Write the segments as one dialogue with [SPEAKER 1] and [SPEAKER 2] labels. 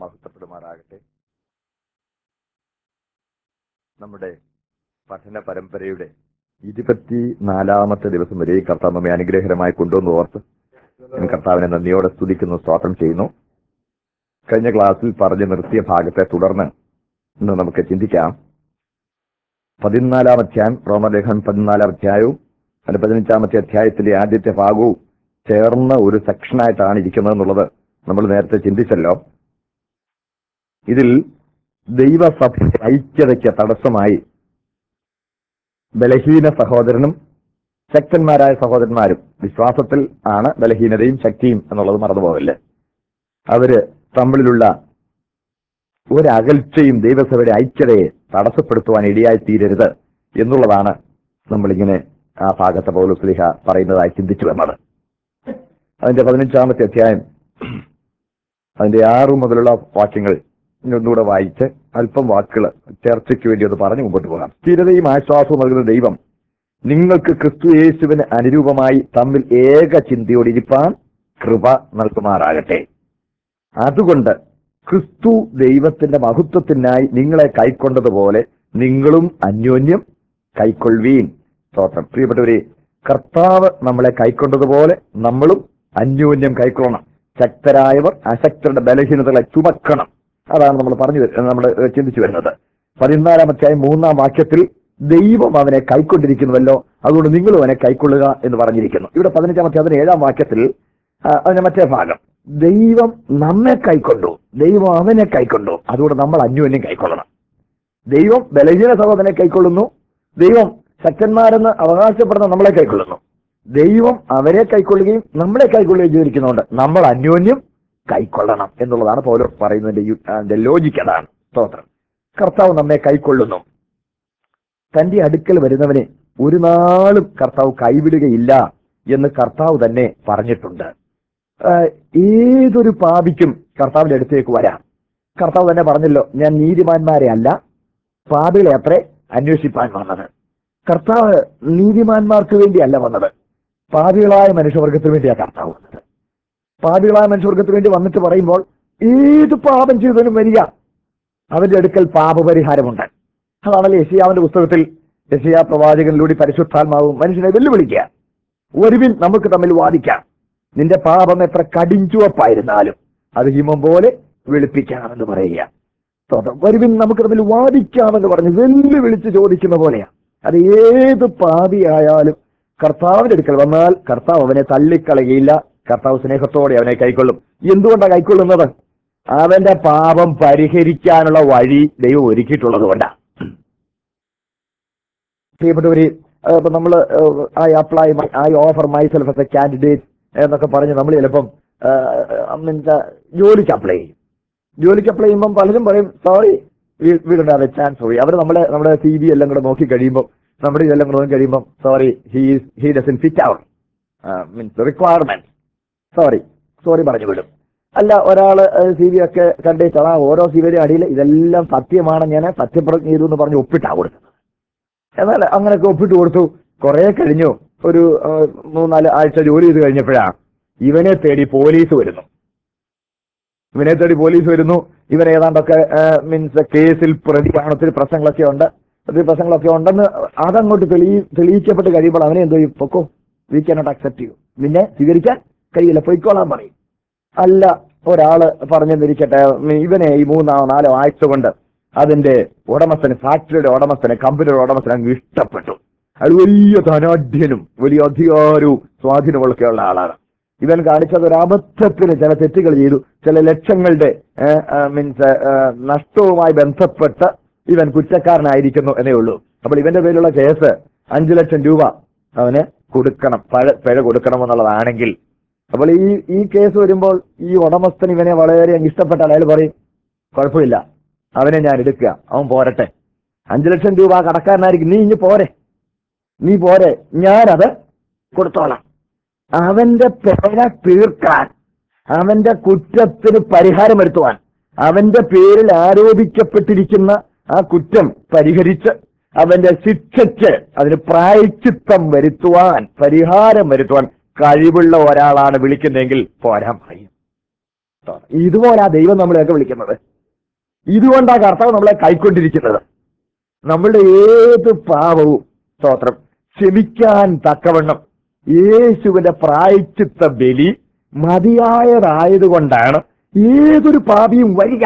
[SPEAKER 1] മഹത്വപ്പെടുമാറാകട്ടെ നമ്മുടെ പഠന പരമ്പരയുടെ ഇരുപത്തി നാലാമത്തെ ദിവസം വരെ ഈ കർത്താവ് നമ്മെ അനുഗ്രഹകരമായി കൊണ്ടുവന്ന് ഓർത്ത് ഞാൻ കർത്താവിനെ നന്ദിയോടെ സ്തുതിക്കുന്നു സ്വാഗതം ചെയ്യുന്നു കഴിഞ്ഞ ക്ലാസ്സിൽ പറഞ്ഞു നിർത്തിയ ഭാഗത്തെ തുടർന്ന് ഇന്ന് നമുക്ക് ചിന്തിക്കാം പതിനാലാം അധ്യായം റോമലേഖൻ പതിനാലാം അധ്യായവും അതിന്റെ പതിനഞ്ചാമത്തെ അധ്യായത്തിലെ ആദ്യത്തെ ഭാഗവും ചേർന്ന ഒരു സെക്ഷനായിട്ടാണ് ഇരിക്കുന്നത് എന്നുള്ളത് നമ്മൾ നേരത്തെ ചിന്തിച്ചല്ലോ ഇതിൽ ദൈവസഭ ഐക്യതയ്ക്ക് തടസ്സമായി ബലഹീന സഹോദരനും ശക്തന്മാരായ സഹോദരന്മാരും വിശ്വാസത്തിൽ ആണ് ബലഹീനതയും ശക്തിയും എന്നുള്ളത് മറന്നുപോകല്ലേ അവര് തമ്മിലുള്ള ഒരകൽച്ചയും ദൈവസഭയുടെ ഐക്യതയെ തടസ്സപ്പെടുത്തുവാൻ ഇടയായി തീരരുത് എന്നുള്ളതാണ് നമ്മളിങ്ങനെ ആ ഭാഗത്തെ പൗലോസ്ലിഹ പറയുന്നതായി ചിന്തിച്ചു വന്നത് അതിന്റെ പതിനഞ്ചാമത്തെ അധ്യായം അതിന്റെ ആറു മുതലുള്ള വാക്യങ്ങൾ ഇനി ഒന്നുകൂടെ വായിച്ച് അല്പം വാക്കുകൾ ചർച്ചയ്ക്ക് വേണ്ടി ഒന്ന് പറഞ്ഞു മുമ്പോട്ട് പോകാം സ്ഥിരതയും ആശ്വാസവും നൽകുന്ന ദൈവം നിങ്ങൾക്ക് ക്രിസ്തു യേശുവിന് അനുരൂപമായി തമ്മിൽ ഏക ചിന്തയോടിരിപ്പാൻ കൃപ നൽകുമാറാകട്ടെ അതുകൊണ്ട് ക്രിസ്തു ദൈവത്തിന്റെ മഹത്വത്തിനായി നിങ്ങളെ കൈക്കൊണ്ടതുപോലെ നിങ്ങളും അന്യോന്യം കൈക്കൊള്ളുവീൻ സ്തോത്രം പ്രിയപ്പെട്ടവരെ കർത്താവ് നമ്മളെ കൈക്കൊണ്ടതുപോലെ നമ്മളും അന്യോന്യം കൈക്കൊള്ളണം ശക്തരായവർ അശക്തരുടെ ബലഹീനതകളെ ചുമക്കണം അതാണ് നമ്മൾ പറഞ്ഞു വരു- നമ്മൾ ഏഹ്, ചിന്തിച്ചു വരുന്നത് പതിനാലാം അധ്യായം മൂന്നാം വാക്യത്തിൽ ദൈവം അവനെ കൈക്കൊണ്ടിരിക്കുന്നുവല്ലോ അതുകൊണ്ട് നിങ്ങളും അവനെ കൈക്കൊള്ളുക എന്ന് പറഞ്ഞിരിക്കുന്നു ഇവിടെ പതിനഞ്ചാം അധ്യായത്തിന് ഏഴാം വാക്യത്തിൽ ആ, അതിന്റെ മറ്റേ ഭാഗം ദൈവം നമ്മെ കൈക്കൊണ്ടു ദൈവം അവനെ കൈക്കൊണ്ടു അതുകൊണ്ട് നമ്മൾ അന്യോന്യം കൈക്കൊള്ളണം ദൈവം ബലഹീന സഹോദരനെ കൈക്കൊള്ളുന്നു ദൈവം ശക്തന്മാരെന്ന് അവകാശപ്പെടുന്ന നമ്മളെ കൈക്കൊള്ളുന്നു ദൈവം അവരെ കൈക്കൊള്ളുകയും നമ്മളെ കൈക്കൊള്ളുകയും ചെയ്തിരിക്കുന്നതുകൊണ്ട് നമ്മൾ അന്യോന്യം കൈക്കൊള്ളണം എന്നുള്ളതാണ് പൗലോ പറയുന്നതിന്റെ യു- അതിന്റെ ലോജിക്ക് അതാണ് സ്തോത്രം കർത്താവ് നമ്മെ കൈക്കൊള്ളുന്നു തന്റെ അടുക്കൽ വരുന്നവനെ ഒരു നാളും കർത്താവ് കൈവിടുകയില്ല എന്ന് കർത്താവ് തന്നെ പറഞ്ഞിട്ടുണ്ട് ആഹ് ഏതൊരു പാപിക്കും കർത്താവിന്റെ അടുത്തേക്ക് വരാം കർത്താവ് തന്നെ പറഞ്ഞല്ലോ ഞാൻ നീതിമാന്മാരെ അല്ല പാപികളെ അത്രേ അന്വേഷിപ്പാൻ വന്നത് കർത്താവ് നീതിമാന്മാർക്ക് വേണ്ടിയല്ല വന്നത് പാപികളായ മനുഷ്യവർഗത്തിന് വേണ്ടിയാണ് കർത്താവ് വന്നത് പാപികളായ മനുഷ്യവർഗത്തിന് വേണ്ടി വന്നിട്ട് പറയുമ്പോൾ ഏത് പാപം ചെയ്തതിനും വരിക അവന്റെ അടുക്കൽ പാപപരിഹാരമുണ്ട് അതാണല്ലോ യശിയാവിന്റെ പുസ്തകത്തിൽ യശിയ പ്രവാചകനിലൂടെ പരിശുദ്ധാത്മാവും മനുഷ്യനെ വെല്ലുവിളിക്കുക ഒരുവിൻ നമുക്ക് തമ്മിൽ വാദിക്കാം നിന്റെ പാപം എത്ര കടിഞ്ചുവപ്പായിരുന്നാലും അത് ഹിമം പോലെ വെളുപ്പിക്കാമെന്ന് പറയുക സ്തോത്രം. വരുവിൻ നമുക്ക് തമ്മിൽ വാദിക്കാമെന്ന് പറഞ്ഞ് വെല്ലുവിളിച്ച് ചോദിക്കുന്ന പോലെയാണ് അത് ഏത് പാപിയായാലും കർത്താവിന്റെ അടുക്കൽ വന്നാൽ കർത്താവ് അവനെ തള്ളിക്കളയുകയില്ല കർത്താവ് സ്നേഹത്തോടെ അവനെ കൈക്കൊള്ളും എന്തുകൊണ്ടാണ് കൈക്കൊള്ളുന്നത് അവന്റെ പാപം പരിഹരിക്കാനുള്ള വഴി ദൈവം ഒരുക്കിയിട്ടുള്ളത് കൊണ്ടാണ് പ്രിയപ്പെട്ടവര് ഏഹ് ഇപ്പൊ നമ്മള് I apply I offer myself as a candidate എന്നൊക്കെ പറഞ്ഞ് നമ്മൾ ചിലപ്പം മീൻസ് ജോലിക്ക് അപ്ലൈ ചെയ്യും ജോലിക്ക് അപ്ലൈ ചെയ്യുമ്പോൾ പലരും പറയും സോറി വീടുണ്ട് അതെ ചാൻസ് പോയി അവർ നമ്മളെ നമ്മുടെ സി വി എല്ലാം കൂടെ നോക്കി കഴിയുമ്പോൾ നമ്മുടെ ഇതെല്ലാം കൂടെ നോക്കി കഴിയുമ്പോൾ sorry he he doesn't fit അവർ മീൻസ് റിക്വയർമെന്റ് സോറി സോറി പറഞ്ഞു വിടും അല്ല ഒരാള് സി വി ഒക്കെ കണ്ടേച്ചാൽ ആ ഓരോ സി വിയുടെ അടിയിൽ ഇതെല്ലാം സത്യമാണ് ഞാൻ സത്യപ്രതിജ്ഞ ചെയ്തു എന്ന് പറഞ്ഞ് ഒപ്പിട്ടാ കൊടുക്കുന്നത് എന്നാൽ അങ്ങനെയൊക്കെ ഒപ്പിട്ട് കൊടുത്തു കുറെ കഴിഞ്ഞു ഒരു ആ, മൂന്നാല് ആഴ്ച ജോലി ചെയ്ത് കഴിഞ്ഞപ്പോഴാണ് ഇവനെ തേടി പോലീസ് വരുന്നു ഇവനെ തേടി പോലീസ് വരുന്നു ഇവൻ ഏതാണ്ടൊക്കെ മീൻസ് കേസിൽ പ്രതിയാണ് ഒത്തിരി പ്രശ്നങ്ങളൊക്കെ ഉണ്ട് ഒത്തിരി പ്രശ്നങ്ങളൊക്കെ ഉണ്ടെന്ന് അതങ്ങോട്ട് തെളി തെളിയിക്കപ്പെട്ട് കഴിയുമ്പോൾ അവനെ എന്തോ ചെയ്യും പൊക്കോ വി കനോട്ട് അക്സെപ്റ്റ് ചെയ്യൂ നിന്നെ സ്വീകരിക്കാൻ കഴിയില്ല പൊയ്ക്കോളാൻ പറയും അല്ല ഒരാള് പറഞ്ഞെന്നിരിക്കട്ടെ ഉം, ഇവനെ ഈ മൂന്നോ നാലോ ആഴ്ച കൊണ്ട് അതിന്റെ ഉടമസ്ഥന് ഫാക്ടറിയുടെ ഉടമസ്ഥന് കമ്പനിയുടെ ഉടമസ്ഥന് അങ്ങ് ഇഷ്ടപ്പെട്ടു അയാൾ വലിയ ധനാഢ്യനും വലിയ അധികാരവും സ്വാധീനമൊക്കെയുള്ള ആളാണ് ഇവൻ കാണിച്ചത് ഒരു അബദ്ധത്തിന് ചില തെറ്റുകൾ ചെയ്തു ചില ലക്ഷങ്ങളുടെ മീൻസ് നഷ്ടവുമായി ബന്ധപ്പെട്ട് ഇവൻ കുറ്റക്കാരനായിരിക്കുന്നു എന്നേ ഉള്ളൂ അപ്പോൾ ഇവന്റെ പേരിലുള്ള കേസ് അഞ്ചു ലക്ഷം രൂപ അവന് കൊടുക്കണം പഴ പിഴ കൊടുക്കണം എന്നുള്ളതാണെങ്കിൽ അപ്പോൾ ഈ ഈ കേസ് വരുമ്പോൾ ഈ ഉടമസ്ഥൻ ഇവനെ വളരെ അങ്ങ് ഇഷ്ടപ്പെട്ടാൽ അയാൾ പറയും കുഴപ്പമില്ല അവനെ ഞാൻ എടുക്കുക അവൻ പോരട്ടെ അഞ്ചു ലക്ഷം രൂപ കടക്കാരനായിരിക്കും നീ ഇനി പോരെ നീ പോരെ ഞാനത് കൊടുത്തോളാം അവന്റെ പിഴ തീർക്കാൻ അവന്റെ കുറ്റത്തിന് പരിഹാരം വരുത്തുവാൻ അവന്റെ പേരിൽ ആരോപിക്കപ്പെട്ടിരിക്കുന്ന ആ കുറ്റം പരിഹരിച്ച് അവന്റെ ശിക്ഷയ്ക്ക് അതിന് പ്രായച്ചിത്തം വരുത്തുവാൻ പരിഹാരം വരുത്തുവാൻ കഴിവുള്ള ഒരാളാണ് വിളിക്കുന്നതെങ്കിൽ പോരാൻ പറയും ഇതുപോലാ ദൈവം നമ്മളെയൊക്കെ വിളിക്കുന്നത് ഇതുകൊണ്ടാ കർത്താവ് നമ്മളെ കൈക്കൊണ്ടിരിക്കുന്നത് നമ്മളുടെ ഏത് പാപവും സ്തോത്രം ക്ഷമിക്കാൻ തക്കവണ്ണം യേശുവിന്റെ പ്രായച്ചിത്ത ബലി മതിയായതായതുകൊണ്ടാണ് ഏതൊരു പാപിയും വരിക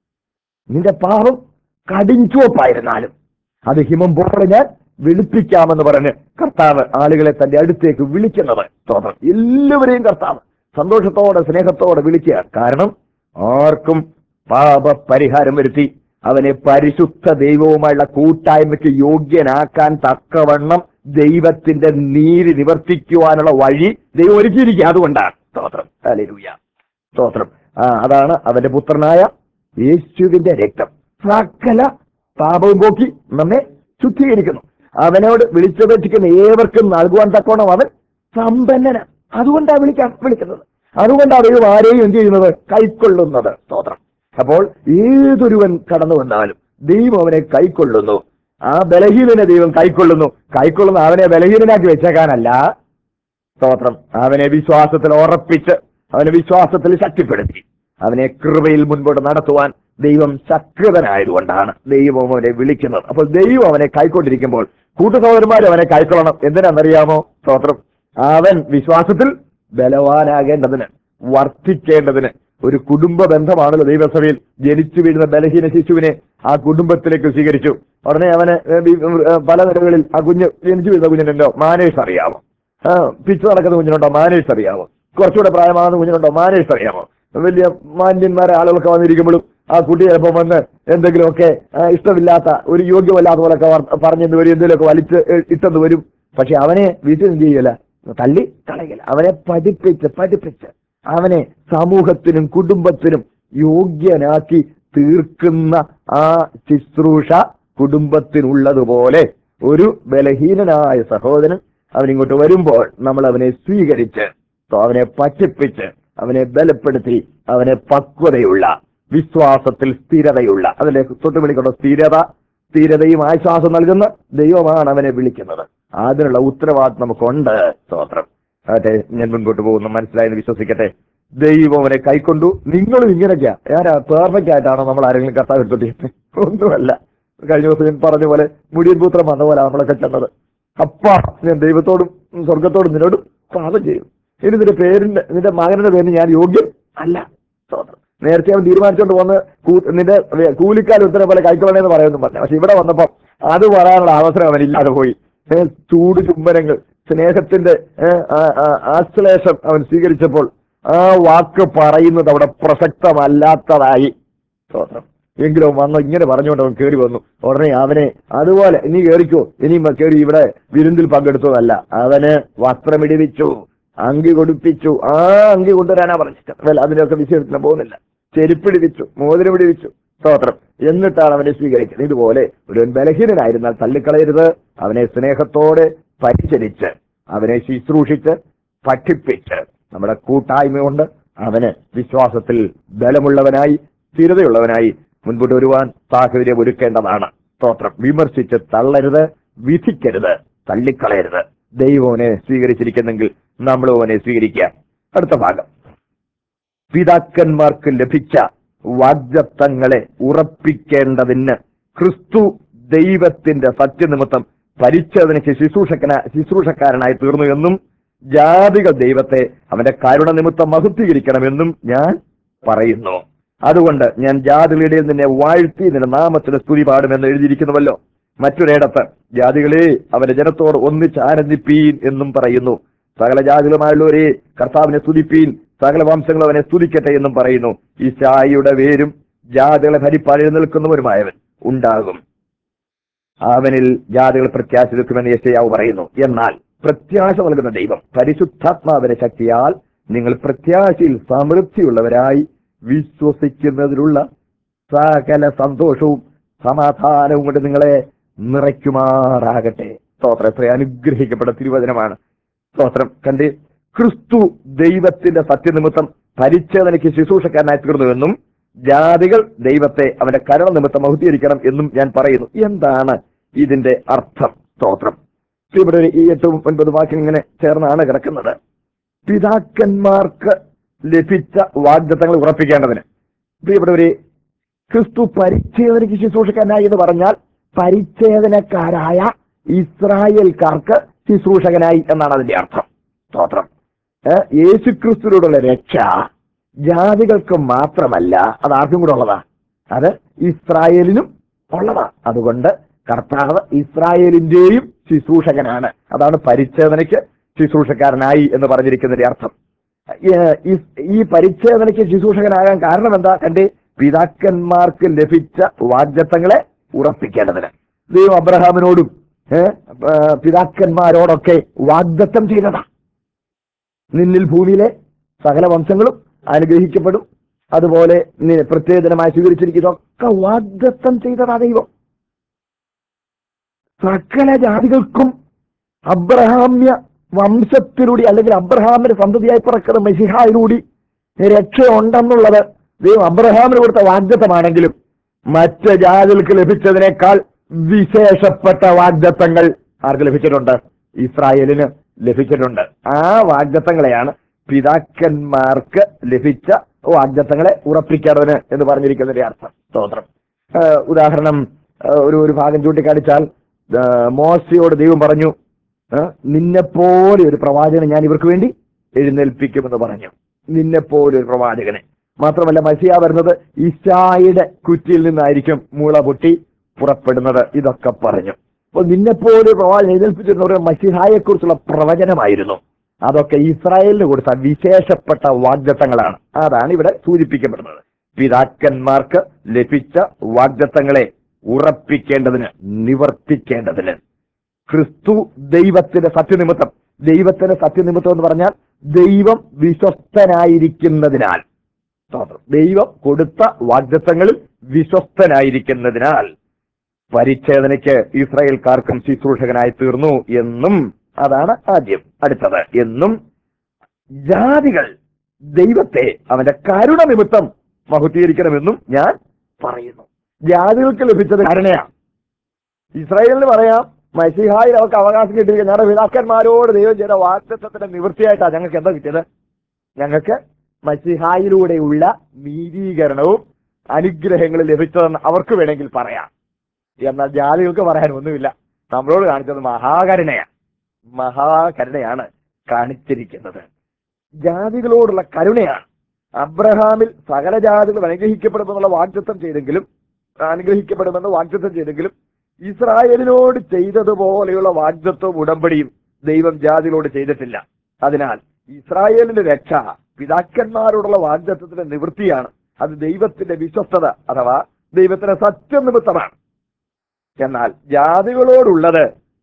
[SPEAKER 1] നിന്റെ പാപം കടിഞ്ചുവപ്പായിരുന്നാലും അത് ഹിമം പോലെ ഞാൻ വെളുപ്പിക്കാമെന്ന് പറഞ്ഞ് കർത്താവ് ആളുകളെ തന്റെ അടുത്തേക്ക് വിളിക്കുന്നത് സ്തോത്രം എല്ലാവരെയും കർത്താവ് സന്തോഷത്തോടെ സ്നേഹത്തോടെ വിളിക്കുക കാരണം ആർക്കും പാപ പരിഹാരം വരുത്തി അവനെ പരിശുദ്ധ ദൈവവുമായുള്ള കൂട്ടായ്മയ്ക്ക് യോഗ്യനാക്കാൻ തക്കവണ്ണം ദൈവത്തിന്റെ നീതി നിവർത്തിക്കുവാനുള്ള വഴി ദൈവം ഒരുക്കിയിരിക്കുക അതുകൊണ്ടാണ് സ്തോത്രം ഹല്ലേലൂയ സ്തോത്രം ആ അതാണ് അവന്റെ പുത്രനായ യേശുവിന്റെ രക്തം സകല പാപവും പോക്കി നമ്മെ ശുദ്ധീകരിക്കുന്നു അവനോട് വിളിച്ചപേക്ഷിക്കുന്ന ഏവർക്കും നൽകുവാൻ തക്കോണം അവൻ സമ്പന്നന അതുകൊണ്ടാണ് വിളിക്കാൻ വിളിക്കുന്നത് അതുകൊണ്ടാണ് ദൈവം ആരെയും എന്ത് ചെയ്യുന്നത് കൈക്കൊള്ളുന്നത് സ്തോത്രം അപ്പോൾ ഏതൊരുവൻ കടന്നു വന്നാലും ദൈവം അവനെ കൈക്കൊള്ളുന്നു ആ ബലഹീനനെ ദൈവം കൈക്കൊള്ളുന്നു കൈക്കൊള്ളുന്ന അവനെ ബലഹീനനാക്കി വെച്ചേക്കാനല്ല സ്തോത്രം അവനെ വിശ്വാസത്തിൽ ഉറപ്പിച്ച് അവനെ വിശ്വാസത്തിൽ ശക്തിപ്പെടുത്തി അവനെ കൃപയിൽ മുൻപോട്ട് നടത്തുവാൻ ദൈവം ശക്തനായതുകൊണ്ടാണ് ദൈവം അവനെ വിളിക്കുന്നത് അപ്പോൾ ദൈവം അവനെ കൈക്കൊണ്ടിരിക്കുമ്പോൾ കൂട്ടുസഹോദരന്മാർ അവനെ കൈക്കൊള്ളണം എന്തിനാണെന്നറിയാമോ സ്തോത്രം അവൻ വിശ്വാസത്തിൽ ബലവാനാകേണ്ടതിന് വർദ്ധിക്കേണ്ടതിന് ഒരു കുടുംബ ബന്ധമാണല്ലോ ദൈവസഭയിൽ ജനിച്ചു വീഴുന്ന ബലഹീന ശിശുവിനെ ആ കുടുംബത്തിലേക്ക് സ്വീകരിച്ചു ഉടനെ അവന് ഏ, വി- ഏ, പല നിലകളിൽ ആ കുഞ്ഞ് ജനിച്ചു വീഴുന്ന കുഞ്ഞിനുണ്ടോ മാനേഴ്സ് അറിയാമോ ആ, പിച്ച് നടക്കുന്ന കുഞ്ഞിനുണ്ടോ മാനേഴ്സ് അറിയാമോ കുറച്ചുകൂടെ പ്രായമാകുന്ന കുഞ്ഞിനുണ്ടോ മാനേഴ്സ് അറിയാമോ വലിയ മാന്യന്മാരെ ആളുകളൊക്കെ വന്നിരിക്കുമ്പോഴും ആ കുട്ടി ചിലപ്പോൾ വന്ന് എന്തെങ്കിലുമൊക്കെ ആ, ഇഷ്ടമില്ലാത്ത ഒരു യോഗ്യമല്ലാത്ത പോലൊക്കെ വർ- പറഞ്ഞെന്ന് വരും എന്തെങ്കിലുമൊക്കെ വലിച്ച് എ- ഇട്ടെന്ന് വരും പക്ഷെ അവനെ വീട്ടിൽ എന്ത് ചെയ്യല തള്ളി കളയല അവനെ പഠിപ്പിച്ച് പഠിപ്പിച്ച് അവനെ സമൂഹത്തിനും കുടുംബത്തിനും യോഗ്യനാക്കി തീർക്കുന്ന ആ ശുശ്രൂഷ കുടുംബത്തിനുള്ളതുപോലെ ഒരു ബലഹീനനായ സഹോദരൻ അവൻ ഇങ്ങോട്ട് വരുമ്പോൾ നമ്മൾ അവനെ സ്വീകരിച്ച് അവനെ പറ്റിപ്പിച്ച് അവനെ ബലപ്പെടുത്തി അവനെ പക്വതയുള്ള വിശ്വാസത്തിൽ സ്ഥിരതയുള്ള അതിന്റെ തൊട്ട് വിളിക്കുന്ന സ്ഥിരത സ്ഥിരതയും ആശ്വാസം നൽകുന്ന ദൈവമാണ് അവനെ വിളിക്കുന്നത് അതിനുള്ള ഉത്തരവാദിത്വം നമുക്കുണ്ട് സ്തോത്രം അതെ ഞാൻ മുൻപോട്ട് പോകുന്നു മനസ്സിലായെന്ന് വിശ്വസിക്കട്ടെ ദൈവം അവനെ കൈക്കൊണ്ടു നിങ്ങളും ഇങ്ങനെയൊക്കെയാ ഞാനാ പെർഫെക്റ്റ് ആയിട്ടാണോ നമ്മൾ ആരെങ്കിലും കർത്താവ് എടുത്തോണ്ടിരിക്കുന്നത് ഒന്നുമല്ല കഴിഞ്ഞ ദിവസം ഞാൻ പറഞ്ഞ പോലെ മുടിയൻ പുത്രം വന്ന പോലെ നമ്മളൊക്കെ ചെന്നത് അപ്പാ ഞാൻ ദൈവത്തോടും സ്വർഗത്തോടും നിന്നോടും പാപം ചെയ്യും ഇനി നിന്റെ പേരിന്റെ നിന്റെ മകന്റെ പേരിന് ഞാൻ യോഗ്യം അല്ല സ്തോത്രം നേരത്തെ അവൻ തീരുമാനിച്ചുകൊണ്ട് വന്ന് കൂ- നിന്റെ കൂലിക്കാൽ ഉത്തരം പോലെ കൈക്കൊള്ളണേന്ന് പറയുന്നു പറഞ്ഞു പക്ഷെ ഇവിടെ വന്നപ്പോ അത് പറയാനുള്ള അവസരം അവൻ ഇല്ലാതെ പോയി ഏ, ചൂട് ചുംബനങ്ങൾ സ്നേഹത്തിന്റെ ഏ, ആ- ആ- ആശ്ലേഷം അവൻ സ്വീകരിച്ചപ്പോൾ ആ വാക്ക് പറയുന്നത് അവിടെ പ്രസക്തമല്ലാത്തതായി സ്തോത്രം എങ്കിലും വന്ന് ഇങ്ങനെ പറഞ്ഞുകൊണ്ട് അവൻ കയറി വന്നു ഉടനെ അവനെ അതുപോലെ നീ കയറിക്കോ ഇനി കയറി ഇവിടെ വിരുന്നിൽ പങ്കെടുത്തതല്ല അവന് വസ്ത്രമിടിവിച്ചു അങ്കി കൊടുപ്പിച്ചു ആ അങ്കി കൊണ്ടുവരാനാ പറഞ്ഞിട്ട് well, അതിനൊക്കെ വിഷയത്തിന് പോകുന്നില്ല ചെരുപ്പിടിവിച്ചു മോതിരം പിടിവിച്ചു സ്തോത്രം എന്നിട്ടാണ് അവനെ സ്വീകരിക്കുന്നത് ഇതുപോലെ ഒരു ബലഹീനനായിരുന്നാൽ തള്ളിക്കളയരുത് അവനെ സ്നേഹത്തോടെ പരിചരിച്ച് അവനെ ശുശ്രൂഷിച്ച് പഠിപ്പിച്ച് നമ്മുടെ കൂട്ടായ്മ കൊണ്ട് അവന് വിശ്വാസത്തിൽ ബലമുള്ളവനായി സ്ഥിരതയുള്ളവനായി മുൻപോട്ട് വരുവാൻ സാഹചര്യം ഒരുക്കേണ്ടതാണ് സ്തോത്രം വിമർശിച്ച് തള്ളരുത് വിധിക്കരുത് തള്ളിക്കളയരുത് ദൈവവനെ സ്വീകരിച്ചിരിക്കുന്നെങ്കിൽ നമ്മളും അവനെ സ്വീകരിക്കുക അടുത്ത ഭാഗം പിതാക്കന്മാർക്ക് ലഭിച്ച വാഗ്ദത്തങ്ങളെ ഉറപ്പിക്കേണ്ടതിന് ക്രിസ്തു ദൈവത്തിന്റെ സത്യനിമിത്തം പരിച്ഛേദനയ്ക്ക് ശുശ്രൂഷക്കന ശുശ്രൂഷക്കാരനായി തീർന്നു എന്നും ജാതികൾ ദൈവത്തെ അവന്റെ കരുണ നിമിത്തം മഹത്വീകരിക്കണമെന്നും ഞാൻ പറയുന്നു അതുകൊണ്ട് ഞാൻ ജാതികളുടെ ഇടയിൽ നിന്നെ വാഴ്ത്തി നിന്റെ നാമത്തിന് സ്തുതി പാടുമെന്ന് എഴുതിയിരിക്കുന്നുവല്ലോ മറ്റൊരിടത്ത് ജാതികളെ അവന്റെ ജനത്തോട് ഒന്നിച്ച് ആനന്ദിപ്പീൻ എന്നും പറയുന്നു സകല ജാതികളുമായുള്ളവരെ കർത്താവിനെ സ്തുതിപ്പീൻ സകല വംശങ്ങളും അവനെ സ്തുതിക്കട്ടെ എന്നും പറയുന്നു ഈ ചായയുടെ വേരും ജാതികളെ ഭരിപ്പാൻ എഴുന്നേൽക്കുന്നവരുമായവൻ ഉണ്ടാകും അവനിൽ ജാതികൾ പ്രത്യാശ വെക്കുമെന്ന് യേശയാവ് പറയുന്നു എന്നാൽ പ്രത്യാശ നൽകുന്ന ദൈവം പരിശുദ്ധാത്മാവിന്റെ ശക്തിയാൽ നിങ്ങൾ പ്രത്യാശയിൽ സമൃദ്ധിയുള്ളവരായി വിശ്വസിക്കുന്നതിലുള്ള സകല സന്തോഷവും സമാധാനവും കൊണ്ട് നിങ്ങളെ നിറയ്ക്കുമാറാകട്ടെ സ്തോത്രം എത്ര അനുഗ്രഹിക്കപ്പെട്ട തിരുവചനമാണ് സ്തോത്രം കണ്ട് ക്രിസ്തു ദൈവത്തിന്റെ സത്യനിമിത്തം പരിച്ഛേദനയ്ക്ക് ശുശ്രൂഷക്കാരനായി തീർന്നുവെന്നും ജാതികൾ ദൈവത്തെ അവന്റെ കരുണ നിമിത്തം മഹുദ്ധീകരിക്കണം എന്നും ഞാൻ പറയുന്നു എന്താണ് ഇതിന്റെ അർത്ഥം സ്തോത്രം ഇവിടെ ഒരു ഈ എട്ടും ഒൻപത് വാക്യം ഇങ്ങനെ ചേർന്നാണ് കിടക്കുന്നത് പിതാക്കന്മാർക്ക് ലഭിച്ച വാഗ്ദത്തങ്ങൾ ഉറപ്പിക്കേണ്ടതിന് പ്രിയപ്പെട്ടവരെ ക്രിസ്തു പരിച്ഛേദനയ്ക്ക് ശുശ്രൂഷകനായി എന്ന് പറഞ്ഞാൽ പരിച്ഛേദനക്കാരായ ഇസ്രായേൽക്കാർക്ക് ശുശ്രൂഷകനായി എന്നാണ് അതിന്റെ അർത്ഥം സ്തോത്രം ഏഹ് യേശുക്രിസ്തുവിനോടുള്ള രക്ഷ ജാതികൾക്ക് മാത്രമല്ല അത് ആർക്കും കൂടെ ഉള്ളതാ അത് ഇസ്രായേലിനും ഉള്ളതാ അതുകൊണ്ട് കർത്താവ് ഇസ്രായേലിന്റെയും ശുശ്രൂഷകനാണ് അതാണ് പരിച്ഛേദനയ്ക്ക് ശുശ്രൂഷക്കാരനായി എന്ന് പറഞ്ഞിരിക്കുന്നതിന്റെ അർത്ഥം ഏഹ് ഈ- ഈ പരിച്ഛേദനയ്ക്ക് ശുശ്രൂഷകനാകാൻ കാരണം എന്താ കണ്ടേ പിതാക്കന്മാർക്ക് ലഭിച്ച വാഗ്ദത്തങ്ങളെ ഉറപ്പിക്കേണ്ടതിന് ദൈവം അബ്രഹാമിനോടും ഏഹ് ആ, പിതാക്കന്മാരോടൊക്കെ വാഗ്ദത്തം ചെയ്തതാ നിന്നിൽ ഭൂമിയിലെ സകല വംശങ്ങളും അനുഗ്രഹിക്കപ്പെടും അതുപോലെ നി- പ്രത്യേകതരമായി സ്വീകരിച്ചിരിക്കുന്നതൊക്കെ വാഗ്ദത്തം ചെയ്തതാ ദൈവം സകല ജാതികൾക്കും അബ്രഹാമ്യ വംശത്തിലൂടെ അല്ലെങ്കിൽ അബ്രഹാമിന്റെ സന്തതിയായി പിറക്കുന്ന മെസ്സിഹായിലൂടെ രക്ഷയുണ്ടെന്നുള്ളത് ദൈവം അബ്രഹാമിന് കൊടുത്ത വാഗ്ദത്തമാണെങ്കിലും മറ്റ് ജാതികൾക്ക് ലഭിച്ചതിനേക്കാൾ വിശേഷപ്പെട്ട വാഗ്ദത്തങ്ങൾ ആർക്ക് ലഭിച്ചിട്ടുണ്ട് ഇസ്രായേലിന് ലഭിച്ചിട്ടുണ്ട് ആ വാഗ്ദത്തങ്ങളെയാണ് പിതാക്കന്മാർക്ക് ലഭിച്ച വാഗ്ദത്തങ്ങളെ ഉറപ്പിക്കേണ്ടതിന് എന്ന് പറഞ്ഞിരിക്കുന്നതിന്റെ അർത്ഥം സ്തോത്രം ആ, ഉദാഹരണം ആ, ഒരു ഒരു ഭാഗം ചൂണ്ടിക്കാണിച്ചാൽ ആ, മോശയോട് ദൈവം പറഞ്ഞു ആ, നിന്നെപ്പോലെ ഒരു പ്രവാചകനെ ഞാൻ ഇവർക്ക് വേണ്ടി എഴുന്നേൽപ്പിക്കുമെന്ന് പറഞ്ഞു നിന്നെപ്പോലെ ഒരു പ്രവാചകനെ മാത്രമല്ല മസിയ വരുന്നത് ഇശായുടെ കുറ്റിയിൽ നിന്നായിരിക്കും മൂള പൊട്ടി പുറപ്പെടുന്നത് ഇതൊക്കെ പറഞ്ഞു അപ്പോൾ നിന്നെപ്പോലെ ഒരു പ്രവാചകൻ എഴുന്നേൽപ്പിച്ചിരുന്ന ഒരു മസിഹായെ കുറിച്ചുള്ള പ്രവചനമായിരുന്നു അതൊക്കെ ഇസ്രായേലിന് കൊടുത്ത വിശേഷപ്പെട്ട വാഗ്ദത്തങ്ങളാണ് അതാണ് ഇവിടെ സൂചിപ്പിക്കപ്പെടുന്നത് പിതാക്കന്മാർക്ക് ലഭിച്ച വാഗ്ദത്തങ്ങളെ ഉറപ്പിക്കേണ്ടതിന് നിവർത്തിക്കേണ്ടതിന് ക്രിസ്തു ദൈവത്തിന്റെ സത്യനിമിത്തം ദൈവത്തിന്റെ സത്യനിമിത്തം എന്ന് പറഞ്ഞാൽ ദൈവം വിശ്വസ്തനായിരിക്കുന്നതിനാൽ സ്തോത്രം. ദൈവം കൊടുത്ത വാഗ്ദത്തങ്ങളിൽ വിശ്വസ്തനായിരിക്കുന്നതിനാൽ പരിച്ഛേദനയ്ക്ക് ഇസ്രായേൽക്കാർക്കും ശുശ്രൂഷകനായി തീർന്നു എന്നും അതാണ് ആദ്യം അടുത്തത് എന്നും ജാതികൾ ദൈവത്തെ അവന്റെ കരുണ നിമിത്തം മഹുദ്ധീകരിക്കണമെന്നും ഞാൻ പറയുന്നു ജാതികൾക്ക് ലഭിച്ചത് കരുണയാണ് ഇസ്രായേലിന് പറയാം മസിഹായിൽ അവർക്ക് അവകാശം കിട്ടിയിരിക്കുക ഞങ്ങളുടെ പിതാക്കന്മാരോട് ദൈവം ചെയ്ത വാഗ്ദത്വത്തിന്റെ നിവൃത്തിയായിട്ടാണ് ഞങ്ങൾക്ക് എന്താ കിട്ടിയത് ഞങ്ങൾക്ക് മസിഹായിലൂടെയുള്ള നീതീകരണവും അനുഗ്രഹങ്ങളും ലഭിച്ചതെന്ന് അവർക്ക് വേണമെങ്കിൽ പറയാം എന്നാൽ ജാതികൾക്ക് പറയാൻ ഒന്നുമില്ല നമ്മളോട് കാണിച്ചത് മഹാകരുണയാണ് മഹാകരുണയാണ് കാണിച്ചിരിക്കുന്നത് ജാതികളോടുള്ള കരുണയാണ് അബ്രഹാമിൽ സകല ജാതികൾ അനുഗ്രഹിക്കപ്പെടുമെന്നുള്ള വാഗ്ദത്തം ചെയ്തെങ്കിലും അനുഗ്രഹിക്കപ്പെടുമെന്ന് വാഗ്ദത്തം ചെയ്തെങ്കിലും ഇസ്രായേലിനോട് ചെയ്തതുപോലെയുള്ള വാഗ്ദത്വവും ഉടമ്പടിയും ദൈവം ജാതികളോട് ചെയ്തിട്ടില്ല അതിനാൽ ഇസ്രായേലിന്റെ രക്ഷ പിതാക്കന്മാരോടുള്ള വാഗ്ദത്വത്തിന്റെ നിവൃത്തിയാണ് അത് ദൈവത്തിന്റെ വിശ്വസ്തത അഥവാ ദൈവത്തിന്റെ സത്യനിമിത്തമാണ് എന്നാൽ ജാതികളോടുള്ളത്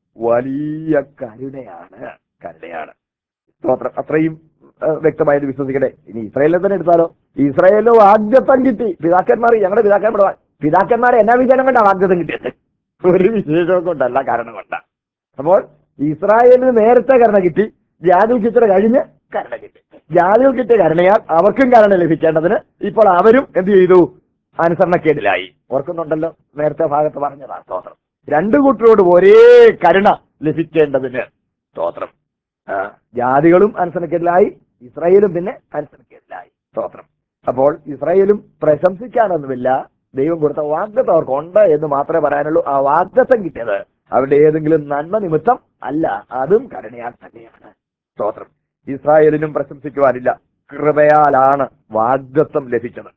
[SPEAKER 1] വലിയ കരുണയാണ് കരുണയാണ് സ്തോത്രം അത്രയും ഏഹ്, വ്യക്തമായത് വിശ്വസിക്കട്ടെ ഇനി ഇസ്രായേലിനെ തന്നെ എടുത്താലോ ഇസ്രായേലിന് വാഗ്ദത്തം കിട്ടി പിതാക്കന്മാർ ഞങ്ങളുടെ പിതാക്കന്മാർ പിതാക്കന്മാരെ എന്നാ വിചാരം കൊണ്ടാ വാഗ്ദത്തം കിട്ടിയത് ഒരു വിശേഷം കൊണ്ടല്ല കാരണം കൊണ്ടാ അപ്പോൾ ഇസ്രായേലിന് നേരത്തെ കരുണ കിട്ടി ജാതികൾക്ക് ഇത്ര കഴിഞ്ഞ് കരുണ കിട്ടി ജാതികൾ കിട്ടിയ കരുണയാൽ അവർക്കും കരുണ ലഭിക്കേണ്ടതിന് ഇപ്പോൾ അവരും എന്ത് ചെയ്തു അനുസരണക്കേടിലായി ഓർക്കുന്നുണ്ടല്ലോ നേരത്തെ ഭാഗത്ത് പറഞ്ഞതാ സ്തോത്രം രണ്ടു കൂട്ടരോടും ഒരേ കരുണ ലഭിക്കേണ്ടതിന് സ്തോത്രം ആ, ജാതികളും അനുസരണക്കേടിലായി ഇസ്രായേലും പിന്നെ അനുസരണക്കേടിലായി സ്തോത്രം അപ്പോൾ ഇസ്രായേലും പ്രശംസിക്കാനൊന്നുമില്ല ദൈവം കൊടുത്ത വാഗ്ദത്തം അവർക്കുണ്ട് എന്ന് മാത്രമേ പറയാനുള്ളൂ ആ വാഗ്ദത്തം കിട്ടിയത് അവരുടെ ഏതെങ്കിലും നന്മ നിമിത്തം അല്ല അതും കരുണയാൽ തന്നെയാണ് സ്തോത്രം ഇസ്രായേലിനും പ്രശംസിക്കുവാനില്ല കൃപയാലാണ് വാഗ്ദത്തം ലഭിച്ചത്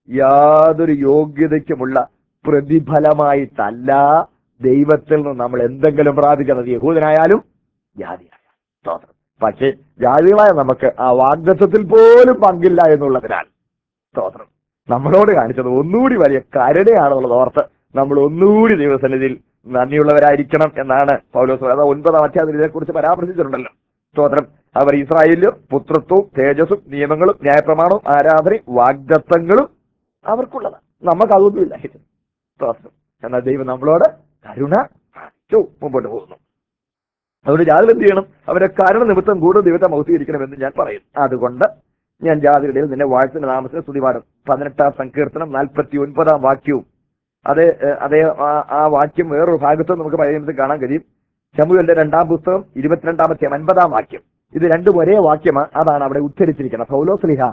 [SPEAKER 1] യാതൊരു യോഗ്യതയ്ക്കുമുള്ള പ്രതിഫലമായിട്ടല്ല ദൈവത്തിൽ നിന്ന് നമ്മൾ എന്തെങ്കിലും പ്രാപിക്കുന്നത് യഹൂദനായാലും ജാതിയായാലും സ്തോത്രം പക്ഷേ ജാതികളായ നമുക്ക് ആ വാഗ്ദത്വത്തിൽ പോലും പങ്കില്ല എന്നുള്ളതിനാൽ സ്തോത്രം നമ്മളോട് കാണിച്ചത് ഒന്നുകൂടി വലിയ കരുണയാണെന്നുള്ളത് ഓർത്ത് നമ്മൾ ഒന്നുകൂടി ദൈവസന്നിധിയിൽ നന്ദിയുള്ളവരായിരിക്കണം എന്നാണ് പൗലോസ് പറയുന്നത്. അത് ഒൻപതാം അധ്യായത്തിൽ ഇതിനെക്കുറിച്ച് പരാമർശിച്ചിട്ടുണ്ടല്ലോ സ്തോത്രം അവർ ഇസ്രായേലിലും പുത്രത്വവും തേജസ്സും നിയമങ്ങളും ന്യായപ്രമാണവും ആരാധനയും വാഗ്ദത്തങ്ങളും അവർക്കുള്ളതാണ് നമുക്ക് അതൊന്നുമില്ല സ്തോത്രം എന്നാൽ ദൈവം നമ്മളോട് കരുണ കാണിച്ചു മുമ്പോട്ട് പോകുന്നു അതുകൊണ്ട് ജാതികൾ എന്ത് ചെയ്യണം അവരെ കരുണ നിമിത്തം കൂടുതൽ ദൈവത്തെ മൗത്തീകരിക്കണമെന്ന് ഞാൻ പറയും അതുകൊണ്ട് ഞാൻ ജാതിയുടെ നിന്നെ വാഴ്ത്തിന്റെ നാമത്തിന് സ്തുതിപാടും പതിനെട്ടാം സങ്കീർത്തനം നാൽപ്പത്തി ഒൻപതാം വാക്യവും അതേ ഏഹ്, അതേ ആ- ആ വാക്യം വേറൊരു ഭാഗത്തും നമുക്ക് പറയുന്നത് കാണാൻ കഴിയും ശമുവലിന്റെ രണ്ടാം പുസ്തകം ഇരുപത്തിരണ്ടാമത്തെ അൻപതാം വാക്യം ഇത് രണ്ടും ഒരേ വാക്യമാണ് അതാണ് അവിടെ ഉച്ചരിച്ചിരിക്കുന്നത് പൗലോസ്ലിഹ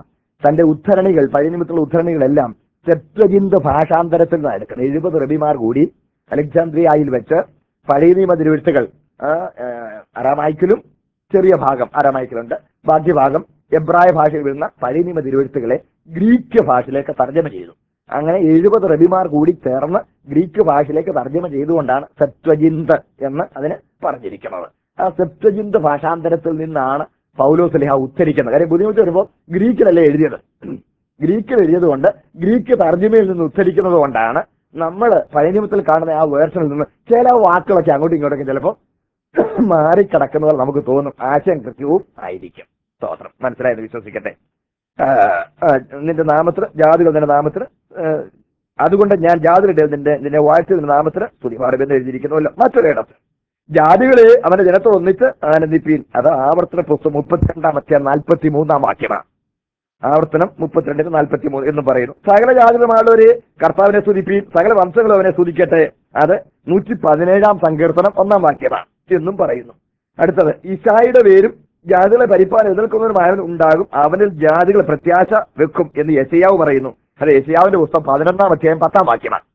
[SPEAKER 1] തന്റെ ഉദ്ധരണികൾ പഴയ നിമിത്തമുള്ള ഉദ്ധരണികളെല്ലാം സെപ്റ്റജിന്ത് ഭാഷാന്തരത്തിൽ നിന്നാണ് എടുക്കുന്നത് എഴുപത് റബിമാർ കൂടി അലക്സാന്ദ്രിയയിൽ വെച്ച് പഴയ നിയമ തിരുവഴുത്തുകൾ ആ, ആ, അരാമായിക്കിലും ചെറിയ ഭാഗം അരാമായിക്കിലുണ്ട് ബാക്കി ഭാഗം എബ്രായ ഭാഷയിൽ വരുന്ന പഴയ നിയമ തിരുവഴുത്തുകളെ ഗ്രീക്ക് ഭാഷയിലേക്ക് തർജ്ജമ ചെയ്തു അങ്ങനെ എഴുപത് റബിമാർ കൂടി ചേർന്ന് ഗ്രീക്ക് ഭാഷയിലേക്ക് തർജ്ജമ ചെയ്തുകൊണ്ടാണ് സെപ്റ്റജിന്ത് എന്ന് അതിന് പറഞ്ഞിരിക്കുന്നത് ആ സെപ്റ്റജിന്ത് ഭാഷാന്തരത്തിൽ നിന്നാണ് പൗലോസ്ലിഹ ഉദ്ധരിക്കുന്നത് കാര്യം ബുദ്ധിമുട്ട് വരുമ്പോൾ ഗ്രീക്കിലല്ലേ എഴുതിയത് ഗ്രീക്കിൽ എഴുതിയത് കൊണ്ട് ഗ്രീക്ക് തർജ്ജമയിൽ നിന്ന് ഉദ്ധരിക്കുന്നത് കൊണ്ടാണ് നമ്മൾ പഴയനിയമത്തിൽ കാണുന്ന ആ വേർഷനിൽ നിന്ന് ചില വാക്കുകളൊക്കെ അങ്ങോട്ടും ഇങ്ങോട്ടൊക്കെ ചിലപ്പോൾ മാറിക്കിടക്കുന്നത് നമുക്ക് തോന്നും ആശയം കൃത്യവും ആയിരിക്കും സ്തോത്രം മനസ്സിലായത് വിശ്വസിക്കട്ടെ ആ, ആ, നിന്റെ നാമത്തിന് ജാതികൾ നിന്റെ നാമത്തിന് ആ, അതുകൊണ്ട് ഞാൻ ജാതികളുടെ നിന്റെ നിന്നെ വാഴ്ച നിന്റെ നാമത്തിന് സ്തുതിപാടുമെന്ന് എഴുതിയിരിക്കുന്നുവല്ലോ മറ്റൊരിടത്ത് ജാതികളെ അവന്റെ ജനത്തോട് ഒന്നിച്ച് ആനന്ദിപ്പീൻ അത് ആവർത്തന പുസ്തകം മുപ്പത്തിരണ്ടാമത്തെ നാൽപ്പത്തി മൂന്നാം വാക്യമാണ് ആവർത്തനം മുപ്പത്തിരണ്ടിന് നാൽപ്പത്തി മൂന്ന് എന്ന് പറയുന്നു സകല ജാതികളുമായുള്ളവരെ കർത്താവിനെ സ്തുതിപ്പീൻ സകല വംശങ്ങളും അവനെ സ്തുതിക്കട്ടെ അത് നൂറ്റി പതിനേഴാം സങ്കീർത്തനം ഒന്നാം വാക്യമാണ് എന്നും പറയുന്നു അടുത്തത് ഇഷായുടെ പേരും ജാതികളെ പരിപ്പാൻ എതിർക്കുന്നവരുമായവൻ ഉണ്ടാകും അവനിൽ ജാതികൾ പ്രത്യാശ വെക്കും എന്ന് യശയാവ് പറയുന്നു അത് യശയാവിന്റെ പുസ്തകം പതിനൊന്നാം അധ്യായം പത്താം വാക്യമാണ്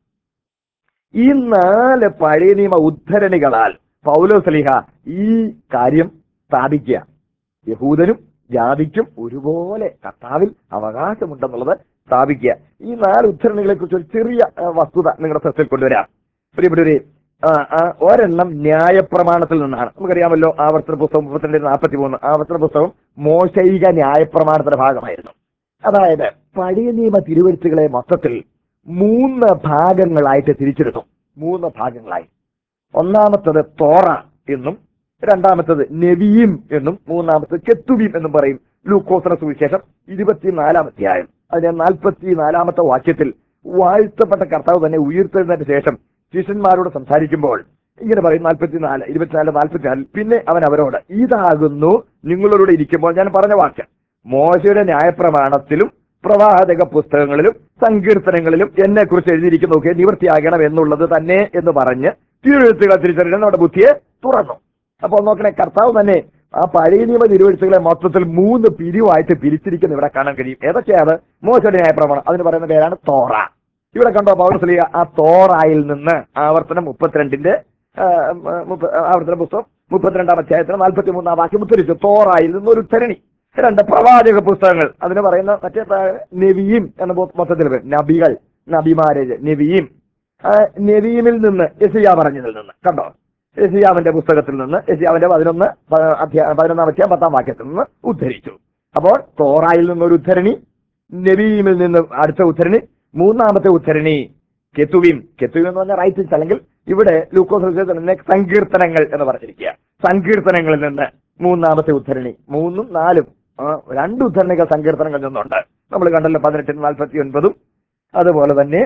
[SPEAKER 1] ഈ നാല് പഴയ നിയമ ഉദ്ധരണികളാൽ പൗലോസ്ലിഹ ഈ കാര്യം സ്ഥാപിക്കുക യഹൂദനും ജാതിക്കും ഒരുപോലെ കർത്താവിൽ അവകാശമുണ്ടെന്നുള്ളത് സ്ഥാപിക്കുക ഈ നാല് ഉദ്ധരണികളെ കുറിച്ച് ഒരു ചെറിയ ആ, വസ്തുത നിങ്ങളുടെ ശ്രദ്ധയിൽ കൊണ്ടുവരാം പ്രിയപ്പെട്ടവരെ ആ, ആ, ഒരെണ്ണം ന്യായപ്രമാണത്തിൽ നിന്നാണ് നമുക്കറിയാമല്ലോ ആവർത്തന പുസ്തകം മുപ്പത്തിരണ്ട് നാൽപ്പത്തി മൂന്ന് ആവർത്തന പുസ്തകം മോശൈക ന്യായപ്രമാണത്തിന്റെ ഭാഗമായിരുന്നു അതായത് പഴയ നിയമ തിരുവരുത്തുകളെ മൊത്തത്തിൽ മൂന്ന് ഭാഗങ്ങളായിട്ട് തിരിച്ചെടുത്തു മൂന്ന് ഭാഗങ്ങളായി ഒന്നാമത്തത് തോറ എന്നും രണ്ടാമത്തത് നെവിയും എന്നും മൂന്നാമത്തത് കെത്തുവീം എന്നും പറയും ലൂക്കോസന സുവിശേഷം ഇരുപത്തിനാലാം അധ്യായം അതിന്റെ നാൽപ്പത്തി നാലാമത്തെ വാക്യത്തിൽ വാഴ്ത്തപ്പെട്ട കർത്താവ് തന്നെ ഉയർത്തെഴുന്നതിന് ശേഷം ശിഷ്യന്മാരോട് സംസാരിക്കുമ്പോൾ ഇങ്ങനെ പറയും നാൽപ്പത്തിനാല് ഇരുപത്തിനാല് നാൽപ്പത്തിനാലിൽ പിന്നെ അവൻ അവരോട് ഇതാകുന്നു നിങ്ങളോട് ഇരിക്കുമ്പോൾ ഞാൻ പറഞ്ഞ വാക്യം മോശയുടെ ന്യായപ്രമാണത്തിലും പ്രവാചക പുസ്തകങ്ങളിലും സങ്കീർത്തനങ്ങളിലും എന്നെ കുറിച്ച് എഴുതിയിരിക്കുന്നതൊക്കെ നിവൃത്തിയാകണം എന്നുള്ളത് തന്നെ എന്ന് പറഞ്ഞ് തിരുവഴുത്തുകളെ തിരിച്ചറിയാൻ നമ്മുടെ ബുദ്ധിയെ തുറന്നു അപ്പോൾ നോക്കണേ കർത്താവ് തന്നെ ആ പഴയ നിയമ തിരുവഴുത്തുകളെ മൊത്തത്തിൽ മൂന്ന് പിരിവായിട്ട് പിരിച്ചിരിക്കുന്ന ഇവിടെ കാണാൻ കഴിയും ഏതൊക്കെയാണ് മോശയുടെ ന്യായപ്രമാണം അതിന് പറയുന്ന പേരാണ് തോറ ഇവിടെ കണ്ടോ പൗരസ്ലിയ ആ തോറായിൽ നിന്ന് ആവർത്തനം മുപ്പത്തിരണ്ടിന്റെ ആ, മുപ്പ- ആവർത്തന പുസ്തകം മുപ്പത്തിരണ്ടാം അധ്യായത്തിന് നാൽപ്പത്തി മൂന്നാം വാക്യം ഉത്തരിച്ചു തോറായിൽ നിന്ന് ഒരു ഉത്തരണി രണ്ട് പ്രവാചക പുസ്തകങ്ങൾ അതിന് പറയുന്ന മറ്റേ താഴെ നെവിയും എന്ന മൊ- മൊത്തത്തിൽ പേര്. നബികൾ നബിമാരെ നെവിയും ആ, നെവിയുമിൽ നിന്ന് യസിയ പറഞ്ഞതിൽ നിന്ന് കണ്ടോ യസിയാവിന്റെ പുസ്തകത്തിൽ നിന്ന് യസിയാവിന്റെ പതിനൊന്ന് പ- അധ്യാ- പതിനൊന്നാം അധ്യായം പത്താം വാക്യത്തിൽ നിന്ന് ഉദ്ധരിച്ചു അപ്പോൾ തോറായിൽ നിന്നൊരു ഉദ്ധരണി നബീമിൽ നിന്ന് അടുത്ത ഉദ്ധരണി മൂന്നാമത്തെ ഉദ്ധരണി കെത്തുവീം കെത്തുവീം എന്ന് പറഞ്ഞാൽ റൈറ്റിൽസ് അല്ലെങ്കിൽ ഇവിടെ ലൂക്കോസ് തന്നെ സങ്കീർത്തനങ്ങൾ എന്ന് പറഞ്ഞിരിക്കുക സങ്കീർത്തനങ്ങളിൽ നിന്ന് മൂന്നാമത്തെ ഉദ്ധരണി മൂന്നും നാലും ആ, രണ്ട് ഉദ്ധരണികൾ സങ്കീർത്തനങ്ങളിൽ നിന്നുണ്ട് നമ്മൾ കണ്ടല്ലോ പതിനെട്ടിന് നാൽപ്പത്തി ഒൻപതും അതുപോലെ തന്നെ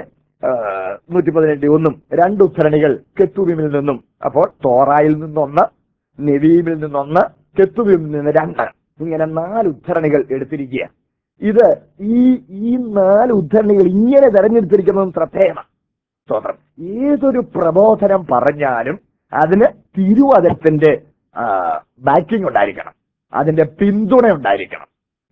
[SPEAKER 1] നൂറ്റി പതിനെട്ട് ഒന്നും രണ്ട് ഉദ്ധരണികൾ കെത്തുവീമിൽ നിന്നും അപ്പോൾ തോറായിൽ നിന്നൊന്ന് നെവീമിൽ നിന്നൊന്ന് കെത്തുവീമിൽ നിന്ന് രണ്ട് ഇങ്ങനെ നാല് ഉദ്ധരണികൾ എടുത്തിരിക്കുക ഇത് ഈ ഈ നാല് ഉദ്ധരണികൾ ഇങ്ങനെ തെരഞ്ഞെടുത്തിരിക്കുന്നതും ശ്രദ്ധേയമാണ് സ്തോത്രം ഏതൊരു പ്രബോധനം പറഞ്ഞാലും അതിന് തിരുവചനത്തിന്റെ ബാക്കിംഗ് ഉണ്ടായിരിക്കണം അതിന്റെ പിന്തുണ ഉണ്ടായിരിക്കണം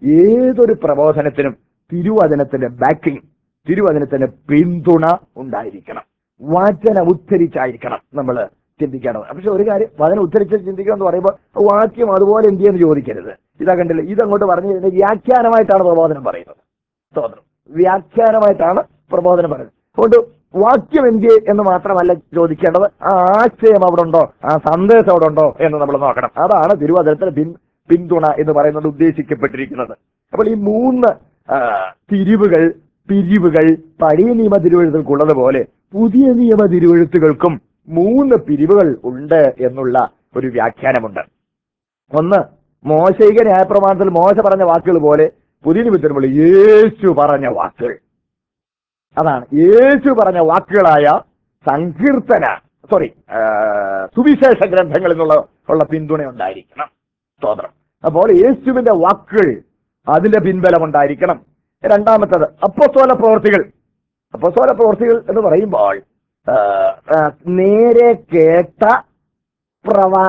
[SPEAKER 1] ഏതൊരു പ്രബോധനത്തിനും തിരുവചനത്തിന്റെ ബാക്കിംഗ് തിരുവചനത്തിന്റെ പിന്തുണ ഉണ്ടായിരിക്കണം വചനം ഉദ്ധരിച്ചായിരിക്കണം നമ്മൾ ചിന്തിക്കേണ്ടത് പക്ഷെ ഒരു കാര്യം വചനം ഉദ്ധരിച്ച് ചിന്തിക്കണം എന്ന് പറയുമ്പോൾ വാക്യം അതുപോലെ എന്ത് ചെയ്യുന്നു ചോദിക്കരുത് ഇതാ കണ്ടില്ല ഇതങ്ങോട്ട് പറഞ്ഞു കഴിഞ്ഞാൽ വ്യാഖ്യാനമായിട്ടാണ് പ്രബോധനം പറയുന്നത് സ്തോത്രം വ്യാഖ്യാനമായിട്ടാണ് പ്രബോധനം പറയുന്നത് അതുകൊണ്ട് വാക്യം എന്ത് എന്ന് മാത്രമല്ല ചോദിക്കേണ്ടത് ആ ആശയം അവിടെ ഉണ്ടോ ആ സന്ദേശം അവിടെ ഉണ്ടോ എന്ന് നമ്മൾ നോക്കണം അതാണ് തിരുവചനത്തിന് പിൻ പിന്തുണ എന്ന് പറയുന്നത് ഉദ്ദേശിക്കപ്പെട്ടിരിക്കുന്നത് അപ്പോൾ ഈ മൂന്ന് ആ, തിരിവുകൾ പിരിവുകൾ പഴയ നിയമ തിരുവഴുത്തുകൾക്കുള്ളത് പോലെ പുതിയ നിയമ തിരുവഴുത്തുകൾക്കും മൂന്ന് പിരിവുകൾ ഉണ്ട് എന്നുള്ള ഒരു വ്യാഖ്യാനമുണ്ട് ഒന്ന് മോശയിക ന്യായപ്രമാണത്തിൽ മോശ പറഞ്ഞ വാക്കുകൾ പോലെ പുതിയ നിമിത്തമുള്ള യേശു പറഞ്ഞ വാക്കുകൾ അതാണ് യേശു പറഞ്ഞ വാക്കുകളായ സങ്കീർത്തന സോറി സുവിശേഷ ഗ്രന്ഥങ്ങളിൽ നിന്നുള്ള ഉള്ള പിന്തുണ ഉണ്ടായിരിക്കണം സ്തോത്രം അപ്പോൾ യേശുവിന്റെ വാക്കുകൾ അതിന്റെ പിൻബലം ഉണ്ടായിരിക്കണം രണ്ടാമത്തത് അപ്പസ്തോല പ്രവർത്തികൾ അപ്പസ്തോല പ്രവർത്തികൾ എന്ന് പറയുമ്പോൾ ആ, ആ, നേരെ കേട്ട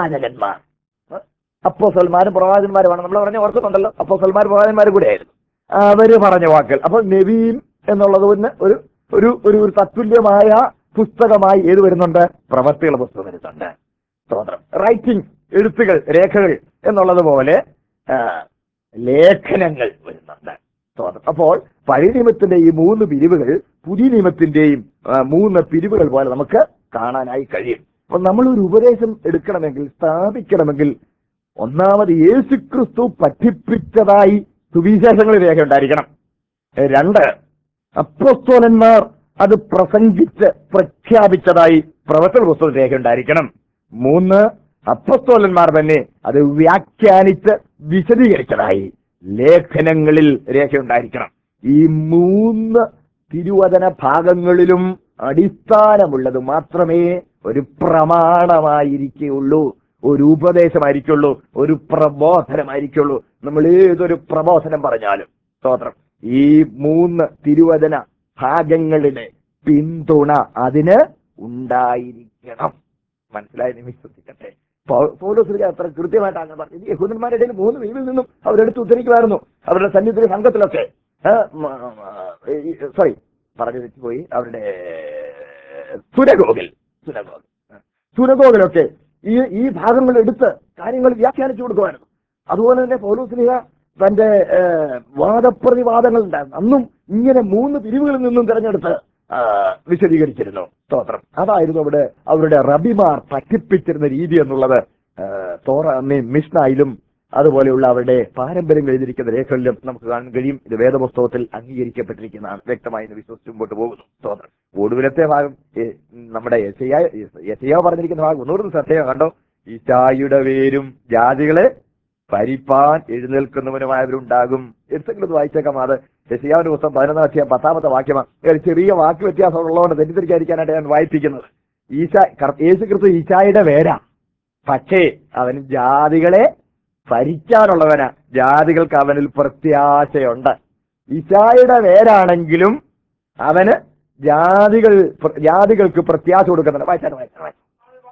[SPEAKER 1] പ്രവാചകന്മാർ അപ്പോസൽമാരും പ്രവാചകന്മാരുമാണ് നമ്മൾ പറഞ്ഞ ഓർക്കുന്നുണ്ടല്ലോ അപ്പോസൽമാർ പ്രവാചകന്മാരും കൂടെ ആയിരുന്നു അവര് പറഞ്ഞ വാക്കുകൾ അപ്പൊ നബീം എന്നുള്ളത് തന്നെ ഒരു ഒരു ഒരു ഒരു തത്തുല്യമായ പുസ്തകമായി ഏത് വരുന്നുണ്ട് പ്രവർത്തികളുടെ പുസ്തകം വരുന്നുണ്ട് സ്തോത്രം റൈറ്റിംഗ് എഴുത്തുകൾ രേഖകൾ എന്നുള്ളത് പോലെ ആ, ലേഖനങ്ങൾ വരുന്നുണ്ട് സ്തോത്രം അപ്പോൾ പഴയ നിയമത്തിന്റെ ഈ മൂന്ന് പിരിവുകൾ പുതിയ നിയമത്തിന്റെയും ആ, മൂന്ന് പിരിവുകൾ പോലെ നമുക്ക് കാണാനായി കഴിയും അപ്പൊ നമ്മൾ ഒരു ഉപദേശം എടുക്കണമെങ്കിൽ സ്ഥാപിക്കണമെങ്കിൽ ഒന്നാമത് യേശുക്രിസ്തു പഠിപ്പിച്ചതായി സുവിശേഷങ്ങളിൽ രേഖയുണ്ടായിരിക്കണം രണ്ട് അപ്പോസ്തോലന്മാർ അത് പ്രസംഗിച്ച് പ്രഖ്യാപിച്ചതായി പ്രവർത്തന പുസ്തകം രേഖയുണ്ടായിരിക്കണം മൂന്ന് അപ്പസ്തോലന്മാർ തന്നെ അത് വ്യാഖ്യാനിച്ച് വിശദീകരിച്ചതായി ലേഖനങ്ങളിൽ രേഖയുണ്ടായിരിക്കണം ഈ മൂന്ന് തിരുവചന ഭാഗങ്ങളിലും അടിസ്ഥാനമുള്ളത് മാത്രമേ ഒരു പ്രമാണമായിരിക്കുള്ളൂ ഒരു ഉപദേശമായിരിക്കുള്ളൂ ഒരു പ്രബോധനമായിരിക്കുള്ളൂ നമ്മൾ ഏതൊരു പ്രബോധനം പറഞ്ഞാലും സ്തോത്രം ഈ മൂന്ന് തിരുവചന ഭാഗങ്ങളുടെ പിന്തുണ അതിന് ഉണ്ടായിരിക്കണം മനസ്സിലായി വിശ്വസിക്കട്ടെ പൗലോസ്ലിക അത്ര കൃത്യമായിട്ട് അങ്ങനെ പറഞ്ഞു യഹൂദന്മാരുടെ ഇടയിൽ മൂന്ന് വീവിൽ നിന്നും അവരെടുത്ത് ഉദ്ധരിക്കുമായിരുന്നു അവരുടെ സന്നിധി സംഘത്തിലൊക്കെ സോറി പറഞ്ഞു വെച്ചുപോയി അവരുടെ സുരഗോഗിൽ സുരഗോഗ് സുരഗോഗിലൊക്കെ ഈ ഈ ഭാഗങ്ങൾ എടുത്ത് കാര്യങ്ങൾ വ്യാഖ്യാനിച്ചു കൊടുക്കുമായിരുന്നു അതുപോലെ തന്നെ പൗലോസ്ലിക തന്റെ ഏഹ്, വാദപ്രതിവാദങ്ങൾ ഉണ്ടായിരുന്നു അന്നും ഇങ്ങനെ മൂന്ന് പിരിവുകളിൽ നിന്നും തിരഞ്ഞെടുത്ത് ആ, വിശദീകരിച്ചിരുന്നു സ്തോത്രം അതായിരുന്നു അവിടെ അവരുടെ റബിമാർ പഠിപ്പിച്ചിരുന്ന രീതി എന്നുള്ളത് ആ, തോറ മി- മിഷ്നായിലും അതുപോലെയുള്ള അവരുടെ പാരമ്പര്യം എഴുതിയിരിക്കുന്ന രേഖകളിലും നമുക്ക് കാണാൻ കഴിയും ഇത് വേദപുസ്തകത്തിൽ അംഗീകരിക്കപ്പെട്ടിരിക്കുന്നതാണ് വ്യക്തമായി ഇന്ന് വിശ്വസിച്ച് മുമ്പോട്ട് പോകുന്നു സ്തോത്രം ഒടുവിലത്തെ ഭാഗം ഏ, നമ്മുടെ യശയാ പറഞ്ഞിരിക്കുന്ന ഭാഗം ഒന്നുകൂടി ശ്രദ്ധയോ കണ്ടോ ഈശായുടെ പേരും ജാതികളെ ഭരിപ്പാൻ എഴുന്നേൽക്കുന്നവനുമായവരുണ്ടാകും എന്തെങ്കിലും ഒന്ന് വായിച്ചേക്കാം അത് യശയാവിന്റെ പുസ്തകം പതിനൊന്നാം അധ്യായം പത്താമത്തെ വാക്യമാണ് ഒരു ചെറിയ വാക്ക് വ്യത്യാസം ഉള്ളതുകൊണ്ട് തെറ്റിദ്ധരിക്കാതിരിക്കാനായിട്ട് ഞാൻ വായിപ്പിക്കുന്നത് ഈശ കർ- യേശു ക്രിസ്തു ഈശായുടെ പേരാ പക്ഷേ അവൻ ജാതികളെ ഭരിക്കാനുള്ളവനാ ജാതികൾക്ക് അവനിൽ പ്രത്യാശയുണ്ട് ഈശായുടെ പേരാണെങ്കിലും അവന് ജാതികൾ പ്ര- ജാതികൾക്ക് പ്രത്യാശ കൊടുക്കുന്നുണ്ട് വായിച്ചാണ് വായിച്ചാണ് വായിച്ചാണ്.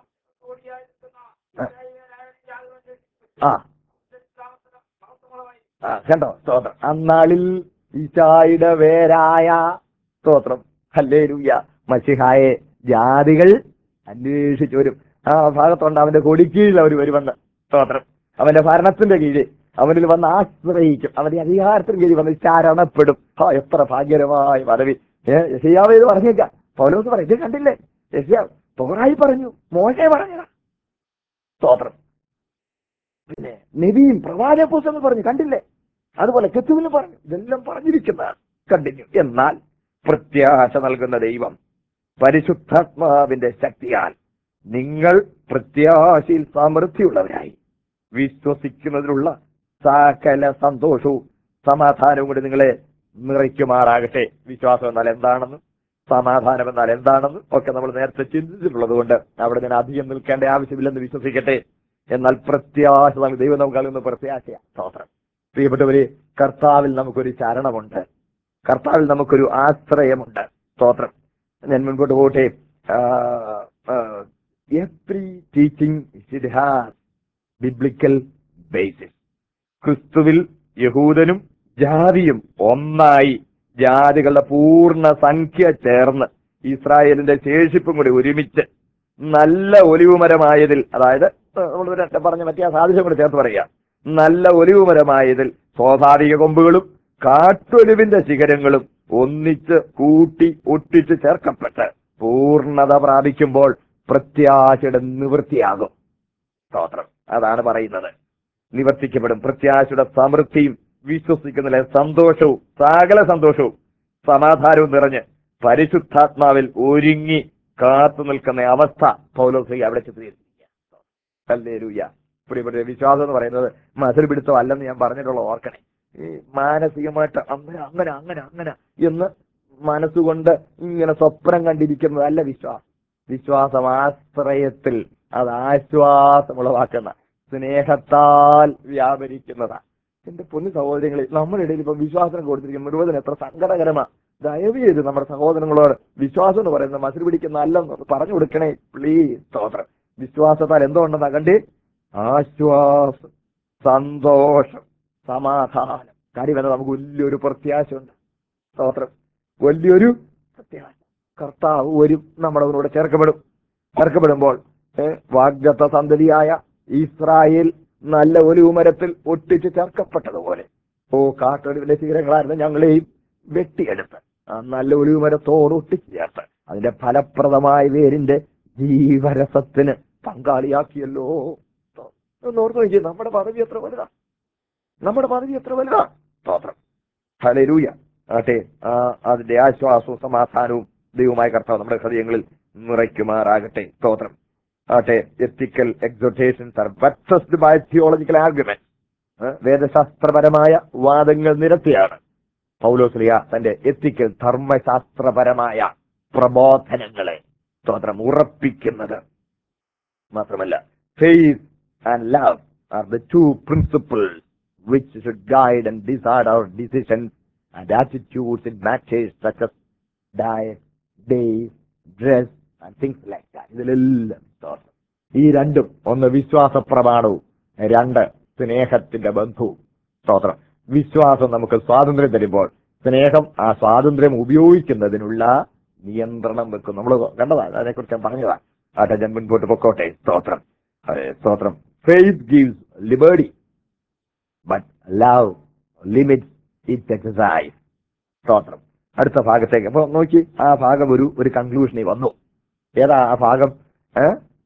[SPEAKER 1] ആ ആ കണ്ടോ സ്തോത്രം അന്നാളിൽ ഈശായുടെ പേരായ സ്തോത്രം ഹല്ലേലൂയ മസിഹായെ ജാതികൾ അന്വേഷിച്ചു വരും ആ ഭാഗത്തുണ്ട് അവന്റെ കൊടിക്കീഴിൽ അവർ വരുമെന്ന് സ്തോത്രം അവന്റെ ഭരണത്തിന്റെ കീഴിൽ അവനിൽ വന്ന് ആശ്രയിക്കും അവന്റെ അധികാരത്തിന് കീഴിൽ വന്ന് ശരണപ്പെടും ആ എത്ര ഭാഗ്യകരമായ പദവി ഏ യശയാവ് ഇത് പറഞ്ഞേക്കാം പൗലോസ് പറയും ഇത് കണ്ടില്ലേ യശയാവ് തോറായി പറഞ്ഞു മോശെ പറഞ്ഞതാ സ്തോത്രം പിന്നെ നബിയും പ്രവാചക പുസ്തകങ്ങൾ പറഞ്ഞു കണ്ടില്ലേ അതുപോലെ കെത്തുവിന് പറഞ്ഞു ഇതെല്ലാം പറഞ്ഞിരിക്കുന്നതാണ് കണ്ടിന്യൂ എന്നാൽ പ്രത്യാശ നൽകുന്ന ദൈവം പരിശുദ്ധാത്മാവിന്റെ ശക്തിയാൽ നിങ്ങൾ പ്രത്യാശയിൽ സമൃദ്ധിയുള്ളവരായി വിശ്വസിക്കുന്നതിനുള്ള സകല സന്തോഷവും സമാധാനവും കൂടി നിങ്ങളെ നിറയ്ക്കുമാറാകട്ടെ വിശ്വാസം എന്നാൽ എന്താണെന്നും സമാധാനം എന്നാൽ എന്താണെന്നും ഒക്കെ നമ്മൾ നേരത്തെ ചിന്തിച്ചിട്ടുള്ളത് കൊണ്ട് അവിടെ ഞാൻ അധികം നിൽക്കേണ്ട ആവശ്യമില്ലെന്ന് വിശ്വസിക്കട്ടെ എന്നാൽ പ്രത്യാശ നൽകി ദൈവം നമുക്ക് നൽകുന്ന പ്രത്യാശയാണ് സ്തോത്രം പ്രിയപ്പെട്ടവരെ കർത്താവിൽ നമുക്കൊരു ചരണമുണ്ട് കർത്താവിൽ നമുക്കൊരു ആശ്രയമുണ്ട് സ്തോത്രം ഞാൻ മുൻപോട്ട് പോകട്ടെ every teaching it has biblical basis ക്രിസ്തുവിൽ യഹൂദനും ജാതിയും ഒന്നായി ജാതികളുടെ പൂർണ്ണ സംഖ്യ ചേർന്ന് ഇസ്രായേലിന്റെ ശേഷിപ്പും കൂടി ഒരുമിച്ച് നല്ല ഒലിവുമരമായതിൽ അതായത് നമ്മൾ നേരത്തെ പറഞ്ഞ മറ്റേ ആ സാദൃശ്യം കൂടി ചേർത്ത് പറയുക നല്ല ഒലിവുമരമായതിൽ സ്വാഭാവിക കൊമ്പുകളും കാട്ടൊലിവിന്റെ ശിഖരങ്ങളും ഒന്നിച്ച് കൂട്ടി ഒട്ടിച്ച് ചേർക്കപ്പെട്ട് പൂർണ്ണത പ്രാപിക്കുമ്പോൾ പ്രത്യാശയുടെ നിവൃത്തിയാകും സ്തോത്രം അതാണ് പറയുന്നത് നിവർത്തിക്കപ്പെടും പ്രത്യാശയുടെ സമൃദ്ധിയും വിശ്വസിക്കുന്നതിലെ സന്തോഷവും സകല സന്തോഷവും സമാധാനവും നിറഞ്ഞ് പരിശുദ്ധാത്മാവിൽ ഒരുങ്ങി കാത്തു നിൽക്കുന്ന അവസ്ഥ പൗലോസിക അവിടെ ചിത്രീകരിച്ചിരിക്കുക പ്രിയപ്പെട്ട വിശ്വാസം എന്ന് പറയുന്നത് മതിൽ പിടുത്തം അല്ലെന്ന് ഞാൻ പറഞ്ഞിട്ടുള്ള ഓർക്കണേ ഈ മാനസികമായിട്ട് അങ്ങനെ അങ്ങനെ അങ്ങനെ അങ്ങനെ എന്ന് മനസ്സുകൊണ്ട് ഇങ്ങനെ സ്വപ്നം കണ്ടിരിക്കുന്നതല്ല വിശ്വാസം വിശ്വാസം ആശ്രയത്തിൽ അത് ആശ്വാസം ഉളവാക്കുന്ന സ്നേഹത്താൽ വ്യാപരിക്കുന്നതാണ് എന്റെ പൊന്നു സഹോദരങ്ങളെ നമ്മുടെ ഇടയിൽ ഇപ്പൊ വിശ്വാസം കൊടുത്തിരിക്കുന്ന മുഴുവൻ എത്ര സങ്കടകരമാ ദയവ് ചെയ്ത് നമ്മുടെ സഹോദരങ്ങളോട് വിശ്വാസം എന്ന് പറയുന്നത് മസിൽ പിടിക്കുന്ന അല്ലെന്ന് പറഞ്ഞു കൊടുക്കണേ പ്ലീസ് സ്തോത്രം വിശ്വാസത്താൽ എന്തോ ഉണ്ടെന്നാ കണ്ടേ ആശ്വാസം സന്തോഷം സമാധാനം കാര്യം എന്താ നമുക്ക് വലിയൊരു പ്രത്യാശയുണ്ട് സ്തോത്രം വലിയൊരു പ്രത്യാശ കർത്താവ് വരും നമ്മുടെ കൂടെ ചേർക്കപ്പെടും ചേർക്കപ്പെടുമ്പോൾ ഏ, വാഗ്ദത്ത സന്തതിയായ ഇസ്രായേൽ നല്ല ഒലിവുമരത്തിൽ ഒട്ടിച്ച് ചേർക്കപ്പെട്ടതുപോലെ ഓ കാട്ടൊടുവിലെ ശീലങ്ങളായിരുന്നു ഞങ്ങളെയും വെട്ടിയെടുത്ത് ആ നല്ല ഒലിവുമരത്തോട് ഒട്ടിച്ച് ചേർത്ത് അതിന്റെ ഫലപ്രദമായ വേരിന്റെ ജീവരസത്തിന് പങ്കാളിയാക്കിയല്ലോ ഒന്ന് ഓർത്ത് നോക്കിയേ നമ്മുടെ പദവി എത്ര വലുതാ നമ്മുടെ പദവി എത്ര വലുതാ സ്തോത്രം ഹലരൂയ ആട്ടെ ആ അതിന്റെ ആശ്വാസവും സമാധാനവും ദൈവമായ കർത്താവ് നമ്മുടെ ഹൃദയങ്ങളിൽ നിറയ്ക്കുമാറാകട്ടെ സ്തോത്രം ആട്ടെ ethical exhortations are by by theological argument വേദശാസ്ത്രപരമായ വാദങ്ങൾ നിരത്തിയാണ് പൗലോസ്ലിയ തന്റെ എത്തിക്കൽ ധർമ്മശാസ്ത്രപരമായ പ്രബോധനങ്ങളെ സ്തോത്രം ഉറപ്പിക്കുന്നത് മാത്രമല്ല faith and love are the two principles which should guide and decide our decisions and attitudes in matters such as diet, days, dress, and things like that. ഇതിലെല്ലാം സ്തോത്രം. ഈ രണ്ടും ഒന്ന് വിശ്വാസ പ്രമാണവും രണ്ട് സ്നേഹത്തിന്റെ ബന്ധവും സ്തോത്രം വിശ്വാസം നമുക്ക് സ്വാതന്ത്ര്യം തരുമ്പോൾ സ്നേഹം ആ സ്വാതന്ത്ര്യം ഉപയോഗിക്കുന്നതിനുള്ള നിയന്ത്രണം വെക്കും നമ്മൾ കണ്ടതാണ് അതിനെക്കുറിച്ച് ഞാൻ പറഞ്ഞതാണ് ആട്ടെ ഞാൻ മുൻപോട്ട് പൊക്കോട്ടെ സ്തോത്രം അതെ, സ്തോത്രം faith gives liberty but love limit it exercise സ്തോത്രം അടുത്ത ഭാഗത്തേക്ക് അപ്പൊ നോക്കി ആ ഭാഗം ഒരു ഒരു കൺക്ലൂഷനിൽ വന്നു ഏതാ ആ ഭാഗം ഏ?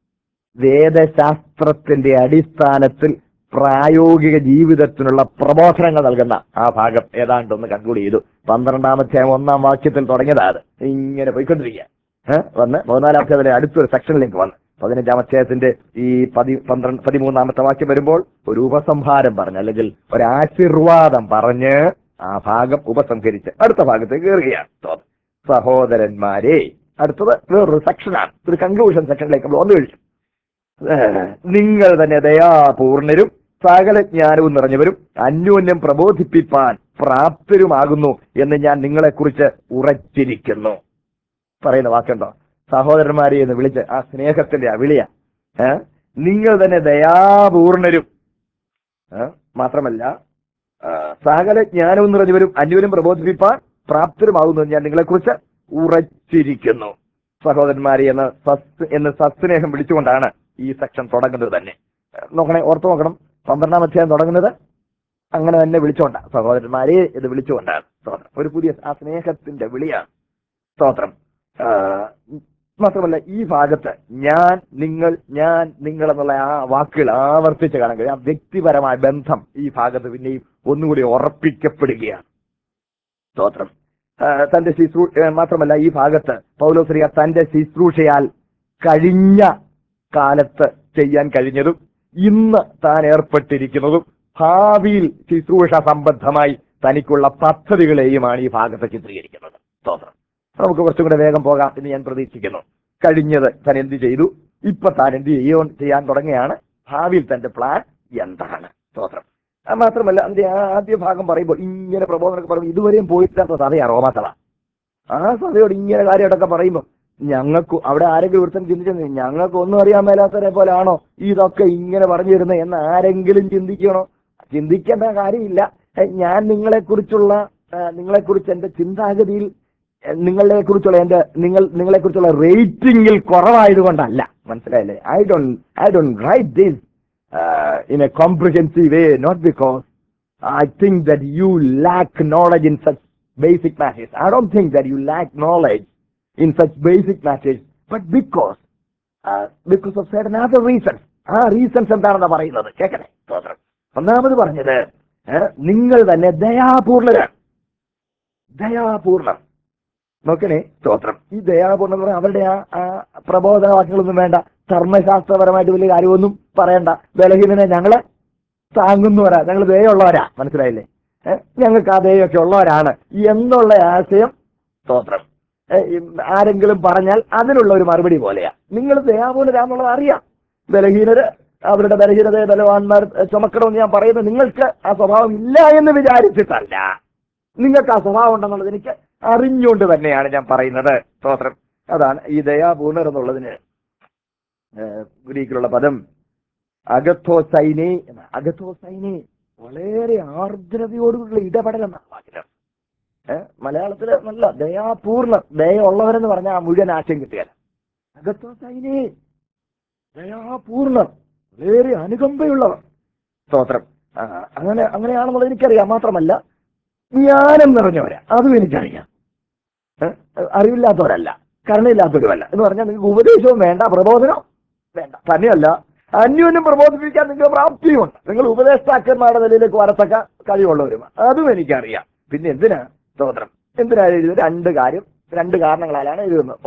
[SPEAKER 1] വേദശാസ്ത്രത്തിന്റെ അടിസ്ഥാനത്തിൽ പ്രായോഗിക ജീവിതത്തിനുള്ള പ്രബോധനങ്ങൾ നൽകുന്ന ആ ഭാഗം ഏതാണ്ട് ഒന്ന് കൺക്ലൂഡ് ചെയ്തു പന്ത്രണ്ടാമത്തെ ഒന്നാം വാക്യത്തിൽ തുടങ്ങിയതാ അത് ഇങ്ങനെ പോയിക്കൊണ്ടിരിക്കുക ഏഹ് വന്ന് മൂന്നാലാമത്തെ അതിലെ അടുത്തൊരു സെക്ഷനിലേക്ക് വന്ന് പതിനഞ്ചാം അധ്യായത്തിന്റെ ഈ പതി പന്ത്രണ്ട് പതിമൂന്നാമത്തെ വാക്യം വരുമ്പോൾ ഒരു ഉപസംഹാരം പറഞ്ഞ് അല്ലെങ്കിൽ ഒരു ആശീർവാദം പറഞ്ഞ് ആ ഭാഗം ഉപസംഹരിച്ച് അടുത്ത ഭാഗത്തേക്ക് കയറുകയാണ് സ്തോത്രം. സഹോദരന്മാരെ അടുത്തത് വേറൊരു സെക്ഷനാണ് ഒരു കൺക്ലൂഷൻ സെക്ഷനിലേക്ക് നമ്മൾ വന്നു കഴിഞ്ഞു ഏഹ്, നിങ്ങൾ തന്നെ ദയാപൂർണരും സകല ജ്ഞാനവും നിറഞ്ഞവരും അന്യോന്യം പ്രബോധിപ്പിപ്പാൻ പ്രാപ്തരുമാകുന്നു എന്ന് ഞാൻ നിങ്ങളെക്കുറിച്ച് ഉറച്ചിരിക്കുന്നു പറയുന്ന വാക്കുണ്ടോ സഹോദരന്മാരെ എന്ന് വിളിച്ച് ആ സ്നേഹത്തിന്റെ ആ വിളിയ ഏ? നിങ്ങൾ തന്നെ ദയാപൂർണരും ഏ? മാത്രമല്ല ആ, സകല ജ്ഞാനവും നിറഞ്ഞവരും അന്യോന്യം പ്രബോധിപ്പിപ്പാൻ പ്രാപ്തരുമാകുന്നു എന്ന് ഞാൻ നിങ്ങളെക്കുറിച്ച് ഉറച്ചിരിക്കുന്നു സഹോദരന്മാരെ എന്ന് സസ് എന്ന് സസ്നേഹം വിളിച്ചുകൊണ്ടാണ് ഈ സെക്ഷൻ തുടങ്ങുന്നത് തന്നെ ഏ, നോക്കണേ ഓർത്തു നോക്കണം പന്ത്രണ്ടാം അധ്യായം തുടങ്ങുന്നത് അങ്ങനെ തന്നെ വിളിച്ചുകൊണ്ടാണ് സഹോദരന്മാരെ ഇത് വിളിച്ചുകൊണ്ടാണ് സ്തോത്രം ഒരു പുതിയ ആ സ്നേഹത്തിന്റെ വിളിയാണ് സ്തോത്രം ആ, മാത്രമല്ല ഈ ഭാഗത്ത് ഞാൻ നിങ്ങൾ ഞാൻ നിങ്ങൾ എന്നുള്ള ആ വാക്കുകൾ ആവർത്തിച്ച് കാണാൻ കഴിയും ആ വ്യക്തിപരമായ ബന്ധം ഈ ഭാഗത്ത് പിന്നെയും ഒന്നുകൂടി ഉറപ്പിക്കപ്പെടുകയാണ് സ്തോത്രം ആ, തന്റെ ശുശ്രൂ ആ, മാത്രമല്ല ഈ ഭാഗത്ത് പൗലോശ്രീയ തന്റെ ശുശ്രൂഷയാൽ കഴിഞ്ഞ കാലത്ത് ചെയ്യാൻ കഴിഞ്ഞതും ഇന്ന് താൻ ഏർപ്പെട്ടിരിക്കുന്നതും ഭാവിയിൽ ശുശ്രൂഷ സംബന്ധമായി തനിക്കുള്ള പദ്ധതികളെയുമാണ് ഈ ഭാഗത്ത് ചിത്രീകരിക്കുന്നത് സ്തോത്രം നമുക്ക് കുറച്ചും കൂടെ വേഗം പോകാം എന്ന് ഞാൻ പ്രതീക്ഷിക്കുന്നു കഴിഞ്ഞത് താൻ എന്ത് ചെയ്തു ഇപ്പൊ താൻ എന്ത് ചെയ്യോ ചെയ്യാൻ തുടങ്ങിയാണ് ഭാവിയിൽ തന്റെ പ്ലാൻ എന്താണ് സ്തോത്രം അത് മാത്രമല്ല അതിന്റെ ആ ആദ്യ ഭാഗം പറയുമ്പോൾ ഇങ്ങനെ പ്രബോധനമൊക്കെ പറയുമ്പോൾ ഇതുവരെയും പോയിട്ടില്ലാത്ത സഭയാണ് റോമാസഭ ആ സഭയോട് ഇങ്ങനെ കാര്യമായിട്ടൊക്കെ പറയുമ്പോൾ ഞങ്ങൾക്ക് അവിടെ ആരെങ്കിലും ഒരുത്തൻ ചിന്തിച്ചു ഞങ്ങൾക്ക് ഒന്നും അറിയാൻ മേലാത്തവരെ പോലാണോ ഇതൊക്കെ ഇങ്ങനെ പറഞ്ഞു തരുന്നത് എന്ന് ആരെങ്കിലും ചിന്തിക്കണോ ചിന്തിക്കേണ്ട കാര്യമില്ല ഏ, ഞാൻ നിങ്ങളെ കുറിച്ചുള്ള നിങ്ങളെ കുറിച്ച് എന്റെ ചിന്താഗതിയിൽ നിങ്ങളെ കുറിച്ചുള്ള എന്റെ നിങ്ങൾ നിങ്ങളെ കുറിച്ചുള്ള റേറ്റിംഗിൽ കുറവായതുകൊണ്ടല്ല മനസ്സിലായില്ലേ I don't I don't write this in a comprehensive way not because I think that you lack knowledge in such basic matters. I don't think that you lack knowledge in such basic matters, but because uh, because of certain other reasons. ആ reasons എന്താണെന്ന് പറയുന്നത് കേൾക്കണേ സ്തോത്രം ഒന്നാമത് പറഞ്ഞത് ഏ, നിങ്ങൾ തന്നെ ദയാപൂർണരാണ് ദയാപൂർണം നോക്കണേ സ്തോത്രം ഈ ദയാപൂർണം എന്ന് പറഞ്ഞാൽ അവരുടെ ആ ആ പ്രബോധനവാക്യങ്ങളൊന്നും വേണ്ട ധർമ്മശാസ്ത്രപരമായിട്ട് വലിയ കാര്യമൊന്നും പറയണ്ട ബലഹീനനെ ഞങ്ങള് താങ്ങുന്നവരാ ഞങ്ങൾ ദയുള്ളവരാ മനസ്സിലായില്ലേ ഏഹ് ഞങ്ങൾക്ക് ആ ദയൊക്കെ ഉള്ളവരാണ് എന്നുള്ള ആശയം സ്തോത്രം ഏ, ഈ ആരെങ്കിലും പറഞ്ഞാൽ അതിനുള്ള ഒരു മറുപടി പോലെയാ നിങ്ങൾ ദയാപൂലരാന്നുള്ളത് അറിയാം ബലഹീനര് അവരുടെ ബലഹീനതയെ ബലവാന്മാർ ഏ, ചുമക്കണമെന്ന് ഞാൻ പറയുന്നത് നിങ്ങൾക്ക് ആ സ്വഭാവം ഇല്ല എന്ന് വിചാരിച്ചിട്ടല്ല നിങ്ങൾക്ക് ആ സ്വഭാവം ഉണ്ടെന്നുള്ളത് എനിക്ക് അറിഞ്ഞുകൊണ്ട് തന്നെയാണ് ഞാൻ പറയുന്നത് സ്തോത്രം അതാണ് ഈ ദയാപൂർണർ എന്നുള്ളതിന് ഏ, ഗ്രീക്കിലുള്ള പദം അഗത്തോസൈനെ എന്ന അഗത്തോസൈനെ വളരെ ആർദ്രതയോടുള്ള ഇടപെടൽ എന്നാണ് വാക്കിന് ഏഹ് മലയാളത്തില് നല്ല ദയാപൂർണ്ണ ദയുള്ളവരെന്ന് പറഞ്ഞാൽ മുഴുവൻ ആശയം കിട്ടിയാൽ അകത്തോസൈനേ ദയാപൂർണ്ണർ വളരെ അനുകമ്പയുള്ളവർ സ്തോത്രം ആ, അങ്ങനെ അങ്ങനെയാണെന്നുള്ളത് എനിക്കറിയാം മാത്രമല്ല ജ്ഞാനം നിറഞ്ഞവരാ അതും എനിക്കറിയാം ഏ? അറിവില്ലാത്തവരല്ല കരുണയില്ലാത്തവരുമല്ല എന്ന് പറഞ്ഞാൽ നിങ്ങൾക്ക് ഉപദേശവും വേണ്ട പ്രബോധനം വേണ്ട തന്നെയല്ല അന്യോന്യം പ്രബോധിപ്പിക്കാൻ നിങ്ങൾക്ക് പ്രാപ്തിയുമുണ്ട് നിങ്ങൾ ഉപദേഷ്ടാക്കന്മാരുടെ നിലയിലേക്ക് വരത്തക്ക കഴിവുള്ളവരുമാണ് അതും എനിക്കറിയാം പിന്നെ എന്തിനാ സ്തോത്രം എന്തിനാ എഴുതുന്നത് രണ്ട് കാര്യം രണ്ട് കാരണങ്ങളാലാണ് എഴുതുന്നത്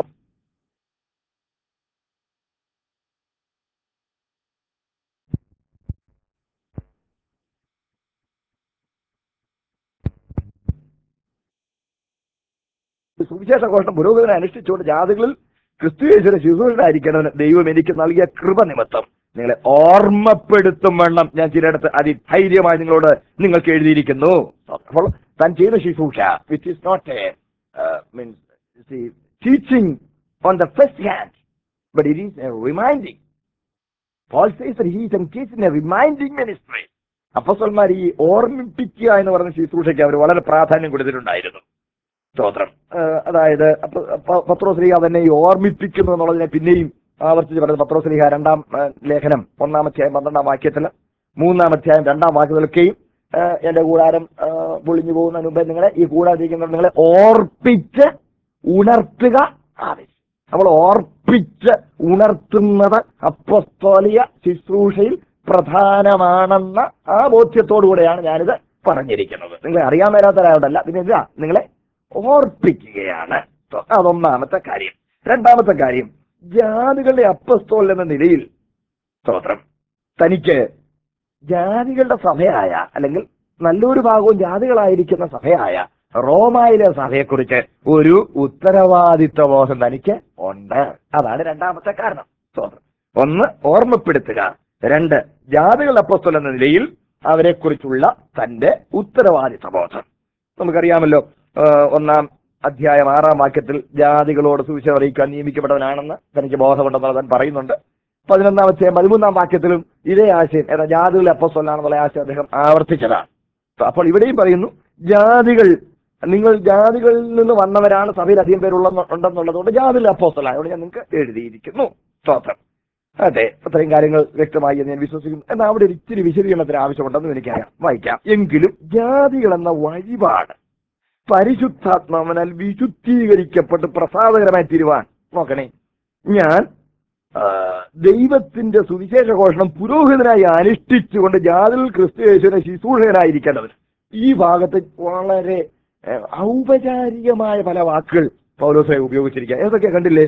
[SPEAKER 1] സുവിശേഷ ഘോഷണം പുരോഗതിനെ അനുഷ്ഠിച്ചുകൊണ്ട് ജാതികളിൽ ക്രിസ്തുയേശ്വര ശുശ്രൂഷനായിരിക്കണമെന്ന് ദൈവം എനിക്ക് നൽകിയ കൃപ നിമിത്തം നിങ്ങളെ ഓർമ്മപ്പെടുത്തും വേണം ഞാൻ ചിലയിടത്ത് അതിധൈര്യമായി നിങ്ങളോട് നിങ്ങൾക്ക് എഴുതിയിരിക്കുന്നു അപ്പോൾ താൻ ചെയ്ത ശുശ്രൂഷ which is not a means teaching on the first hand but it is a reminding Paul says that he is engaged in a reminding ministry. അപ്പസ്വന്മാർ ഈ ഓർമ്മിപ്പിക്കുക എന്ന് പറഞ്ഞ ശുശ്രൂഷയ്ക്ക് അവർ വളരെ പ്രാധാന്യം കൊടുത്തിട്ടുണ്ടായിരുന്നു സ്തോത്രം ഏഹ് അതായത് അപ്പ- പ- പത്രോസ്ലീഹ തന്നെ ഈ ഓർമ്മിപ്പിക്കുന്നു എന്നുള്ളതിനെ പിന്നെയും ആവർത്തിച്ച് പറയുന്നത് പത്രോസ്ലീഹ രണ്ടാം ഏഹ് ലേഖനം ഒന്നാം അധ്യായം പന്ത്രണ്ടാം വാക്യത്തിൽ മൂന്നാം അധ്യായം രണ്ടാം വാക്യത്തിലൊക്കെയും ഏഹ് എന്റെ കൂടാരം ഏഹ് പൊളിഞ്ഞു പോകുന്നതിന് മുമ്പേ നിങ്ങളെ ഈ കൂടാതിരിക്കുന്നവർ നിങ്ങളെ ഓർപ്പിച്ച് ഉണർത്തുക ആവശ്യം നമ്മൾ ഓർപ്പിച്ച് ഉണർത്തുന്നത് അപ്പസ്തോലിയ ശുശ്രൂഷയിൽ പ്രധാനമാണെന്ന ആ ബോധ്യത്തോടുകൂടെയാണ് ഞാനിത് പറഞ്ഞിരിക്കുന്നത് നിങ്ങളെ അറിയാൻ മേലാത്തവരായോടല്ല പിന്നെ എന്താ നിങ്ങളെ ഓർപ്പിക്കുകയാണ് So, അതൊന്നാമത്തെ കാര്യം രണ്ടാമത്തെ കാര്യം ജാതികളുടെ അപ്പസ്തോൽ എന്ന നിലയിൽ സ്തോത്രം തനിക്ക് ജാതികളുടെ സഭയായ അല്ലെങ്കിൽ നല്ലൊരു ഭാഗവും ജാതികളായിരിക്കുന്ന സഭയായ റോമായിലെ സഭയെക്കുറിച്ച് ഒരു ഉത്തരവാദിത്വ ബോധം തനിക്ക് ഉണ്ട് അതാണ് രണ്ടാമത്തെ കാരണം സ്തോത്രം ഒന്ന് ഓർമ്മപ്പെടുത്തുക രണ്ട് ജാതികളുടെ അപ്പസ്തോൽ എന്ന നിലയിൽ അവരെക്കുറിച്ചുള്ള തന്റെ ഉത്തരവാദിത്വ ബോധം നമുക്കറിയാമല്ലോ ആ, ഒന്നാം അധ്യായം ആറാം വാക്യത്തിൽ ജാതികളോട് സുവിശേഷം അറിയിക്കാൻ നിയമിക്കപ്പെട്ടവനാണെന്ന് തനിക്ക് ബോധമുണ്ടെന്ന് താൻ പറയുന്നുണ്ട് പതിനൊന്നാം അധ്യായം പതിമൂന്നാം വാക്യത്തിലും ഇതേ ആശയം ഏതാ ജാതികളെ അപ്പസ്വലാണെന്നുള്ള ആശയം അദ്ദേഹം ആവർത്തിച്ചതാണ് അപ്പോൾ ഇവിടെയും പറയുന്നു ജാതികൾ നിങ്ങൾ ജാതികളിൽ നിന്ന് വന്നവരാണ് സഭയിൽ അധികം പേരുള്ള ഉണ്ടെന്നുള്ളതുകൊണ്ട് ജാതികളെ അപ്പോസ്തലാണ് ഞാൻ നിങ്ങൾക്ക് എഴുതിയിരിക്കുന്നു സ്തോത്രം അതെ അത്രയും കാര്യങ്ങൾ വ്യക്തമായി എന്ന് ഞാൻ വിശ്വസിക്കുന്നു എന്നാൽ അവിടെ ഒരു ഇച്ചിരി വിശദീകരണത്തിന് ആവശ്യമുണ്ടെന്ന് എനിക്കറിയാം വായിക്കാം എങ്കിലും ജാതികൾ എന്ന വഴിപാട് പരിശുദ്ധാത്മാവനാൽ വിശുദ്ധീകരിക്കപ്പെട്ട് പ്രസാദകരമായി തീരുവാൻ നോക്കണേ ഞാൻ ആ, ദൈവത്തിന്റെ സുവിശേഷ ഘോഷണം പുരോഹിതനായി അനുഷ്ഠിച്ചുകൊണ്ട് ജാതിൽ ക്രിസ്തു യേശുവിനെ ശുശ്രൂഷകനായിരിക്കേണ്ടത് ഈ ഭാഗത്ത് വളരെ ഏ, ഔപചാരികമായ പല വാക്കുകൾ പൗലോസെ ഉപയോഗിച്ചിരിക്കുക ഏതൊക്കെ കണ്ടില്ലേ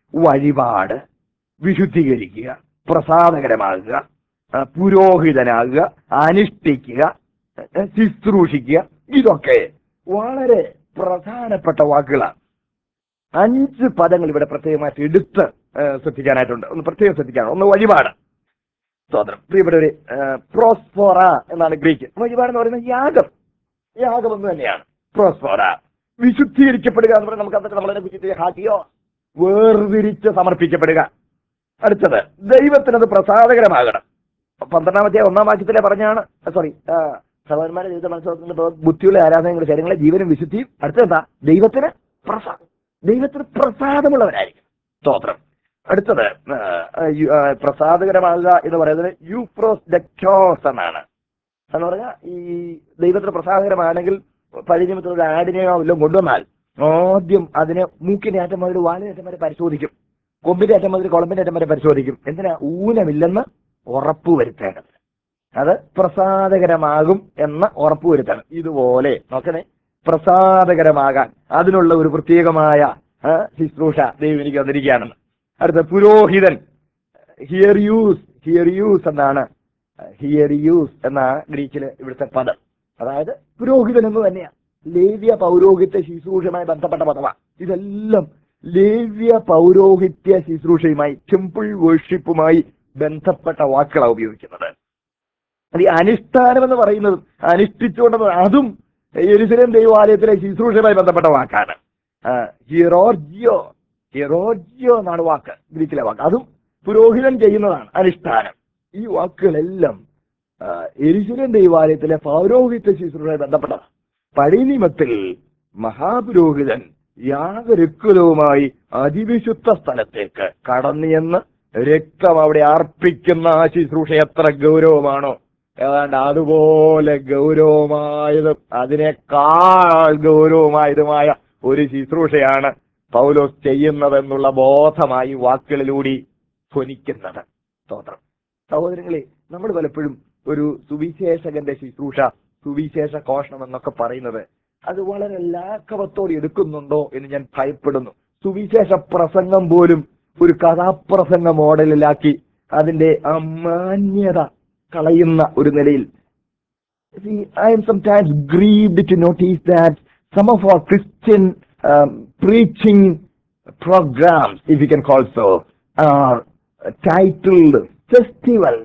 [SPEAKER 1] വഴിപാട് വിശുദ്ധീകരിക്കുക പ്രസാദകരമാകുക ആ, പുരോഹിതനാകുക അനുഷ്ഠിക്കുക ഏ, ശുശ്രൂഷിക്കുക ഇതൊക്കെ വളരെ പ്രധാനപ്പെട്ട വാക്കുകളാണ് അഞ്ച് പദങ്ങൾ ഇവിടെ പ്രത്യേകമായിട്ട് എടുത്ത് ഏ, ശ്രദ്ധിക്കാനായിട്ടുണ്ട് ഒന്ന് പ്രത്യേകം ശ്രദ്ധിക്കാണ് ഒന്ന് വഴിപാട് സ്തോത്രം പ്രിയപ്പെട്ടവര് പ്രോസ്ഫോറ എന്നാണ് ഗ്രീക്ക് വഴിപാട് എന്ന് പറയുന്നത് യാഗം യാഗം എന്ന് തന്നെയാണ് പ്രോസ്ഫോറ വിശുദ്ധീകരിക്കപ്പെടുക എന്ന് പറയുന്നത് നമുക്ക് അതൊക്കെ നമ്മളതിനെ കുറിച്ച് ഹാക്കിയോ വേർതിരിച്ച് സമർപ്പിക്കപ്പെടുക അടുത്തത് ദൈവത്തിനത് പ്രസാദകരമാകണം പന്ത്രണ്ടാമത്തെ ഒന്നാം വാക്യത്തിലെ പറഞ്ഞാണ് സോറി സഹോദരന്മാരെ ദൈവത്തെ മനസ്സിലാക്കുന്ന ബുദ്ധിയുള്ള ആരാധനയുടെ ശരീരങ്ങളെ ജീവനും വിശുദ്ധിയും അടുത്തെന്താ ദൈവത്തിന് പ്രസാദം ദൈവത്തിന് പ്രസാദമുള്ളവരായിരിക്കും സ്തോത്രം അടുത്തത് ആ, ആ, യു- ആ, പ്രസാദകരമാകുക എന്ന് പറയുന്നത് യൂഫ്രോസ് ഡെക്ടോസ് എന്നാണ് എന്ന് പറഞ്ഞാൽ ഈ ദൈവത്തിന് പ്രസാദകരമാണെങ്കിൽ പഴയ നിമിത്തം ഒരു ആടിനെയോ വല്ലതും കൊണ്ടുവന്നാൽ ആദ്യം അതിനെ മൂക്കിന്റെ അറ്റം മുതൽ വാലിന്റെ അറ്റം വരെ പരിശോധിക്കും കൊമ്പിന്റെ അറ്റം മുതൽ കുളമ്പിന്റെ അറ്റം വരെ പരിശോധിക്കും എന്തിനാ ഊനമില്ലെന്ന് ഉറപ്പുവരുത്തേണ്ടത് അത് പ്രസാദകരമാകും എന്ന് ഉറപ്പുവരുത്തണം ഇതുപോലെ നോക്കണേ പ്രസാദകരമാകാൻ അതിനുള്ള ഒരു പ്രത്യേകമായ ആ, ശുശ്രൂഷ ദൈവം എനിക്ക് തന്നിരിക്കുകയാണെന്ന് അടുത്ത പുരോഹിതൻ ഹിയർ യൂസ് ഹിയർ യൂസ് എന്നാണ് ഹിയർ യൂസ് എന്ന ഗ്രീക്കില് ഇവിടുത്തെ പദം അതായത് പുരോഹിതൻ എന്ന് തന്നെയാണ് ലേവ്യ പൗരോഹിത്യ ശുശ്രൂഷയുമായി ബന്ധപ്പെട്ട പദമാണ് ഇതെല്ലാം ലേവ്യ പൗരോഹിത്യ ശുശ്രൂഷയുമായി ടെമ്പിൾ വേർഷിപ്പുമായി ബന്ധപ്പെട്ട വാക്കുകളാണ് ഉപയോഗിക്കുന്നത് അത് ഈ അനുഷ്ഠാനം എന്ന് പറയുന്നത് അനുഷ്ഠിച്ചുകൊണ്ടെന്ന് അതും യെരുസലേം ദൈവാലയത്തിലെ ശുശ്രൂഷയുമായി ബന്ധപ്പെട്ട വാക്കാണ് ഹിറോർജിയോ ഹിറോർജിയോ എന്നാണ് വാക്ക് ഗ്രീക്കിലെ വാക്ക് അതും പുരോഹിതൻ ചെയ്യുന്നതാണ് അനുഷ്ഠാനം ഈ വാക്കുകളെല്ലാം ആ, എരിശിലേം ദൈവാലയത്തിലെ പൗരോഹിത്യ ശുശ്രൂഷയെ ബന്ധപ്പെട്ട പഴയ നിയമത്തിൽ മഹാപുരോഹിതൻ യാഗരക്തവുമായി അതിവിശുദ്ധ സ്ഥലത്തേക്ക് കടന്നിയെന്ന് രക്തം അവിടെ അർപ്പിക്കുന്ന ആ ശുശ്രൂഷ എത്ര ഗൗരവമാണോ ഏതാണ്ട് അതുപോലെ ഗൗരവമായതും അതിനേക്കാൾ ഗൗരവമായതുമായ ഒരു ശുശ്രൂഷയാണ് പൗലോസ് ചെയ്യുന്നതെന്നുള്ള ബോധമായി വാക്കുകളിലൂടെ ധ്വനിക്കുന്നത് സ്തോത്രം സഹോദരങ്ങളെ നമ്മൾ പലപ്പോഴും ഒരു സുവിശേഷകന്റെ ശുശ്രൂഷ സുവിശേഷ കോഷണം എന്നൊക്കെ പറയുന്നത് അത് വളരെ ലാഘവത്തോടെ എടുക്കുന്നുണ്ടോ എന്ന് ഞാൻ ഭയപ്പെടുന്നു സുവിശേഷ പ്രസംഗം പോലും ഒരു കഥാപ്രസംഗ മോഡലിലാക്കി അതിന്റെ ആ മാന്യത കളയുന്ന ഒരു നിലയിൽ See, I am sometimes grieved to notice that some of our Christian um, preaching programs, if you can call so, are titled festivals.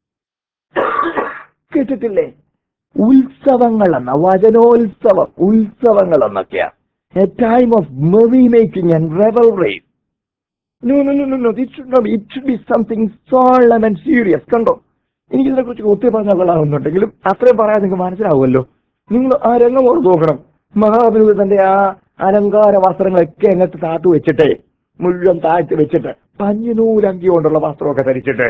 [SPEAKER 1] കേട്ടിട്ടില്ലേ ഉത്സവങ്ങൾ എന്ന വചനോത്സവം ഉത്സവങ്ങൾ എന്നൊക്കെയാ a time of movie making and revelry no no no no no it should not it should be something solemn and serious കണ്ടോ എനിക്ക് ഇതിനെ കുറിച്ച് ഒത്തിരി പറഞ്ഞാൽ കൊള്ളാമെന്നുണ്ടെങ്കിലും അത്രയും പറയാൻ നിങ്ങൾക്ക് മനസ്സിലാവുമല്ലോ നിങ്ങൾ ആ രംഗം ഓർത്ത് നോക്കണം മഹാപുരുതന്റെ ആ അലങ്കാര വസ്ത്രങ്ങളൊക്കെ അങ്ങനത്തെ താത്തു വെച്ചിട്ട് മുഴുവൻ താഴ്ത്തി വെച്ചിട്ട് പഞ്ഞിനൂലങ്കി കൊണ്ടുള്ള വസ്ത്രമൊക്കെ ധരിച്ചിട്ട്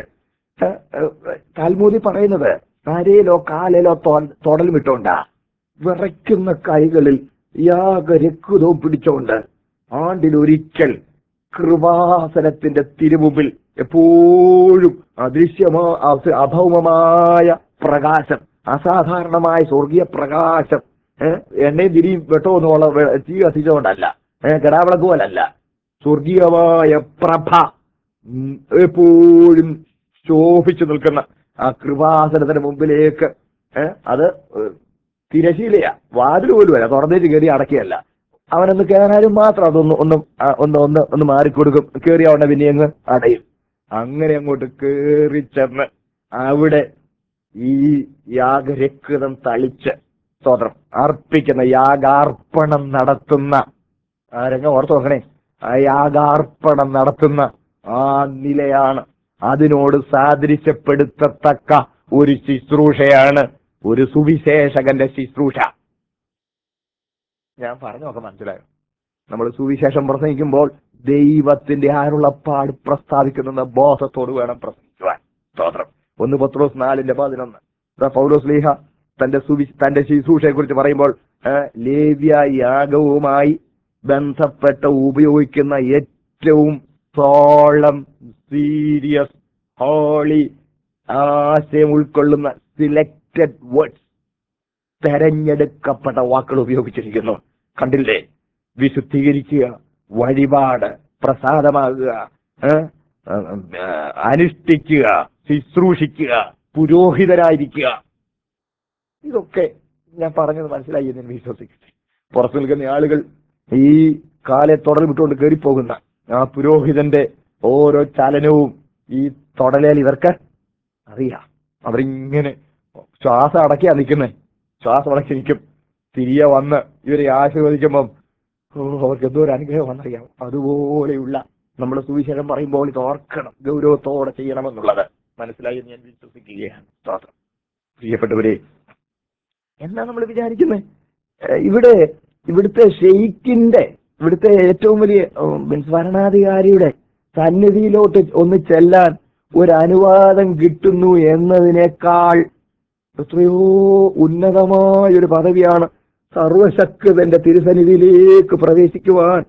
[SPEAKER 1] കാൽമൂതി പറയുന്നത് അരയിലോ കാലിലോ തൊടലും ഇട്ടോണ്ടാ വിറയ്ക്കുന്ന കൈകളിൽ യാഗരക്കുതവും പിടിച്ചോണ്ട് ആണ്ടിലൊരിക്കൽ കൃപാസനത്തിന്റെ തിരുമുമ്പിൽ എപ്പോഴും അദൃശ്യമോ അസ- അഭൗമമായ പ്രകാശം അസാധാരണമായ സ്വർഗീയ പ്രകാശം ഏഹ് എണ്ണയും തിരിയും വെട്ടമൊന്നുമുള്ള വെ- തീ കത്തിച്ചുകൊണ്ടല്ല ഏഹ് കിടാവിളക്ക് പോലല്ല സ്വർഗീയമായ പ്രഭ ഉം, എപ്പോഴും ശോഭിച്ചു നിൽക്കുന്ന ആ കൃപാസനത്തിന് മുമ്പിലേക്ക് ഏഹ് അത് ഏഹ്, തിരശീലയാ വാതിൽ പോലും അല്ല തുറന്നേറ്റ് കയറി അടക്കിയല്ല അവനൊന്ന് കയറാനും മാത്രം അതൊന്ന് ഒന്ന് ആ, ഒന്ന് ഒന്ന് ഒന്ന് മാറിക്കൊടുക്കും കയറി അവനെ പിന്നെ അങ്ങ് അടയും അങ്ങനെ അങ്ങോട്ട് കയറി ചെന്ന് അവിടെ ഈ യാഗരക്തം തളിച്ച് സ്തോത്രം അർപ്പിക്കുന്ന യാഗാർപ്പണം നടത്തുന്ന ആ രംഗം ഓർത്ത് നോക്കണേ ആ യാഗാർപ്പണം നടത്തുന്ന ആ നിലയാണ് അതിനോട് സാദൃശ്യപ്പെടുത്തത്തക്ക ഒരു ശുശ്രൂഷയാണ് ഒരു സുവിശേഷകന്റെ ശുശ്രൂഷ ഞാൻ പറഞ്ഞൊക്കെ മനസ്സിലായോ നമ്മൾ സുവിശേഷം പ്രസംഗിക്കുമ്പോൾ ദൈവത്തിന്റെ ആരുള്ളപ്പാട് പ്രസ്താവിക്കുന്ന ബോധത്തോട് വേണം പ്രസംഗിക്കുവാൻ സ്തോത്രം ഒന്ന് പത്രോസ് നാലിന്റെ പതിനൊന്ന് ഇതാ പൗലോസ് ലീഹ തന്റെ സുവി തന്റെ ശുശ്രൂഷയെ കുറിച്ച് പറയുമ്പോൾ ആ, ലേവ്യ യാഗവുമായി ബന്ധപ്പെട്ട് ഉപയോഗിക്കുന്ന ഏറ്റവും സോളം സീരിയസ് ഹോളി ആശയം ഉൾക്കൊള്ളുന്ന സിലക്റ്റഡ് വേർഡ്സ് തെരഞ്ഞെടുക്കപ്പെട്ട വാക്കുകൾ ഉപയോഗിച്ചിരിക്കുന്നു കണ്ടില്ലേ വിശുദ്ധീകരിക്കുക വഴിപാട് പ്രസാദമാകുക ഏ? ആ, ആ, അനുഷ്ഠിക്കുക ശുശ്രൂഷിക്കുക പുരോഹിതരായിരിക്കുക ഇതൊക്കെ ഞാൻ പറഞ്ഞത് മനസ്സിലായി എന്ന് ഞാൻ വിശ്വസിക്കട്ടെ പുറത്തു നിൽക്കുന്ന ആളുകൾ ഈ കാലെ തുടൽ വിട്ടുകൊണ്ട് കയറിപ്പോകുന്ന ആ പുരോഹിതന്റെ ഓരോ ചലനവും ഈ തൊടലേൽ ഇവർക്ക് അറിയാം അവരിങ്ങനെ ശ്വാസം അടക്കിയാ നിൽക്കുന്നേ ശ്വാസം അടക്കി നിൽക്കും തിരികെ വന്ന് ഇവരെ ആശീർവദിക്കുമ്പം ഓ അവർക്ക് എന്തോ ഒരു അനുഗ്രഹം വന്നറിയാം അതുപോലെയുള്ള നമ്മൾ സുവിശേഷം പറയുമ്പോൾ ഇത് ഓർക്കണം ഗൗരവത്തോടെ ചെയ്യണമെന്നുള്ളത് മനസ്സിലായി എന്ന് ഞാൻ വിശ്വസിക്കുകയാണ് സ്തോത്രം പ്രിയപ്പെട്ടവരെ എന്താ നമ്മൾ വിചാരിക്കുന്നത് ഇവിടെ ഇവിടുത്തെ ഷെയ്ഖിന്റെ ഇവിടുത്തെ ഏറ്റവും വലിയ ഉം, മീൻസ് ഭരണാധികാരിയുടെ സന്നിധിയിലോട്ട് ഒന്ന് ചെല്ലാൻ ഒരു അനുവാദം കിട്ടുന്നു എന്നതിനേക്കാൾ എത്രയോ ഉന്നതമായ ഒരു പദവിയാണ് സർവശക്തന്റെ തിരുസന്നിധിയിലേക്ക് പ്രവേശിക്കുവാൻ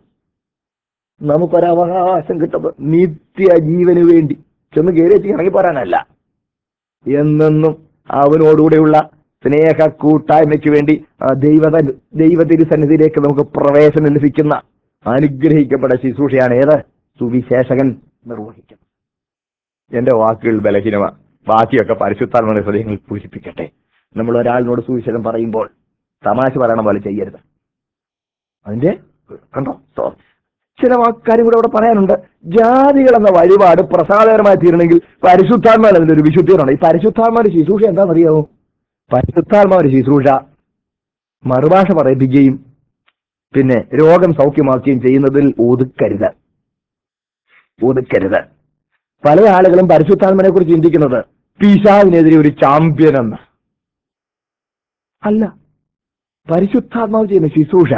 [SPEAKER 1] നമുക്കൊരവകാശം കിട്ടുന്നത് നിത്യജീവന് വേണ്ടി ചെന്ന് കയറി ഇറങ്ങി പോരാനല്ല എന്നെന്നും അവനോടുകൂടെയുള്ള സ്നേഹ കൂട്ടായ്മയ്ക്ക് വേണ്ടി ആ ദൈവ ദൈവ തിരുസന്നിധിയിലേക്ക് നമുക്ക് പ്രവേശനം ലഭിക്കുന്ന അനുഗ്രഹിക്കപ്പെട്ട ശുശ്രൂഷയാണ് ഏത് സുവിശേഷകൻ നിർവഹിക്കുന്നത് എന്റെ വാക്കുകൾ ബലഹീനമാണ് ബാക്കിയൊക്കെ പരിശുദ്ധാത്മയുടെ ഹൃദയങ്ങൾ പൂരിപ്പിക്കട്ടെ നമ്മൾ ഒരാളിനോട് സുവിശേഷം പറയുമ്പോൾ തമാശ പറയണ പോലെ ചെയ്യരുത് അതിന്റെ കണ്ടോ സോ, ചില വാ- കാര്യം കൂടെ അവിടെ പറയാനുണ്ട് ജാതികൾ എന്ന വഴിപാട് പ്രസാദകരമായി തീരണമെങ്കിൽ പരിശുദ്ധാത്മാവിൽ അതിന്റെ ഒരു വിശുദ്ധിയുണ്ട് ഈ പരിശുദ്ധാത്മാവിന്റെ ശുശ്രൂഷ എന്താണെന്നറിയാമോ പരിശുദ്ധാത്മാവിന്റെ ശുശ്രൂഷ മറുഭാഷ പറയിപ്പിക്കുകയും പിന്നെ രോഗം സൗഖ്യമാക്കുകയും ചെയ്യുന്നതിൽ ഒതുക്കരുത് ഒതുക്കരുത് പല ആളുകളും പരിശുദ്ധാത്മനെ കുറിച്ച് ചിന്തിക്കുന്നത് പിശാവിനെതിരെ ഒരു ചാമ്പ്യൻ എന്ന് അല്ല പരിശുദ്ധാത്മാവ് ചെയ്യുന്ന ശുശ്രൂഷ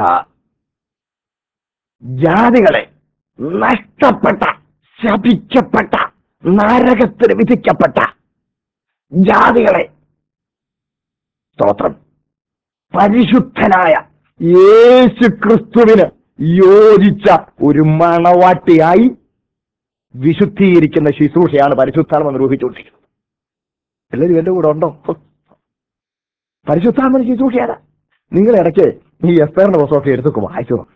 [SPEAKER 1] ജാതികളെ നഷ്ടപ്പെട്ട ശപിക്കപ്പെട്ട നരകത്തിന് വിധിക്കപ്പെട്ട ജാതികളെ സ്തോത്രം പരിശുദ്ധനായ യേശു ക്രിസ്തുവിന് യോജിച്ച ഒരു മണവാട്ടിയായി വിശുദ്ധീകരിക്കുന്ന ശുശ്രൂഷയാണ് പരിശുദ്ധാത്മ നിർവഹിച്ചുകൊണ്ടിരിക്കുന്നത് എല്ലാവരും എന്റെ കൂടെ ഉണ്ടോ പരിശുദ്ധാത്മ ശുശ്രൂഷയാണ് നിങ്ങൾ ഇടയ്ക്ക് ഈ എസ്തറിന്റെ പുസ്തകമൊക്കെ എടുത്തൊക്കെ വായിച്ചു നോക്ക്.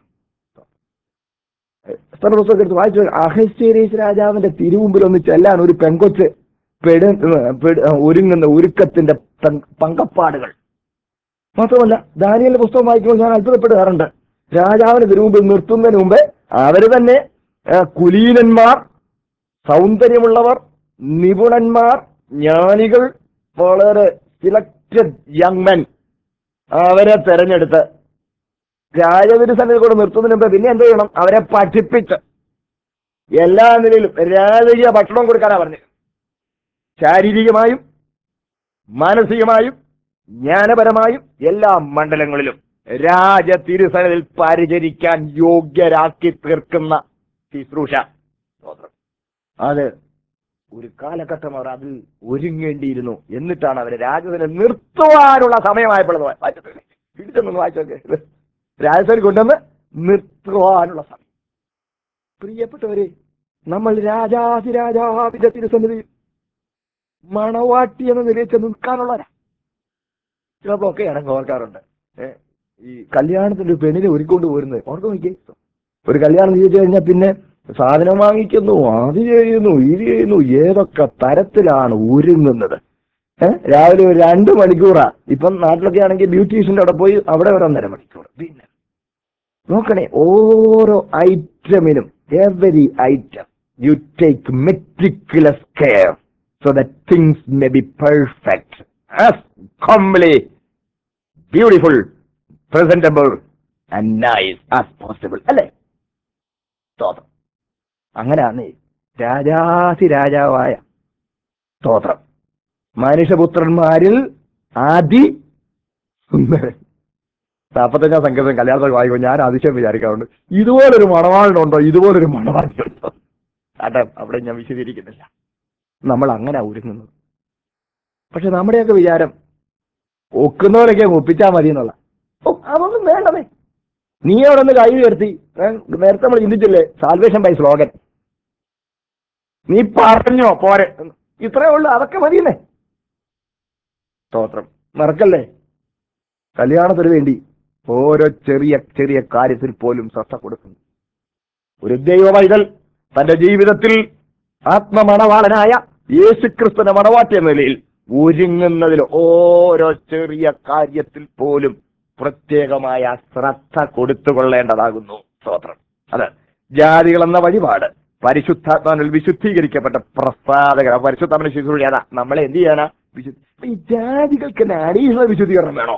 [SPEAKER 1] എസ്തറിന്റെ പുസ്തകം എടുത്ത് വായിച്ചു നോക്ക്. അഹസ്വേരീസ് രാജാവിന്റെ തിരുമുമ്പിൽ ഒന്ന് ചെല്ലാൻ ഒരു പെങ്കൊച്ച് പെട പെട- ഒരുങ്ങുന്ന ഒരുക്കത്തിന്റെ പങ്ക- പങ്കപ്പാടുകൾ മാത്രമല്ല ദാനിയലിന്റെ പുസ്തകം വായിക്കുമ്പോൾ ഞാൻ അത്ഭുതപ്പെടാറുണ്ട് രാജാവിന് തിരുമുമ്പിൽ നിർത്തുന്നതിന് മുമ്പ് അവര് തന്നെ ആ, കുലീനന്മാർ സൗന്ദര്യമുള്ളവർ നിപുണന്മാർ ജ്ഞാനികൾ വളരെ സിലക്റ്റഡ് യങ് മെൻ അവരെ തെരഞ്ഞെടുത്ത് രാജവിരുസന്നിധി കൂടെ നിർത്തുന്നതിന് മുമ്പ് പിന്നെ എന്ത് ചെയ്യണം അവരെ പഠിപ്പിച്ച് എല്ലാ നിലയിലും രാജകീയ ഭക്ഷണം കൊടുക്കാനാ പറഞ്ഞു ശാരീരികമായും മാനസികമായും ജ്ഞാനപരമായും എല്ലാ മണ്ഡലങ്ങളിലും രാജ തിരുസനത്തിൽ പരിചരിക്കാൻ യോഗ്യരാക്കി തീർക്കുന്ന ശുശ്രൂഷ സ്തോത്രം. അത് ഒരു കാലഘട്ടം അവർ അതിൽ ഒരുങ്ങേണ്ടിയിരുന്നു എന്നിട്ടാണ് അവരെ രാജസനെ നിർത്തുവാനുള്ള സമയമായപ്പോൾ അത് വായിച്ചിട്ടില്ലേ പിടിച്ചൊന്നും വായിച്ചോക്കെ രാജസനെ കൊണ്ടുവന്ന് നിർത്തുവാനുള്ള സമയം പ്രിയപ്പെട്ടവരെ നമ്മൾ രാജാതിരാജാവിന്റെ തിരുസന്നിധിയിൽ മണവാട്ടി എന്ന നിലയിൽ ചെന്ന് നിൽക്കാനുള്ളവരാ ചിലപ്പോഴൊക്കെ ഇടങ്ങ് ഓർക്കാറുണ്ട് ഏ, ഈ കല്യാണത്തിന്റെ ഒരു പെണ്ണിനെ ഒരുക്കൊണ്ട് പോരുന്നത് ഓർക്ക നോക്കിയേ ഒരു കല്യാണം ചെയ്തു കഴിഞ്ഞാൽ പിന്നെ സാധനം വാങ്ങിക്കുന്നു അത് ചെയ്യുന്നു ഇത് ചെയ്യുന്നു ഏതൊക്കെ തരത്തിലാണ് ഒരുങ്ങുന്നത് ഏഹ് രാവിലെ ഒരു രണ്ട് മണിക്കൂറാ ഇപ്പം നാട്ടിലൊക്കെ ആണെങ്കിൽ ബ്യൂട്ടീഷ്യന്റെ അവിടെ പോയി അവിടെ ഒരു ഒന്നര മണിക്കൂർ പിന്നെ നോക്കണേ ഓരോ ഐറ്റമിനും every item you take meticulous care so that things may be perfect as കോംപ്ലി beautiful presentable and nice as possible അല്ലേ സ്തോത്രം അങ്ങനെയാണ് രാജാസി രാജാവായ സ്തോത്രം മനുഷ്യപുത്രന്മാരിൽ ആദി സുന്ദരൻ നാൽപ്പത്തഞ്ചാം സംഘത്തിൽ കല്യാണത്തിൽ വായിക്കുമ്പോൾ ഞാൻ അതിശയം വിചാരിക്കാറുണ്ട് ഇതുപോലൊരു മണവാളിനുണ്ടോ ഇതുപോലൊരു മണവാളിനുണ്ടോ അതെ അവിടെ ഞാൻ വിശദീകരിക്കുന്നില്ല നമ്മൾ അങ്ങനെ ഒരുങ്ങുന്നത് പക്ഷെ നമ്മുടെയൊക്കെ വിചാരം ഒക്കുന്നവരൊക്കെ അങ്ങ് ഒപ്പിച്ചാൽ മതി എന്നുള്ള ഓ അതൊന്നും വേണ്ടമേ നീ അവിടെ നിന്ന് കൈ ഉയർത്തി ഏ, നേരത്തെ നമ്മൾ ചിന്തിച്ചില്ലേ സാൽവേഷൻ ബൈ സ്ലോഗൻ നീ പറഞ്ഞോ പോരെ ഇത്രേ ഉള്ളൂ അതൊക്കെ മതിയെന്നേ സ്തോത്രം മറക്കല്ലേ കല്യാണത്തിന് വേണ്ടി ഓരോ ചെറിയ ചെറിയ കാര്യത്തിൽ പോലും ശ്രദ്ധ കൊടുക്കുന്നു ഒരു ദൈവ പൈതൽ തന്റെ ജീവിതത്തിൽ ആത്മമണവാളനായ യേശുക്രിസ്തുവിന്റെ മണവാട്ടിയ നിലയിൽ ഒരുങ്ങുന്നതിൽ ഓരോ ചെറിയ കാര്യത്തിൽ പോലും പ്രത്യേകമായ ശ്രദ്ധ കൊടുത്തുകൊള്ളേണ്ടതാകുന്നു സ്തോത്രം അത് ജാതികൾ എന്ന വഴിപാട് പരിശുദ്ധാത്മാവിൽ വിശുദ്ധീകരിക്കപ്പെട്ട പ്രസാദകര പരിശുദ്ധാത്മന ശുശ്രൂഷ നമ്മളെ എന്ത് ചെയ്യാനാ വിശുദ്ധ ഈ ജാതികൾക്ക് അഡീഷണൽ വിശുദ്ധീകരണം വേണോ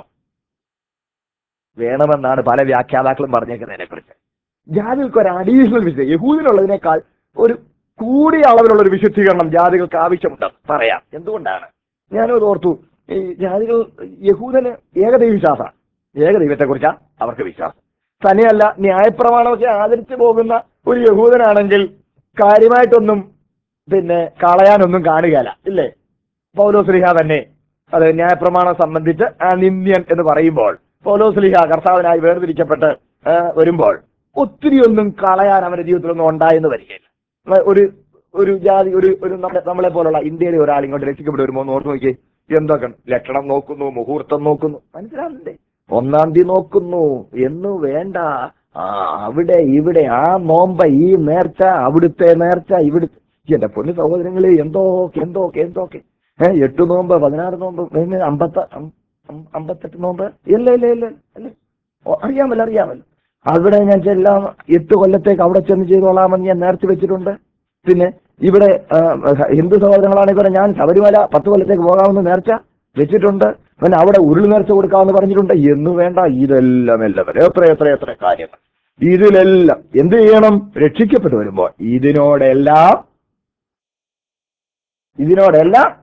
[SPEAKER 1] വേണമെന്നാണ് പല വ്യാഖ്യാതാക്കളും പറഞ്ഞേക്കുന്നതിനെ കുറിച്ച് ജാതികൾക്ക് ഒരു അഡീഷണൽ വിശുദ്ധി യഹൂദിനുള്ളതിനേക്കാൾ ഒരു കൂടിയ അളവിലുള്ള ഒരു വിശുദ്ധീകരണം ജാതികൾക്ക് ആവശ്യമുണ്ട് പറയാം എന്തുകൊണ്ടാണ് ഞാനത് ഓർത്തു ഈ ജാതികൾ യഹൂദന് ഏകദൈവ വിശ്വാസമാണ് ഏകദൈവത്തെ കുറിച്ചാ അവർക്ക് വിശ്വാസം തന്നെയല്ല ന്യായപ്രമാണമൊക്കെ ആദരിച്ചു പോകുന്ന ഒരു യഹൂദനാണെങ്കിൽ കാര്യമായിട്ടൊന്നും പിന്നെ കളയാനൊന്നും കാണുകയല്ല ഇല്ലേ പൗലോസ്ലിഹ തന്നെ അത് ന്യായപ്രമാണം സംബന്ധിച്ച് ആ നിന്ദ്യൻ എന്ന് പറയുമ്പോൾ പൗലോസ്ലിഹ കർത്താവിനായി വേർതിരിക്കപ്പെട്ട് ആ, വരുമ്പോൾ ഒത്തിരി ഒന്നും കളയാൻ അവന്റെ ജീവിതത്തിലൊന്നും ഉണ്ടായെന്ന് വരികയില്ല ആ, ഒരു ഒരു ജാതി ഒരു ഒരു നമ്മളെ നമ്മളെ പോലുള്ള ഇന്ത്യയിലെ ഒരാൾ ഇങ്ങോട്ട് രക്ഷിക്കപ്പെട്ട് വരുമ്പോൾ ഒന്ന് ഓർത്ത് നോക്കിയേ എന്തൊക്കെ ലക്ഷണം നോക്കുന്നു മുഹൂർത്തം നോക്കുന്നു മനസ്സിലാവുന്നില്ലേ ഒന്നാം തീയതി നോക്കുന്നു എന്ന് വേണ്ട ആ അവിടെ ഇവിടെ ആ നോമ്പ ഈ നേർച്ച അവിടുത്തെ നേർച്ച ഇവിടുത്തെ എന്റെ പൊന്നു സഹോദരങ്ങളെ എന്തോക്കെ എന്തോക്കെ എന്തോക്കെ ഏഹ് എട്ട് നോമ്പ് പതിനാറ് നോമ്പ് പിന്നെ അമ്പത്ത അം- അം- അമ്പത്തെട്ട് നോമ്പ് ഇല്ല ഇല്ല ഇല്ല അല്ലേ ഓ, അറിയാമല്ലോ അറിയാമല്ലോ അവിടെ ഞാൻ ചെല്ലാം എട്ട് കൊല്ലത്തേക്ക് അവിടെ ചെന്ന് ചെയ്തോളാമെന്ന് ഞാൻ നേർച്ച വെച്ചിട്ടുണ്ട് പിന്നെ ഇവിടെ ആ, ഹിന്ദു സഹോദരങ്ങളാണെങ്കിൽ പറയാം ഞാൻ ശബരിമല പത്ത് കൊല്ലത്തേക്ക് പോകാമെന്ന് നേർച്ച വെച്ചിട്ടുണ്ട് പിന്നെ അവിടെ ഉരുളി നേർച്ച കൊടുക്കാമെന്ന് പറഞ്ഞിട്ടുണ്ട് എന്ന് വേണ്ട ഇതെല്ലാം എല്ലാം എത്ര എത്ര എത്ര കാര്യങ്ങൾ ഇതിലെല്ലാം എന്ത് ചെയ്യണം രക്ഷിക്കപ്പെട്ടു വരുമ്പോൾ ഇതിനോടെല്ലാം ഇതിനോടെല്ലാം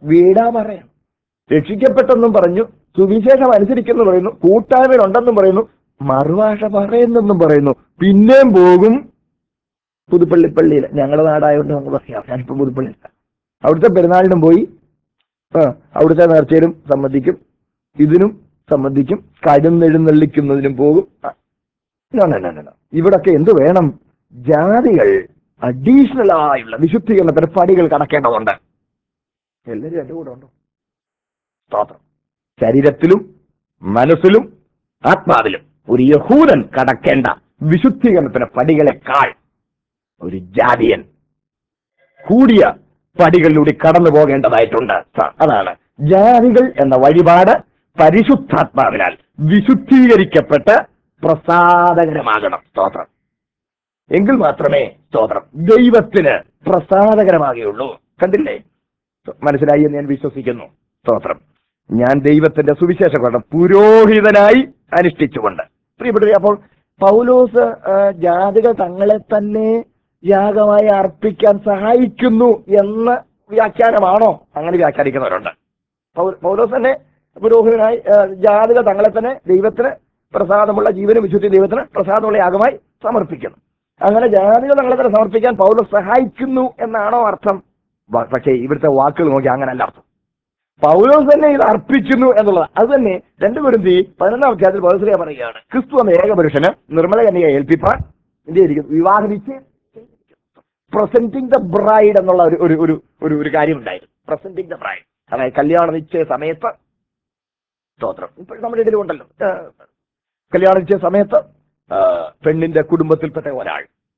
[SPEAKER 1] വീടാ പറയണം രക്ഷിക്കപ്പെട്ടെന്നും പറഞ്ഞു സുവിശേഷം അനുസരിക്കുന്നു പറയുന്നു കൂട്ടായ്മയിലുണ്ടെന്നും പറയുന്നു മറുഭാഷ പറയുന്നെന്നും പറയുന്നു പിന്നെയും പോകും പുതുപ്പള്ളി പള്ളിയിൽ ഞങ്ങളുടെ നാടായതുകൊണ്ട് നമ്മൾ പറയാം ഞാനിപ്പോ പുതുപ്പള്ളി അവിടുത്തെ പെരുന്നാളിനും പോയി ആ അവിടുത്തെ നേർച്ചയിലും സംബന്ധിക്കും ഇതിനും സംബന്ധിക്കും കടുന്നെഴുന്നള്ളിക്കുന്നതിനും പോകും ആ, no, no, no, no, no. ഇവിടൊക്കെ എന്ത് വേണം ജാതികൾ അഡീഷണൽ ആയുള്ള വിശുദ്ധീകരണ പടികൾ കടക്കേണ്ടതുണ്ട് എല്ലാവരും എന്റെ കൂടെ ഉണ്ടോ സ്തോത്രം ശരീരത്തിലും മനസ്സിലും ആത്മാവിലും ഒരു യഹൂദൻ കടക്കേണ്ട വിശുദ്ധീകരണത്തിന് പടികളെക്കാൾ ഒരു ജാതിയൻ കൂടിയ പടികളിലൂടെ കടന്നു പോകേണ്ടതായിട്ടുണ്ട് സ- അതാണ് ജാതികൾ എന്ന വഴിപാട് പരിശുദ്ധാത്മാവിനാൽ വിശുദ്ധീകരിക്കപ്പെട്ട് പ്രസാദകരമാകണം സ്തോത്രം എങ്കിൽ മാത്രമേ സ്തോത്രം ദൈവത്തിന് പ്രസാദകരമാകുകയുള്ളൂ കണ്ടില്ലേ മനസ്സിലായി എന്ന് ഞാൻ വിശ്വസിക്കുന്നു സ്തോത്രം ഞാൻ ദൈവത്തിന്റെ സുവിശേഷ കൊണ്ട് പുരോഹിതനായി അനുഷ്ഠിച്ചുകൊണ്ട് പ്രിയപ്പെട്ടവരെ അപ്പോൾ പൗലോസ് ആ, ജാതികൾ തങ്ങളെ തന്നെ യാഗമായി അർപ്പിക്കാൻ സഹായിക്കുന്നു എന്ന വ്യാഖ്യാനമാണോ അങ്ങനെ വ്യാഖ്യാനിക്കുന്നവരുണ്ട് പൗ- പൗലോസ് തന്നെ പുരോഹിതനായി ആ, ജാതികൾ തങ്ങളെ തന്നെ ദൈവത്തിന് പ്രസാദമുള്ള ജീവനും വിശുദ്ധി ദൈവത്തിന് പ്രസാദമുള്ള യാഗമായി സമർപ്പിക്കുന്നു അങ്ങനെ ജാതികൾ തങ്ങളെ തന്നെ സമർപ്പിക്കാൻ പൗലോസ് സഹായിക്കുന്നു എന്നാണോ അർത്ഥം വ- പക്ഷേ ഇവിടുത്തെ വാക്കുകൾ നോക്കി അങ്ങനല്ല അർത്ഥം പൗലോസ് തന്നെ ഇത് അർപ്പിക്കുന്നു എന്നുള്ളത് അത് തന്നെ രണ്ടു കുരുന്തി പതിനൊന്നാം അധ്യായത്തിൽ പൗലോസിലെ പറയുകയാണ് ക്രിസ്തു എന്ന ഏകപുരുഷന് നിർമ്മല കന്യക ഏൽപ്പിപ്പാൻ എന്ത് ചെയ്തിരിക്കുന്നു വിവാഹം നിശ്ചയം പ്രസന്റിംഗ് ദ ബ്രൈഡ് എന്നുള്ള ഒരു ഒരു ഒരു ഒരു ഒരു കാര്യം ഉണ്ടായിരുന്നു പ്രസന്റിംഗ് ദ ബ്രൈഡ് അതായത് കല്യാണ നിശ്ചയ സമയത്ത് സ്തോത്രം ഇപ്പോൾ നമ്മുടെ ഇടയിൽ ഉണ്ടല്ലോ ആ, കല്യാണ നിശ്ചയ സമയത്ത് ആ, പെണ്ണിന്റെ കുടുംബത്തിൽപ്പെട്ട ഒരാൾ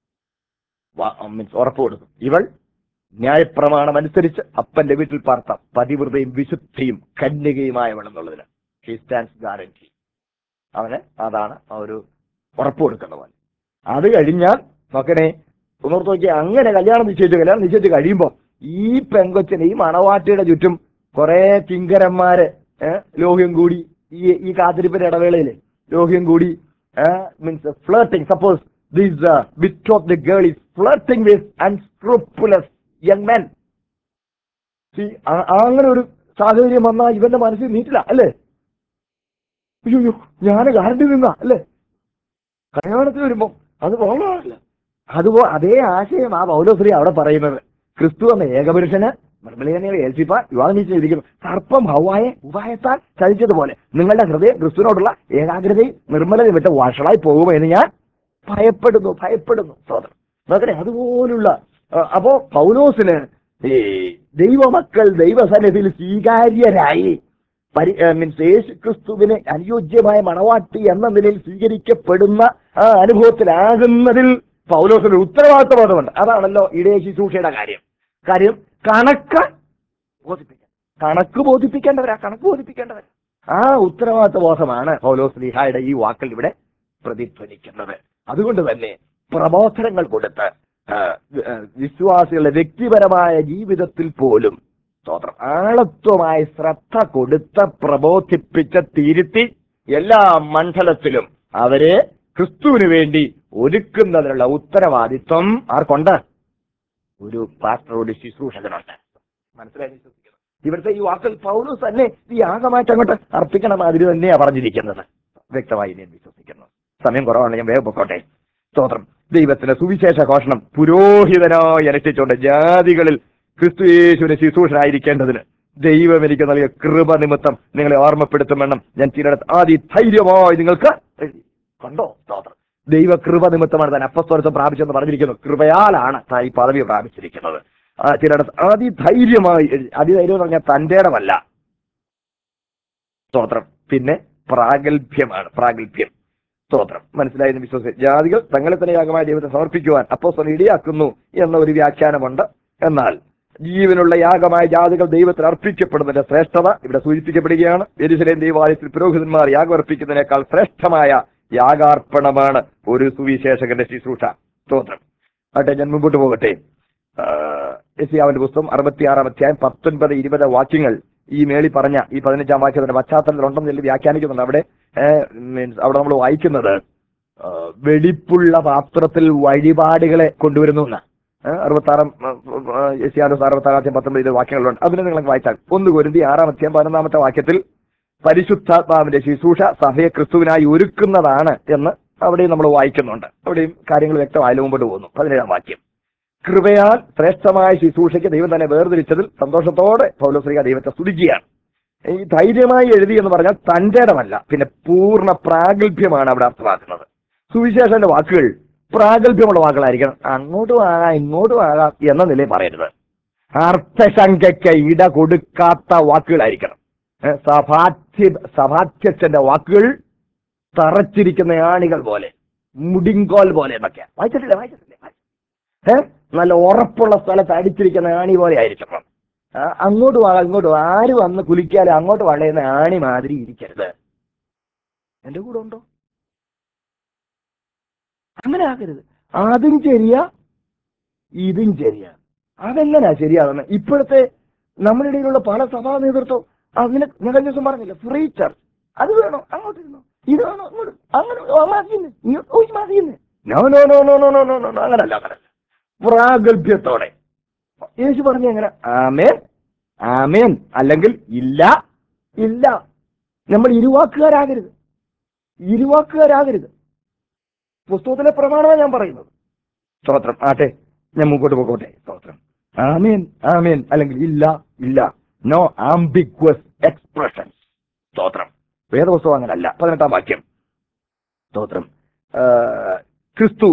[SPEAKER 1] മീൻസ് ഉറപ്പ് കൊടുക്കും ഇവൾ ന്യായപ്രമാണം അനുസരിച്ച് അപ്പന്റെ വീട്ടിൽ പാർത്ത പതിവൃതയും വിശുദ്ധിയും കന്യകയുമായവളെന്നുള്ളതിന് ഷീ സ്റ്റാൻഡ്സ് ഗ്യാരണ്ടി അവന് അതാണ് ആ ഒരു ഉറപ്പ് കൊടുക്കുന്ന പോലെ അത് കഴിഞ്ഞാൽ നോക്കണേ ഒന്നോർത്ത് നോക്കി അങ്ങനെ കല്യാണം നിശ്ചയിച്ചു കല്യാണം നിശ്ചയിച്ച് കഴിയുമ്പോൾ ഈ പെങ്കൊച്ചന് ഈ മണവാട്ടിയുടെ ചുറ്റും കുറെ കിങ്കരന്മാര് ഏഹ്, ലോഹ്യം കൂടി ഈ ഈ കാത്തിരിപ്പിന്റെ ഇടവേളയില് ലോഹ്യം കൂടി means flirting suppose this with of the girl is flirting with unscrupulous young men അങ്ങനെ ഒരു സാഹചര്യം വന്നാൽ ഇവന്റെ മനസ്സിൽ നീറ്റില്ല അല്ലേ അയ്യോ ഞാൻ കാരണ്ടി നിന്നാ അല്ലേ കല്യാണത്തിന് വരുമ്പോ അത് പോകണമല്ല അതുപോ അതേ ആശയം ആ പൗലോശ്രീ അവിടെ പറയുന്നത് ക്രിസ്തു എന്ന ഏകപുരുഷന് നിർമ്മലനെ ഏൽപ്പിപ്പാൻ വിവാഹം നിശ്ചയിച്ചിരിക്കുന്നു സർപ്പം ഹൗവായെ ഉപായത്താൽ ചതിച്ചതുപോലെ നിങ്ങളുടെ ഹൃദയം ക്രിസ്തുവിനോടുള്ള ഏകാഗ്രതയും നിർമ്മലതയും വിട്ട് വഷളായി പോകുമോ എന്ന് ഞാൻ ഭയപ്പെടുന്നു ഭയപ്പെടുന്നു സോദരൻ നോക്കണേ അതുപോലുള്ള ആ, അപ്പോ പൗലോസിന് ഈ ദൈവമക്കൾ ദൈവസന്നിധിയിൽ സ്വീകാര്യരായി പരി മീൻസ് യേശു ക്രിസ്തുവിന് അനുയോജ്യമായ മണവാട്ടി എന്ന നിലയിൽ സ്വീകരിക്കപ്പെടുന്ന ആ അനുഭവത്തിലാകുന്നതിൽ പൗലോസിന് ഉത്തരവാദിത്വ ബോധമുണ്ട് അതാണല്ലോ ഇടയ ശുശ്രൂഷയുടെ കാര്യം കാര്യം കണക്ക് ബോധിപ്പിക്കാൻ കണക്ക് ബോധിപ്പിക്കേണ്ടവരാ കണക്ക് ബോധിപ്പിക്കേണ്ടവരാ ആ ഉത്തരവാദിത്വ ബോധമാണ് പൗലോസ് ലിഹായുടെ ഈ വാക്കിൽ ഇവിടെ പ്രതിധ്വനിക്കുന്നത് അതുകൊണ്ട് തന്നെ പ്രബോധനങ്ങൾ കൊടുത്ത് ആ, ആ, വിശ്വാസികളുടെ വ്യക്തിപരമായ ജീവിതത്തിൽ പോലും സ്തോത്രം ആളത്വമായ ശ്രദ്ധ കൊടുത്ത് പ്രബോധിപ്പിച്ച് തിരുത്തി എല്ലാ മണ്ഡലത്തിലും അവരെ ക്രിസ്തുവിന് വേണ്ടി ഒരുക്കുന്നതിനുള്ള ഉത്തരവാദിത്വം ആർക്കുണ്ട് ഒരു പാസ്റ്ററോട് ശുശ്രൂഷകനുണ്ട് മനസ്സിലായി വിശ്വസിക്കുന്നു ഇവിടുത്തെ ഈ വാക്കിൽ പൗലോസ് തന്നെ ഈ യാഗമായിട്ട് അങ്ങോട്ട് അർപ്പിക്കണ മാതിരി തന്നെയാ പറഞ്ഞിരിക്കുന്നത് വ്യക്തമായി ഞാൻ വിശ്വസിക്കുന്നു സമയം കുറവാണ് ഞാൻ വേഗം പൊക്കോട്ടെ സ്തോത്രം ദൈവത്തിന്റെ സുവിശേഷ ഘോഷണം പുരോഹിതനായി അനുഷ്ഠിച്ചുകൊണ്ട് ജാതികളിൽ ക്രിസ്തു യേശുവിന് ശുശ്രൂഷനായിരിക്കേണ്ടതിന് ദൈവം എനിക്ക് നൽകിയ കൃപ നിമിത്തം നിങ്ങളെ ഓർമ്മപ്പെടുത്തും വേണം ഞാൻ ചിലയിടത്ത് ആദ്യ ധൈര്യമായി നിങ്ങൾക്ക് എഴുതി കണ്ടോ സ്തോത്രം ദൈവ കൃപ നിമിത്തമാണ് താൻ അപ്പസ്വരത്വം പ്രാപിച്ചെന്ന് പറഞ്ഞിരിക്കുന്നു കൃപയാലാണ് താൻ ഈ പദവി പ്രാപിച്ചിരിക്കുന്നത് ആ, ചിലയിടത്ത് അതിധൈര്യമായി എഴുതി. അതിധൈര്യം എന്ന് പറഞ്ഞാൽ തന്റെ ഇടമല്ല സ്തോത്രം പിന്നെ പ്രാഗൽഭ്യമാണ് പ്രാഗൽഭ്യം സ്തോത്രം മനസ്സിലായെന്ന് വിശ്വസിച്ച് ജാതികൾ തങ്ങളെ തന്നെ യാഗമായ ദൈവത്തെ സമർപ്പിക്കുവാൻ അപ്പോസ്തലൻ ഇടയാക്കുന്നു എന്ന ഒരു വ്യാഖ്യാനമുണ്ട് എന്നാൽ ജീവനുള്ള യാഗമായ ജാതികൾ ദൈവത്തിൽ അർപ്പിക്കപ്പെടുന്നതിന്റെ ശ്രേഷ്ഠത ഇവിടെ സൂചിപ്പിക്കപ്പെടുകയാണ് എരിശിലേം ദൈവാലയത്തിൽ പുരോഹിതന്മാർ യാഗം അർപ്പിക്കുന്നതിനേക്കാൾ ശ്രേഷ്ഠമായ യാഗാർപ്പണമാണ് ഒരു സുവിശേഷകന്റെ ശുശ്രൂഷ സ്തോത്രം ആട്ടെ ഞാൻ മുമ്പോട്ട് പോകട്ടെ എസിയാവിന്റെ പുസ്തകം അറുപത്തിയാറാം അധ്യായം പത്തൊൻപത് ഇരുപത് വാക്യങ്ങൾ ഈ മേളി പറഞ്ഞ ഈ പതിനഞ്ചാം വാക്യത്തിന്റെ പശ്ചാത്തലത്തിൽ ഉണ്ടെന്ന് ചൊല്ലി വ്യാഖ്യാനിക്കുന്നുണ്ട് അവിടെ മീൻസ് അവിടെ നമ്മൾ വായിക്കുന്നത് ആ, വെടിപ്പുള്ള പാത്രത്തിൽ വഴിപാടുകളെ കൊണ്ടുവരുന്നു എന്ന് അറുപത്തി ആറാം എസിയാനോസ് അറുപത്തി ആറാം പത്തൊമ്പത് വാക്യങ്ങളുണ്ട് അതിന് നിങ്ങൾ വായിച്ചാൽ ഒന്ന് കൊരുന്തി ആറാം അധ്യായം പതിനൊന്നാമത്തെ വാക്യത്തിൽ പരിശുദ്ധാത്മാവിന്റെ ശുശ്രൂഷ സഭയെ ക്രിസ്തുവിനായി ഒരുക്കുന്നതാണ് എന്ന് അവിടെയും നമ്മൾ വായിക്കുന്നുണ്ട് അവിടെയും കാര്യങ്ങൾ വ്യക്തമായി മുമ്പോട്ട് പോകുന്നു പതിനേഴാം വാക്യം കൃപയാൽ ശ്രേഷ്ഠമായ ശുശ്രൂഷയ്ക്ക് ദൈവം തന്നെ വേർതിരിച്ചതിൽ സന്തോഷത്തോടെ പൗലോസ്ലിക ദൈവത്തെ സ്തുതിക്കുകയാണ് ഈ ധൈര്യമായി എഴുതി എന്ന് പറഞ്ഞാൽ തന്റെ ഇടമല്ല പിന്നെ പൂർണ്ണ പ്രാഗൽഭ്യമാണ് അവിടെ അർത്ഥമാക്കുന്നത് സുവിശേഷന്റെ വാക്കുകൾ പ്രാഗൽഭ്യമുള്ള വാക്കുകളായിരിക്കണം അങ്ങോട്ടും ആകാം ഇങ്ങോട്ടും ആകാം എന്ന നിലയിൽ പറയരുത് അർത്ഥശങ്കയ്ക്ക് ഇട കൊടുക്കാത്ത വാക്കുകളായിരിക്കണം ഏ, സഭാധ്യ സഭാധ്യക്ഷന്റെ വാക്കുകൾ തറച്ചിരിക്കുന്ന ആണികൾ പോലെ മുടിങ്കോൽ പോലെ എന്നൊക്കെയാ വായിച്ചിട്ടില്ലേ വായിച്ചിട്ടില്ലേ വായി- ഏ നല്ല ഉറപ്പുള്ള സ്ഥലത്ത് അടിച്ചിരിക്കുന്ന ആണി പോലെ ആയിരിക്കണം ആ, അങ്ങോട്ട് വാ ഇങ്ങോട്ട് വാ. ആര് വന്ന് കുലിക്കാലും അങ്ങോട്ട് വളയുന്ന ആണി മാതിരി ഇരിക്കരുത് എന്റെ കൂടെ ഉണ്ടോ അങ്ങനെ ആകരുത് അതും ശരിയാ ഇതും ശരിയാ അതെങ്ങനെയാ ശരിയാകുന്നത് ഇപ്പോഴത്തെ നമ്മുടെ ഇടയിലുള്ള പല സഭാ നേതൃത്വം അതിന് ഞാൻ കഴിഞ്ഞ ദിവസം പറഞ്ഞില്ല ഫ്രീ ചർച്ച് അത് വേണോ അങ്ങോട്ട് ഇരുന്നോ ഇത് വേണോ അങ്ങോട്ട് അങ്ങനെ ഓ, മതിയെന്ന്. ഇങ്ങോട്ട് ഓ, മതിയെന്ന്. No no no no no no no no no അങ്ങനല്ല അങ്ങനല്ല പ്രാഗൽഭ്യത്തോടെ യേശു പറഞ്ഞു എങ്ങനെ ആമേൻ ആമേൻ അല്ലെങ്കിൽ ഇല്ല ഇല്ല നമ്മൾ ഇരുവാക്കുകാരാകരുത് ഇരുവാക്കുകാരാകരുത് പുസ്തകത്തിലെ പ്രമാണമാണ് ഞാൻ പറയുന്നത് സ്തോത്രം ആട്ടെ ഞാൻ മുമ്പോട്ട് പോകട്ടെ സ്തോത്രം ആമേൻ ആമേൻ അല്ലെങ്കിൽ ഇല്ല ഇല്ല നോ ആംബിക്വസ് എക്സ്പ്രഷൻ സ്തോത്രം വേദപുസ്തകം അങ്ങനല്ല പതിനെട്ടാം വാക്യം സ്തോത്രം ആ, ക്രിസ്തു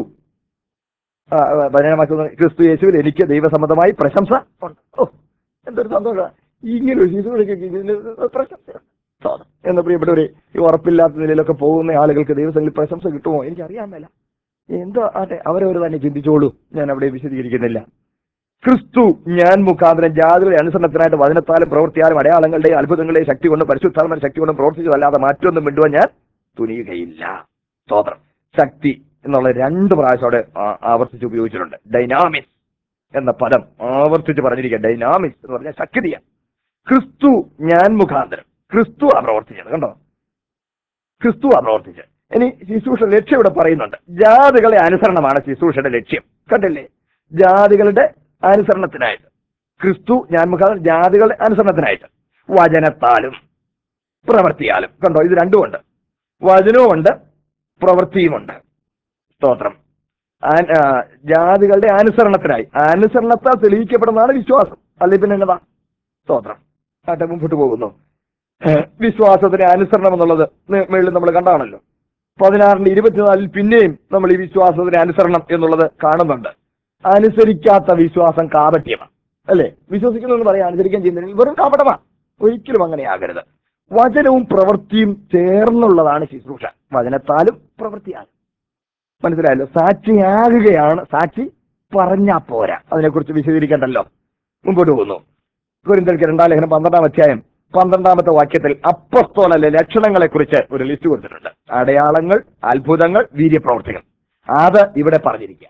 [SPEAKER 1] ആ, ആ, പതിനേഴാം വാക്യം ഒന്ന് ക്രിസ്തു യേശുവിൽ എനിക്ക് ദൈവസമ്മതമായി പ്രശംസ ഉണ്ട് ഓ എന്തൊരു സന്തോഷം ഇങ്ങനെ ഒരു ശിശുവിലേക്ക് ഇതിന് പ്രശംസയുണ്ട് സ്തോത്രം. എന്ന് പ്രിയപ്പെട്ടവരെ ഈ ഉറപ്പില്ലാത്ത നിലയിലൊക്കെ പോകുന്ന ആളുകൾക്ക് ദൈവസംഘത്തിൽ പ്രശംസ കിട്ടുമോ എനിക്കറിയാൻ മേല എന്തോ ആട്ടെ അവരവർ തന്നെ ചിന്തിച്ചോളൂ ഞാൻ അവിടെ വിശദീകരിക്കുന്നില്ല ക്രിസ്തു ഞാൻ മുഖാന്തരം ജാതികളുടെ അനുസരണത്തിനായിട്ട് വചനത്താലും പ്രവൃത്തിയാലും അടയാളങ്ങളുടെയും അത്ഭുതങ്ങളുടെയും ശക്തി കൊണ്ടും പരിശുദ്ധാത്മന്റെ ശക്തി കൊണ്ടും പ്രവർത്തിച്ചതല്ലാതെ മറ്റൊന്നും മിണ്ടുവാൻ ഞാൻ തുനിയുകയില്ല സ്തോത്രം ശക്തി എന്നുള്ള രണ്ട് പ്രാവശ്യം അവിടെ ആ- ആവർത്തിച്ച് ഉപയോഗിച്ചിട്ടുണ്ട് ഡൈനാമിക്സ് എന്ന പദം ആവർത്തിച്ച് പറഞ്ഞിരിക്കുക ഡൈനാമിക്സ് എന്ന് പറഞ്ഞാൽ ശക്തിയാണ് ക്രിസ്തു ഞാൻ മുഖാന്തരം ക്രിസ്തു ആ പ്രവർത്തിച്ചത് കണ്ടോ ക്രിസ്തു ആ പ്രവർത്തിച്ചത് ഇനി ശുശ്രൂഷ ലക്ഷ്യം ഇവിടെ പറയുന്നുണ്ട് ജാതികളെ അനുസരണമാണ് ശുശ്രൂഷയുടെ ലക്ഷ്യം കണ്ടില്ലേ ജാതികളുടെ അനുസരണത്തിനായിട്ട് ക്രിസ്തു ഞാൻ മുഖാന്തരം ജാതികളുടെ അനുസരണത്തിനായിട്ട് വചനത്താലും പ്രവൃത്തിയാലും കണ്ടോ ഇത് രണ്ടുമുണ്ട് വചനവുമുണ്ട് പ്രവൃത്തിയുമുണ്ട് സ്തോത്രം ആ- ആ, ജാതികളുടെ അനുസരണത്തിനായി അനുസരണത്താൽ തെളിയിക്കപ്പെടുന്നതാണ് വിശ്വാസം അല്ലെങ്കിൽ പിന്നെ എന്നതാ സ്തോത്രം ആട്ടെ മുമ്പോട്ട് പോകുന്നു ഏഹ്, വിശ്വാസത്തിന് അനുസരണം എന്നുള്ളത് നി- മേളിൽ നമ്മൾ കണ്ടാണല്ലോ പതിനാറിന് ഇരുപത്തിനാലിൽ പിന്നെയും നമ്മൾ ഈ വിശ്വാസത്തിന് അനുസരണം എന്നുള്ളത് കാണുന്നുണ്ട് അനുസരിക്കാത്ത വിശ്വാസം കാപട്യമാണ് അല്ലേ വിശ്വസിക്കുന്നു എന്ന് പറയാം അനുസരിക്കാൻ ചെയ്യുന്നതിൽ വെറും കാപടമാണ് ഒരിക്കലും അങ്ങനെയാകരുത് വചനവും പ്രവൃത്തിയും ചേർന്നുള്ളതാണ് ശുശ്രൂഷ വചനത്താലും പ്രവൃത്തിയാലും മനസ്സിലായല്ലോ സാക്ഷിയാകുകയാണ് സാക്ഷി പറഞ്ഞാ പോരാ അതിനെക്കുറിച്ച് വിശദീകരിക്കണ്ടല്ലോ മുമ്പോട്ട് പോകുന്നു കുരിന്തൽക്ക് രണ്ടാം ലേഖനം പന്ത്രണ്ടാം അധ്യായം പന്ത്രണ്ടാമത്തെ വാക്യത്തിൽ അപ്പസ്തോലല്ലേ ലക്ഷണങ്ങളെ കുറിച്ച് ഒരു ലിസ്റ്റ് കൊടുത്തിട്ടുണ്ട് അടയാളങ്ങൾ അത്ഭുതങ്ങൾ വീര്യപ്രവർത്തികൾ അത് ഇവിടെ പറഞ്ഞിരിക്കുക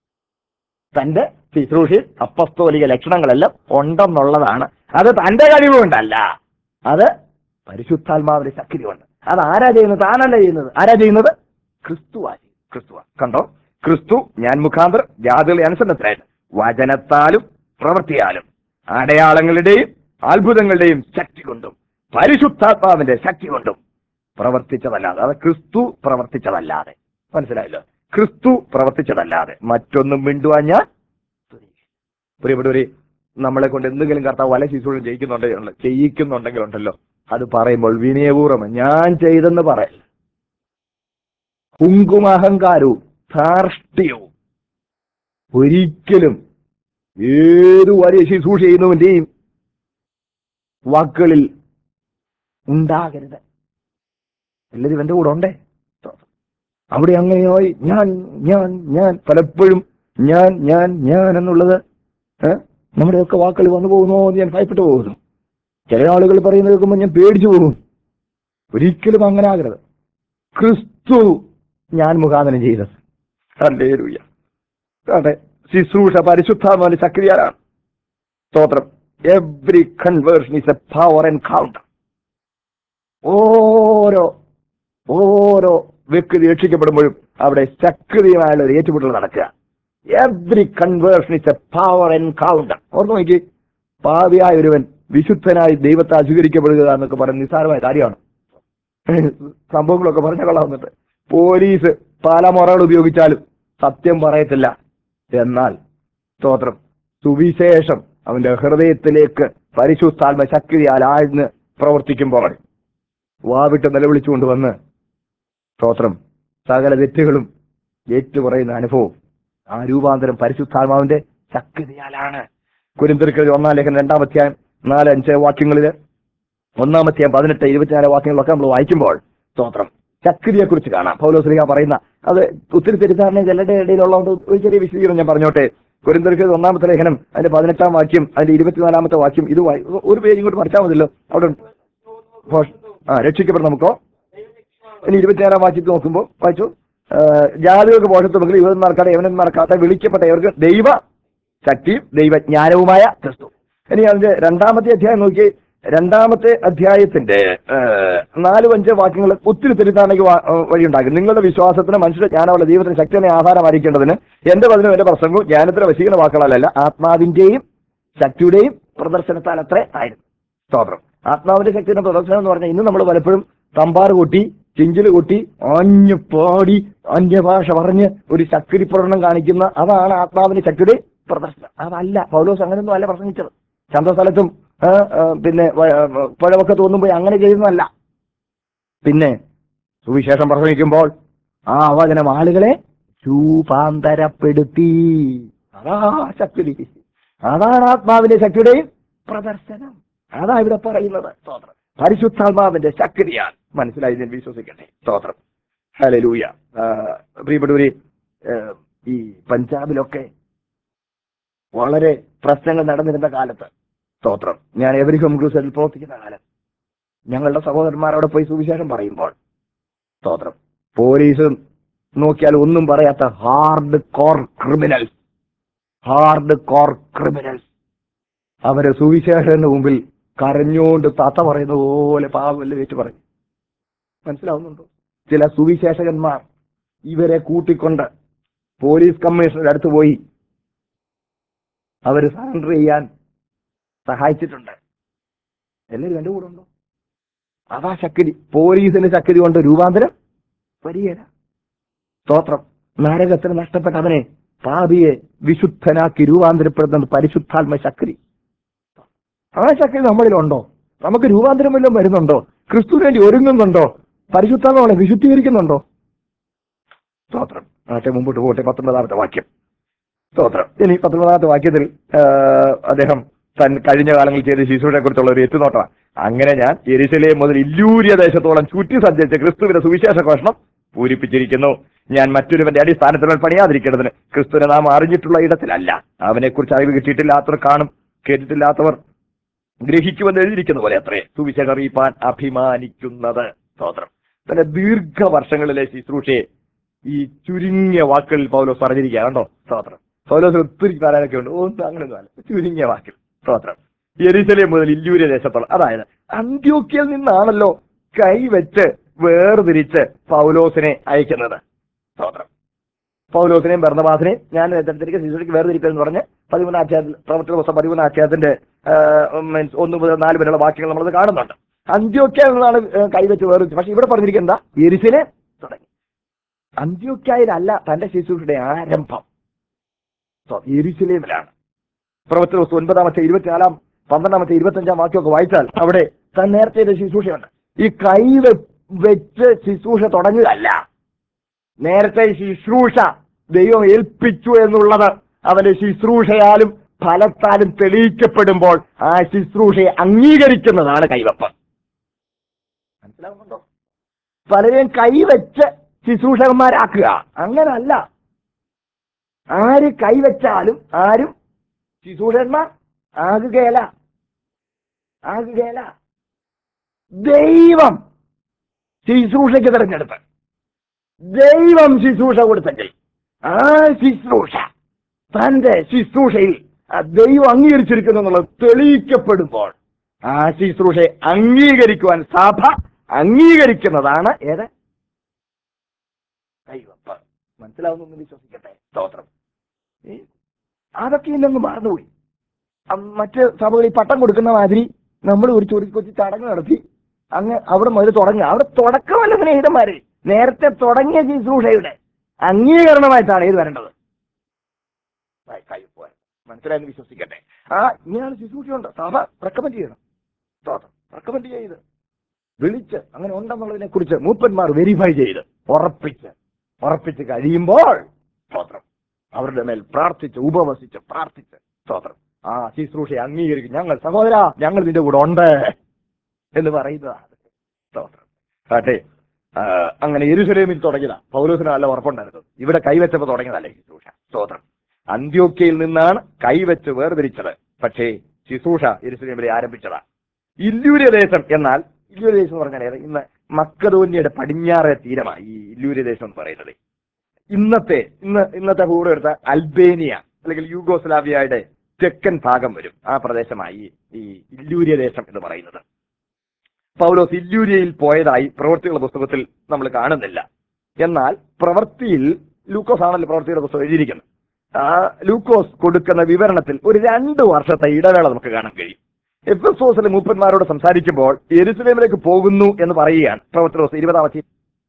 [SPEAKER 1] തന്റെ ശുശ്രൂഷയിൽ അപ്പസ്തോലിക ലക്ഷണങ്ങളെല്ലാം ഉണ്ടെന്നുള്ളതാണ് അത് തന്റെ കഴിവുകൊണ്ടല്ല അത് പരിശുദ്ധാത്മാവിന്റെ ശക്തി കൊണ്ട് അത് ആരാ ചെയ്യുന്നത് താനല്ല ചെയ്യുന്നത് ആരാ ചെയ്യുന്നത് ക്രിസ്തുവാ ചെയ്യുന്നത്. ക്രിസ്തുവാ കണ്ടോ ക്രിസ്തു ഞാൻ മുഖാന്തരം ജാതികളുടെ അനുസരണത്തിനായിട്ട് വചനത്താലും പ്രവൃത്തിയാലും അടയാളങ്ങളുടെയും അത്ഭുതങ്ങളുടെയും ശക്തി കൊണ്ടും പരിശുദ്ധാത്മാവിന്റെ ശക്തി കൊണ്ടും പ്രവർത്തിച്ചതല്ലാതെ അത് ക്രിസ്തു പ്രവർത്തിച്ചതല്ലാതെ മനസ്സിലായല്ലോ ക്രിസ്തു പ്രവർത്തിച്ചതല്ലാതെ മറ്റൊന്നും മിണ്ടുവാൻ ഞാൻ തുനിയുകയില്ല. പ്രിയപ്പെട്ടവരെ നമ്മളെ കൊണ്ട് എന്തെങ്കിലും കർത്താവ് വല ശിശുക്കളും ജയിക്കുന്നുണ്ടെങ്കിൽ ചെയ്യിക്കുന്നുണ്ടെങ്കിൽ ഉണ്ടല്ലോ അത് പറയുമ്പോൾ വിനയപൂർവ്വം ഞാൻ ചെയ്തെന്ന് പറയല്ല കുങ്കുമ അഹങ്കാരവും ധാർഷ്ട്യവും ഒരിക്കലും ഏത് വലിയ ശുശ്രൂഷ ചെയ്യുന്നവന്റെയും വാക്കുകളിൽ ഉണ്ടാകരുത് എല്ലാവരും എന്റെ കൂടെ ഉണ്ടേ അവിടെ അങ്ങനെയായി ഞാൻ ഞാൻ ഞാൻ പലപ്പോഴും ഞാൻ ഞാൻ ഞാൻ എന്നുള്ളത് ഏഹ് നമ്മുടെയൊക്കെ വാക്കുകൾ വന്നു പോകുന്നോ എന്ന് ഞാൻ ഭയപ്പെട്ടു പോകുന്നു ചില ആളുകൾ പറയുന്നത് കേൾക്കുമ്പോൾ ഞാൻ പേടിച്ചു പോകും ഒരിക്കലും അങ്ങനെ ആകരുത് ക്രിസ്തു ഞാൻ മുഖാന്തരം ചെയ്തത് ഹല്ലേലൂയ അതെ ശുശ്രൂഷ പരിശുദ്ധാത്മാവിന്റെ സക്രിയാലാണ് സ്തോത്രം every conversion is a power encounter ഓരോ ഓരോ വ്യക്തി രക്ഷിക്കപ്പെടുമ്പോഴും അവിടെ ശക്തിയുമായുള്ള ഒരു ഏറ്റുമുട്ടൽ നടക്കുക every conversion is a power encounter ഓർമ്മ നോക്കി പാവിയായ ഒരുവൻ വിശുദ്ധനായി ദൈവത്തെ അധികരിക്കപ്പെടുക എന്നൊക്കെ പറയുന്ന നിസ്സാരമായ കാര്യമാണ് സംഭവങ്ങളൊക്കെ പറഞ്ഞ കൊള്ളാവുന്നുണ്ട് പോലീസ് പല മുറകൾ ഉപയോഗിച്ചാലും സത്യം പറയത്തില്ല എന്നാൽ സ്തോത്രം സുവിശേഷം അവന്റെ ഹൃദയത്തിലേക്ക് പരിശുദ്ധാത്മ ശക്തിയാൽ ആഴ്ന്ന് പ്രവർത്തിക്കുമ്പോൾ വാവിട്ട് നിലവിളിച്ചുകൊണ്ട് വന്ന് സ്തോത്രം സകല തെറ്റുകളും ഏറ്റുപറയുന്ന അനുഭവം ആ രൂപാന്തരം പരിശുദ്ധാത്മാവിന്റെ ശക്തിയാലാണ് കുരിന്തിർക്കൽ ഒന്നാം ലേഖനം രണ്ടാം അധ്യായം നാല് അഞ്ച് വാക്യങ്ങളിൽ ഒന്നാം അധ്യായം പതിനെട്ട് ഇരുപത്തിനാല് വാക്യങ്ങളൊക്കെ നമ്മൾ വായിക്കുമ്പോൾ സ്തോത്രം ശക്തിയെ കുറിച്ച് കാണാം പൗലോസ്ലിഹ പറയുന്ന അത് ഒത്തിരി തെറ്റിദ്ധാരണ ചിലരുടെ ഇടയിലുള്ളതുകൊണ്ട് ഒരു ചെറിയ വിശദീകരണം ഞാൻ പറഞ്ഞോട്ടെ കുരിന്തിർക്കൽ ഒന്നാമത്തെ ലേഖനം അതിന്റെ പതിനെട്ടാം വാക്യം അതിന്റെ ഇരുപത്തിനാലാമത്തെ വാക്യം ഇത് വായി- ഒരു പേര് ഇങ്ങോട്ട് പഠിച്ചാൽ മതിയല്ലോ അവിടെ ഭോഷ്- ആ രക്ഷിക്കപ്പെടും നമുക്കോ ഇനി ഇരുപത്തിയാറാം വാക്യത്തിൽ നോക്കുമ്പോൾ വായിച്ചു ആ, ജാതികൾക്ക് പോഷത്വമെങ്കിൽ യുവതന്മാർക്കാതെ യവനന്മാർക്കാത്ത വിളിക്കപ്പെട്ട ഇവർക്ക് ദൈവ ശക്തിയും ദൈവജ്ഞാനവുമായ ക്രിസ്തു ഇനി അതിന്റെ രണ്ടാമത്തെ അധ്യായം നോക്കി രണ്ടാമത്തെ അധ്യായത്തിന്റെ ആ, നാലും അഞ്ച് വാക്യങ്ങൾ ഒത്തിരി തെറ്റിദ്ധാരണയ്ക്ക് വാ- ആ, വഴിയുണ്ടാകും നിങ്ങളുടെ വിശ്വാസത്തിന് മനുഷ്യരുടെ ജ്ഞാനമുള്ള ദൈവത്തിന് ശക്തിനെ ആധാരമായിരിക്കേണ്ടതിന് എന്റെ പതിനും എന്റെ പ്രസംഗവും ജ്ഞാനത്തിന് വശീകരണ വാക്കുകളല്ല ആത്മാവിന്റെയും ശക്തിയുടെയും പ്രദർശനത്താൽ അത്രേ ആയിരുന്നു സ്തോത്രം ആത്മാവിന്റെ ശക്തിയുടെ പ്രദർശനം എന്ന് പറഞ്ഞാൽ ഇന്ന് നമ്മൾ പലപ്പോഴും തമ്പാറ് കൂട്ടി ചിഞ്ചില് കൂട്ടി അഞ്ഞു പാടി അന്യഭാഷ പറഞ്ഞ് ഒരു ശക്തി പ്രകടനം കാണിക്കുന്ന അതാണ് ആത്മാവിന്റെ ശക്തിയുടെ പ്രദർശനം അതല്ല പൗലോസ് അങ്ങനെയൊന്നും അല്ല പ്രസംഗിച്ചത് ചന്തസ്ഥലത്തും ആ, ആ, പിന്നെ വ- ആ, പുഴവൊക്കെ തോന്നുമ്പോൾ അങ്ങനെ ചെയ്യുന്നതല്ല പിന്നെ സുവിശേഷം പ്രസംഗിക്കുമ്പോൾ ആ വചനം ആളുകളെ രൂപാന്തരപ്പെടുത്തി അതാ ശക്തി അതാണ് ആത്മാവിന്റെ ശക്തിയുടെയും പ്രദർശനം അതാ ഇവിടെ പറയുന്നത് സ്തോത്രം പരിശുദ്ധാത്മാവിന്റെ ശക്തിയാൽ മനസ്സിലായി ഞാൻ വിശ്വസിക്കട്ടെ സ്തോത്രം ഹലലൂയ പ്രിയപ്പെട്ടവര് ആ, ഈ പഞ്ചാബിലൊക്കെ വളരെ പ്രശ്നങ്ങൾ നടന്നിരുന്ന കാലത്ത് സ്തോത്രം ഞാൻ എവരി ഹോം ഗ്രൂസിൽ പ്രവർത്തിക്കുന്ന കാലം ഞങ്ങളുടെ സഹോദരന്മാരോട് പോയി സുവിശേഷം പറയുമ്പോൾ സ്തോത്രം പോലീസ് നോക്കിയാൽ ഒന്നും പറയാത്ത hardcore criminals hardcore criminals അവര് സുവിശേഷന്റെ മുമ്പിൽ കരഞ്ഞുകൊണ്ട് താത്ത പറയുന്ന പോലെ പാവല്ല വെച്ച് പറയും മനസ്സിലാവുന്നുണ്ടോ ചില സുവിശേഷകന്മാർ ഇവരെ കൂട്ടിക്കൊണ്ട് പോലീസ് കമ്മീഷണറുടെ അടുത്ത് പോയി അവര് സറണ്ടർ ചെയ്യാൻ സഹായിച്ചിട്ടുണ്ട് എല്ലാവരും എന്റെ കൂടെ ഉണ്ടോ അതാ ശക്തി പോലീസിന്റെ ശക്തി കൊണ്ട് രൂപാന്തരം വരികയില്ല സ്തോത്രം നരകത്തിന് നഷ്ടപ്പെട്ട അവനെ പാപിയെ വിശുദ്ധനാക്കി രൂപാന്തരപ്പെടുന്നത് പരിശുദ്ധാത്മ ശക്തി ആ ശക്തി നമ്മളിലുണ്ടോ നമുക്ക് രൂപാന്തരം വല്ലതും വരുന്നുണ്ടോ ക്രിസ്തുവിന് വേണ്ടി ഒരുങ്ങുന്നുണ്ടോ പരിശുദ്ധാത്മ നമ്മളെ വിശുദ്ധീകരിക്കുന്നുണ്ടോ സ്തോത്രം ആട്ടെ മുമ്പോട്ട് പോകട്ടെ പത്തൊമ്പതാമത്തെ വാക്യം സ്തോത്രം ഇനി പത്തൊമ്പതാമത്തെ വാക്യത്തിൽ ആ, അദ്ദേഹം തൻ കഴിഞ്ഞ കാലങ്ങളിൽ ചെയ്ത ശിശുവിനെ കുറിച്ചുള്ള ഒരു എത്തുനോട്ടമാണ് അങ്ങനെ ഞാൻ എരിശലേം മുതൽ ഇല്ലൂരിയ ദേശത്തോളം ചുറ്റി സഞ്ചരിച്ച ക്രിസ്തുവിന്റെ സുവിശേഷ ഘോഷണം പൂരിപ്പിച്ചിരിക്കുന്നു ഞാൻ മറ്റൊരുവന്റെ അടിസ്ഥാനത്തിൽ പണിയാതിരിക്കേണ്ടതിന് ക്രിസ്തുവിനെ നാം അറിഞ്ഞിട്ടുള്ള ഇടത്തിലല്ല അവനെക്കുറിച്ച് അറിവ് കിട്ടിയിട്ടില്ലാത്തവർ കാണും കേട്ടിട്ടില്ലാത്തവർ ഗ്രഹിക്കുമെന്ന് എഴുതിയിരിക്കുന്ന പോലെ അത്രേ സുവിശേഷം അറിയിപ്പാൻ അഭിമാനിക്കുന്നത് സ്തോത്രം തന്റെ ദീർഘവർഷങ്ങളിലെ ശുശ്രൂഷയെ ഈ ചുരുങ്ങിയ വാക്കുകളിൽ പൗലോസ് പറഞ്ഞിരിക്കുക കണ്ടോ സ്തോത്രം പൗലോസ് ഒത്തിരി പറയാനൊക്കെ ഉണ്ട് ഒന്നും അങ്ങനെയൊന്നും അല്ല ചുരുങ്ങിയ വാക്കിൽ സ്തോത്രം യെരുസലേം മുതൽ ഇല്ലൂരിയ ദേശത്തോളം അതായത് അന്ത്യോക്യയിൽ നിന്നാണല്ലോ കൈവച്ച് വേർതിരിച്ച് പൗലോസിനെ അയക്കുന്നത് സ്തോത്രം പൗലോസിനെയും ഭരണവാസിനെയും ഞാൻ തിരക്ക് ശിശുക്ക് വേർതിരിപ്പെന്ന് പറഞ്ഞ് പതിമൂന്നാം അധ്യായത്തിൽ പ്രവർത്തന ദിവസം പതിമൂന്നാം അധ്യായത്തിന്റെ ആ, മീൻസ് ഒന്ന് മുതൽ നാല് വരെയുള്ള വാക്യങ്ങൾ നമ്മളത് കാണുന്നുണ്ട് അന്ത്യോക്യ എന്നാണ് ആ, കൈവച്ച് വേർതിരിച്ചത് പക്ഷെ ഇവിടെ പറഞ്ഞിരിക്കുന്നത് എന്താ എരിശിലെ തുടങ്ങി അന്ത്യോക്യായിലല്ല തന്റെ ശിശുയുടെ ആരംഭം സ്വ- യെരൂശലേമിലാണ് പ്രവർത്തന ദിവസം ഒൻപതാമത്തെ ഇരുപത്തിനാലാം പന്ത്രണ്ടാമത്തെ ഇരുപത്തഞ്ചാം വാക്യമൊക്കെ വായിച്ചാൽ അവിടെ താൻ നേരത്തെ ചെയ്ത ശുശ്രൂഷയുണ്ട് ഈ കൈ വെ- വെച്ച് ശുശ്രൂഷ തുടങ്ങുകയല്ല നേരത്തെ ശുശ്രൂഷ ദൈവം ഏൽപ്പിച്ചു എന്നുള്ളത് അവന്റെ ശുശ്രൂഷയാലും ഫലത്താലും തെളിയിക്കപ്പെടുമ്പോൾ ആ ശുശ്രൂഷയെ അംഗീകരിക്കുന്നതാണ് കൈവപ്പ് മനസ്സിലാവുന്നുണ്ടോ പലരെയും കൈവച്ച് ശുശ്രൂഷകന്മാരാക്കുക അങ്ങനല്ല ആര് കൈവച്ചാലും ആരും ശുശ്രൂഷകന്മാർ ആകുകയല്ല ആകുകയല്ല ദൈവം ശുശ്രൂഷയ്ക്ക് തിരഞ്ഞെടുപ്പ് ദൈവം ശുശ്രൂഷ കൊടുത്തെങ്കിൽ ആ ശുശ്രൂഷ തന്റെ ശുശ്രൂഷയിൽ ആ ദൈവം അംഗീകരിച്ചിരിക്കുന്നു എന്നുള്ളത് തെളിയിക്കപ്പെടുമ്പോൾ ആ ശുശ്രൂഷയെ അംഗീകരിക്കുവാൻ സഭ അംഗീകരിക്കുന്നതാണ് ഏത് ദൈവപ്പ് മനസ്സിലാവുന്നു വിശ്വസിക്കട്ടെ സ്തോത്രം ഏ? അതൊക്കെ ഇന്നങ്ങ് മറന്നുപോയി അം- മറ്റ് സഭകളിൽ പട്ടം കൊടുക്കുന്ന മാതിരി നമ്മൾ ഒരു ചൊറി കൊച്ചു ചടങ്ങ് നടത്തി അങ്ങ് അവിടെ മുതൽ തുടങ്ങുക അവിടെ തുടക്കമല്ല സ്നേഹിതന്മാരെ നേരത്തെ തുടങ്ങിയ ശുശ്രൂഷയുടെ അംഗീകരണമായിട്ടാണ് ഇത് വരേണ്ടത് ആയി, കൈ പോയി. മനസ്സിലായെന്ന് വിശ്വസിക്കട്ടെ ആ ഇങ്ങനെയാണ് ശുശ്രൂഷയുണ്ട് സഭ റെക്കമെൻഡ് ചെയ്യണം സ്തോത്രം റെക്കമെൻഡ് ചെയ്ത് വിളിച്ച് അങ്ങനെ ഉണ്ടെന്നുള്ളതിനെ കുറിച്ച് മൂപ്പന്മാർ വെരിഫൈ ചെയ്ത് ഉറപ്പിച്ച് ഉറപ്പിച്ച് കഴിയുമ്പോൾ സ്തോത്രം അവരുടെ മേൽ പ്രാർത്ഥിച്ച് ഉപവസിച്ച് പ്രാർത്ഥിച്ച് സ്തോത്രം ആ ശുശ്രൂഷയെ അംഗീകരിക്കും ഞങ്ങൾ സഹോദര ഞങ്ങൾ നിന്റെ കൂടെ ഉണ്ട് എന്ന് പറയുന്നതാണ് സ്തോത്രം ആട്ടെ ആ, അങ്ങനെ യെരുസലേമിൽ തുടങ്ങിയതാ പൗലോസിന് നല്ല ഉറപ്പുണ്ടായിരുന്നു ഇവിടെ കൈവച്ചപ്പോ തുടങ്ങിയതല്ലേ ശുശ്രൂഷ സ്തോത്രം അന്ത്യോക്കയിൽ നിന്നാണ് കൈവച്ച് വേർതിരിച്ചത് പക്ഷേ ശുശ്രൂഷ യെരുസലേമിലെ ആരംഭിച്ചതാ ഇല്യൂര്യ ദേശം എന്നാൽ ഇല്യൂര്യ ദേശം എന്ന് പറഞ്ഞാൽ ഏത്? ഇന്ന് മക്കതോന്യയുടെ പടിഞ്ഞാറേ തീരമാണ് ഈ ഇല്യൂര്യ ദേശം എന്ന് പറയുന്നത് ഇന്നത്തെ ഇന്ന് ഇന്നത്തെ ഭൂപടം എടുത്ത അൽബേനിയ അല്ലെങ്കിൽ യൂഗോസ്ലാവിയയുടെ തെക്കൻ ഭാഗം വരും ആ പ്രദേശമായി ഈ ഇല്ലൂര്യ ദേശം എന്ന് പറയുന്നത് പൗലോസ് ഇല്ലൂര്യയിൽ പോയതായി പ്രവൃത്തികളുടെ പുസ്തകത്തിൽ നമ്മൾ കാണുന്നില്ല എന്നാൽ പ്രവൃത്തിയിൽ ലൂക്കോസ് ആണല്ലോ പ്രവൃത്തിയുടെ പുസ്തകം എഴുതിയിരിക്കുന്നത് ആ ലൂക്കോസ് കൊടുക്കുന്ന വിവരണത്തിൽ ഒരു രണ്ട് വർഷത്തെ ഇടവേള നമുക്ക് കാണാൻ കഴിയും എഫ് എസ് ഓസിലെ മൂപ്പന്മാരോട് സംസാരിക്കുമ്പോൾ എരുസലേമിലേക്ക് പോകുന്നു എന്ന് പറയുകയാണ് പ്രവൃത്തി ദിവസം ഇരുപതാം അധ്യായം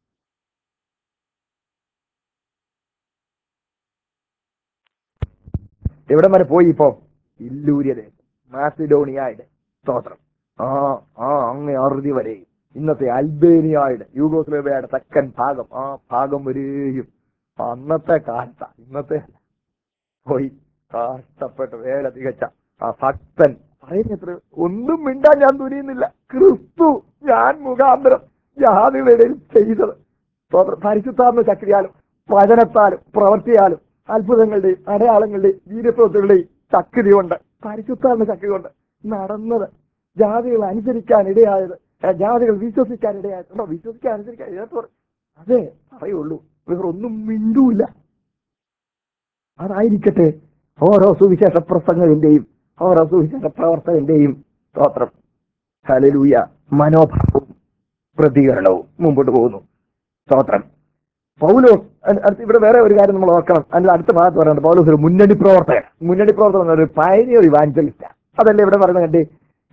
[SPEAKER 1] എവിടെ വരെ പോയി ഇപ്പോ ഇല്ലൂര്യതേ മാസിഡോണിയായുടെ സ്തോത്രം ആ ആ അങ്ങ് അറുതി വരെയും ഇന്നത്തെ അൽബേനിയായുടെ യൂഗോസ്ലേവിയയുടെ തെക്കൻ ഭാഗം ആ ഭാഗം വരെയും അന്നത്തെ കാലത്ത ഇന്നത്തെ അല്ല. പോയി കഷ്ടപ്പെട്ട് വേല തികച്ച ആ ഭക്തൻ പറയുന്നത്ര ഒന്നും മിണ്ടാൻ ഞാൻ തുനിയുന്നില്ല ക്രിസ്തു ഞാൻ മുഖാന്തരം ജാതിയുടെ ഇടയിൽ ചെയ്തത് സ്തോത്രം പരിശുദ്ധാത്മ ശക്തിയാലും വചനത്താലും പ്രവർത്തിയാലും അത്ഭുതങ്ങളുടെയും അടയാളങ്ങളുടെയും വീരപ്രവൃത്തികളുടെയും ശക്തി കൊണ്ട് പരിശുദ്ധാത്മ ശക്തി കൊണ്ട് നടന്നത് ജാതികൾ അനുസരിക്കാൻ ഇടയായത് ഏ, ജാതികൾ വിശ്വസിക്കാൻ ഇടയായത് ഉണ്ടോ വിശ്വസിക്കാൻ അനുസരിക്കാൻ ഇതിനകത്ത് പറ- അതെ പറയുള്ളൂ വേറെ ഒന്നും മിണ്ടൂല അതായിരിക്കട്ടെ ഓരോ സുവിശേഷ പ്രസംഗത്തിന്റെയും ഓരോ സുവിശേഷ പ്രവർത്തകന്റെയും സ്തോത്രം ഹലലൂയ മനോഭാവവും പ്രതികരണവും മുമ്പോട്ട് പോകുന്നു സ്തോത്രം പൗലോസ് അ- അടുത്ത് ഇവിടെ വേറെ ഒരു കാര്യം നമ്മൾ ഓർക്കണം അതിന്റെ അടുത്ത ഭാഗത്ത് പറയുന്നത് പൗലോസ് ഒരു മുന്നണി പ്രവർത്തകൻ മുന്നണി പ്രവർത്തകൻ എന്ന ഒരു പയനിയർ ഇവാഞ്ചലിസ്റ്റ് അതല്ലേ ഇവിടെ പറയുന്നത് കണ്ടി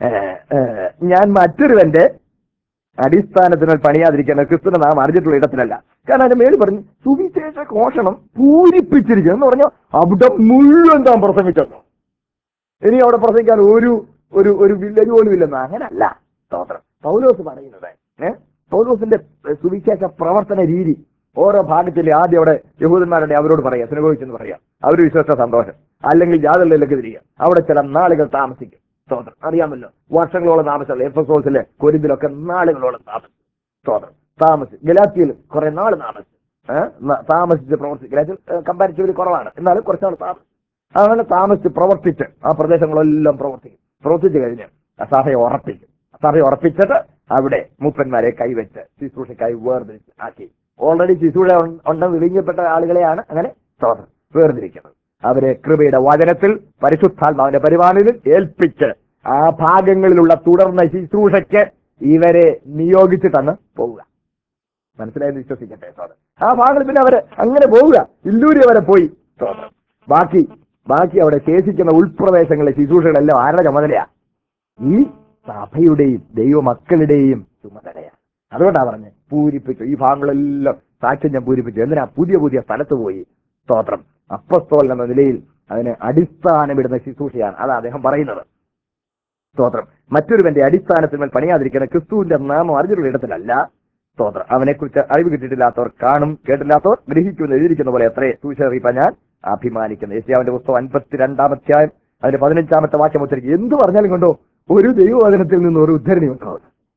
[SPEAKER 1] ഞാൻ മറ്റൊരുവന്റെ അടിസ്ഥാനത്തിനാൽ പണിയാതിരിക്കുന്ന ക്രിസ്തുവിന്റെ നാം അറിഞ്ഞിട്ടുള്ള ഇടത്തിലല്ല കാരണം അതിന്റെ മേൽ പറഞ്ഞു സുവിശേഷ ഘോഷണം പൂരിപ്പിച്ചിരിക്കുന്നു എന്ന് പറഞ്ഞാൽ അവിടെ മുഴുവൻ താൻ പ്രസംഗിച്ചെന്നു ഇനി അവിടെ പ്രസംഗിക്കാൻ ഒരു ഒരു ഒരു വില്ലേജ് പോലും ഇല്ലെന്ന് അങ്ങനല്ല സ്തോത്രം പൗലോസ് പറയുന്നത് ഏഹ് പൗലോസിന്റെ ഏഹ്, സുവിശേഷ പ്രവർത്തന രീതി ഓരോ ഭാഗത്തിലെ ആദ്യം അവിടെ യഹൂദന്മാരുടെ അവരോട് പറയാം സിനഗോഹിച്ചെന്ന് പറയാം അവർ വിശ്വസ സന്തോഷം അല്ലെങ്കിൽ ജാതകളിലേക്ക് തിരിയുക അവിടെ ചില നാളുകൾ താമസിക്കും സ്തോത്രം അറിയാമല്ലോ വർഷങ്ങളോളം താമസം എഫ് എസ് ഓസിലെ കൊരിന്തിലൊക്കെ നാളുകളോളം താമസിച്ചു സ്തോത്രം താമസിച്ചു ഗലാത്തിയിൽ കുറെ നാൾ താമസിച്ചു ഏഹ്? ന- താമസിച്ച് പ്രവർത്തിച്ചു ഗലാത്തിൽ കമ്പാരിറ്റീവ്ലി കുറവാണ് എന്നാലും കുറച്ചാൾ താമസിച്ചു അങ്ങനെ താമസിച്ച് പ്രവർത്തിച്ച് ആ പ്രദേശങ്ങളെല്ലാം പ്രവർത്തിക്കും പ്രവർത്തിച്ചു കഴിഞ്ഞ് സഭയെ ഉറപ്പിക്കും സഭയെ ഉറപ്പിച്ചിട്ട് അവിടെ മൂപ്പന്മാരെ കൈവച്ച് ശുശ്രൂഷക്കായി വേർതിരിച്ച് ആക്കി ഓൾറെഡി ശുശ്രൂഷ ഉൺ- ഉണ്ടെന്ന് വിളിക്കപ്പെട്ട ആളുകളെയാണ് അങ്ങനെ സ്തോത്രം വേർതിരിക്കുന്നത് അവരെ കൃപയുടെ വചനത്തിൽ പരിശുദ്ധാത്മാവിന്റെ പരിപാലനയിൽ ഏൽപ്പിച്ച് ആ ഭാഗങ്ങളിലുള്ള തുടർന്ന ശുശ്രൂഷയ്ക്ക് ഇവരെ നിയോഗിച്ചിട്ടാണ് പോവുക മനസ്സിലായെന്ന് വിശ്വസിക്കട്ടെ സ്തോത്രം ആ ഭാഗങ്ങളിൽ പിന്നെ അവര് അങ്ങനെ പോവുക ഇല്ലൂരി വരെ പോയി സ്തോത്രം ബാക്കി ബാക്കി അവിടെ ശേഷിക്കുന്ന ഉൾപ്രദേശങ്ങളിലെ ശുശ്രൂഷകളെല്ലാം ആരുടെ ചുമതലയാ ഈ സഭയുടെയും ദൈവമക്കളുടെയും ചുമതലയാണ് അതുകൊണ്ടാ പറഞ്ഞത് പൂരിപ്പിച്ചു ഈ ഭാഗങ്ങളെല്ലാം സാക്ഷ്യം ഞാൻ പൂരിപ്പിച്ചു എന്തിനാ പുതിയ പുതിയ സ്ഥലത്ത് പോയി സ്തോത്രം അപ്പസ്തോൽ എന്ന നിലയിൽ അതിന് അടിസ്ഥാനമിടുന്ന ശുശ്രൂഷയാണ് അതാ അദ്ദേഹം പറയുന്നത് സ്തോത്രം മറ്റൊരുവന്റെ അടിസ്ഥാനത്തിന്മേൽ പണിയാതിരിക്കുന്ന ക്രിസ്തുവിന്റെ നാമം അറിഞ്ഞിട്ടുള്ള ഇടത്തിലല്ല സ്തോത്രം അവനെക്കുറിച്ച് അറിവ് കിട്ടിയിട്ടില്ലാത്തവർ കാണും കേട്ടില്ലാത്തവർ ഗ്രഹിക്കുമെന്ന് എഴുതിയിരിക്കുന്ന പോലെ എത്രേ സൂചറിയിപ്പ ഞാൻ അഭിമാനിക്കുന്നു യേശാവിന്റെ പുസ്തകം അൻപത്തിരണ്ടാം അധ്യായം അതിന്റെ പതിനഞ്ചാമത്തെ വാക്യം ഉദ്ധരിക്കും എന്ത് പറഞ്ഞാലും കൊണ്ടോ ഒരു ദൈവവചനത്തിൽ നിന്ന് ഒരു ഉദ്ധരണി ഉണ്ടോ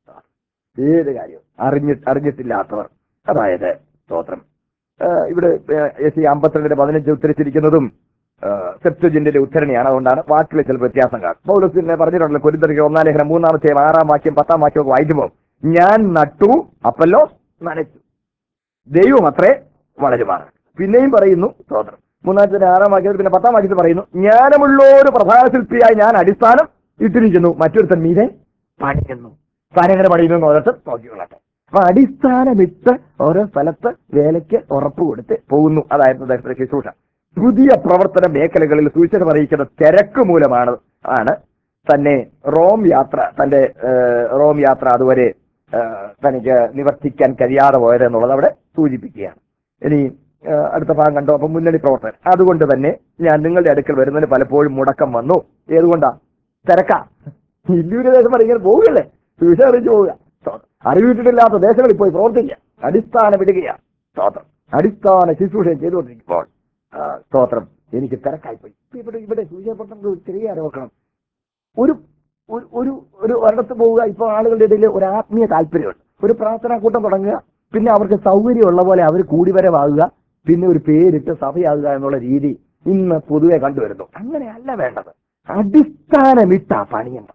[SPEAKER 1] ഏത് കാര്യം അറിഞ്ഞി അറിഞ്ഞിട്ടില്ലാത്തവർ അതായത് സ്തോത്രം ആ, ഇവിടെ എസ് സി അമ്പത്തിരണ്ടിന്റെ പതിനഞ്ച് ഉത്തരിച്ചിരിക്കുന്നതും സെപ്റ്റജിന്റെ ഉദ്ധരണിയാണ് അതുകൊണ്ടാണ് വാക്കിലെ ചില വ്യത്യാസം കാണും പൗലോസിനെ പറഞ്ഞിട്ടുണ്ടല്ലോ കൊരിന്തരിക ഒന്നാം ലേഖനം മൂന്നാമത്തെ ആറാം വാക്യം പത്താം വാക്യം ഒക്കെ വായിക്കുമ്പോൾ ഞാൻ നട്ടു അപ്പല്ലോ നനച്ചു ദൈവം അത്രേ വളരുമാണ് പിന്നെയും പറയുന്നു സ്തോത്രം മൂന്നാമത്തെ ആറാം വാക്യത്തിൽ പിന്നെ പത്താം വാക്യത്തിൽ പറയുന്നു ജ്ഞാനമുള്ള ഒരു പ്രധാന ശില്പിയായി ഞാൻ അടിസ്ഥാനം ഇട്ടിരിക്കുന്നു മറ്റൊരുത്തൻ മീതെ പണിയുന്നു താൻ എങ്ങനെ പണിയുന്നു ഓരോരുത്തർ നോക്കിക്കൊള്ളട്ടെ അപ്പൊ അടിസ്ഥാനമിട്ട് ഓരോ സ്ഥലത്ത് വേലയ്ക്ക് ഉറപ്പ് കൊടുത്ത് പോകുന്നു അതായിരുന്നു അദ്ദേഹത്തിന്റെ ശുശ്രൂഷ പുതിയ പ്രവർത്തന മേഖലകളിൽ സുവിശേഷം അറിയിക്കുന്ന തിരക്ക് മൂലമാണ് ആണ് തന്നെ റോം യാത്ര തന്റെ ഏഹ്, റോം യാത്ര അതുവരെ ഏഹ്, തനിക്ക് നിവർത്തിക്കാൻ കഴിയാതെ പോയത് എന്നുള്ളത് അവിടെ സൂചിപ്പിക്കുകയാണ് ഇനി ഏഹ്, അടുത്ത ഭാഗം കണ്ടോ അപ്പൊ മുന്നണി പ്രവർത്തകൻ അതുകൊണ്ട് തന്നെ ഞാൻ നിങ്ങളുടെ അടുക്കൽ വരുന്നതിന് പലപ്പോഴും മുടക്കം വന്നു ഏതുകൊണ്ടാ തിരക്കാ ഇന്ത്യയുടെ ദേശം ഇങ്ങനെ പോവുകയല്ലേ സുവിശേഷം അറിയിച്ചു പോവുക സ്തോത്രം. അറിവിട്ടിട്ടില്ലാത്ത ദേശങ്ങളിൽ പോയി പ്രവർത്തിക്കുക അടിസ്ഥാനം ഇടുകയ സ്തോത്രം അടിസ്ഥാന ശുശ്രൂഷയും ചെയ്തുകൊണ്ടിരിക്കുമ്പോൾ ആ, സ്തോത്രം എനിക്ക് തിരക്കായിപ്പോയി ഇപ്പൊ ഇവിടെ ഇവിടെ സൂചിപ്പുറത്ത് ചെറിയ നോക്കണം ഒരു ഒരു- ഒരു ഒരു ഒരിടത്ത് പോവുക ഇപ്പൊ ആളുകളുടെ ഇടയിൽ ഒരു ആത്മീയ താല്പര്യമുണ്ട് ഒരു പ്രാർത്ഥനാ കൂട്ടം തുടങ്ങുക പിന്നെ അവർക്ക് സൗകര്യമുള്ള പോലെ അവർ കൂടിവരവാകുക പിന്നെ ഒരു പേരിട്ട് സഭയാകുക എന്നുള്ള രീതി ഇന്ന് പൊതുവെ കണ്ടുവരുന്നു അങ്ങനെയല്ല വേണ്ടത് അടിസ്ഥാനമിട്ട പണിയണ്ട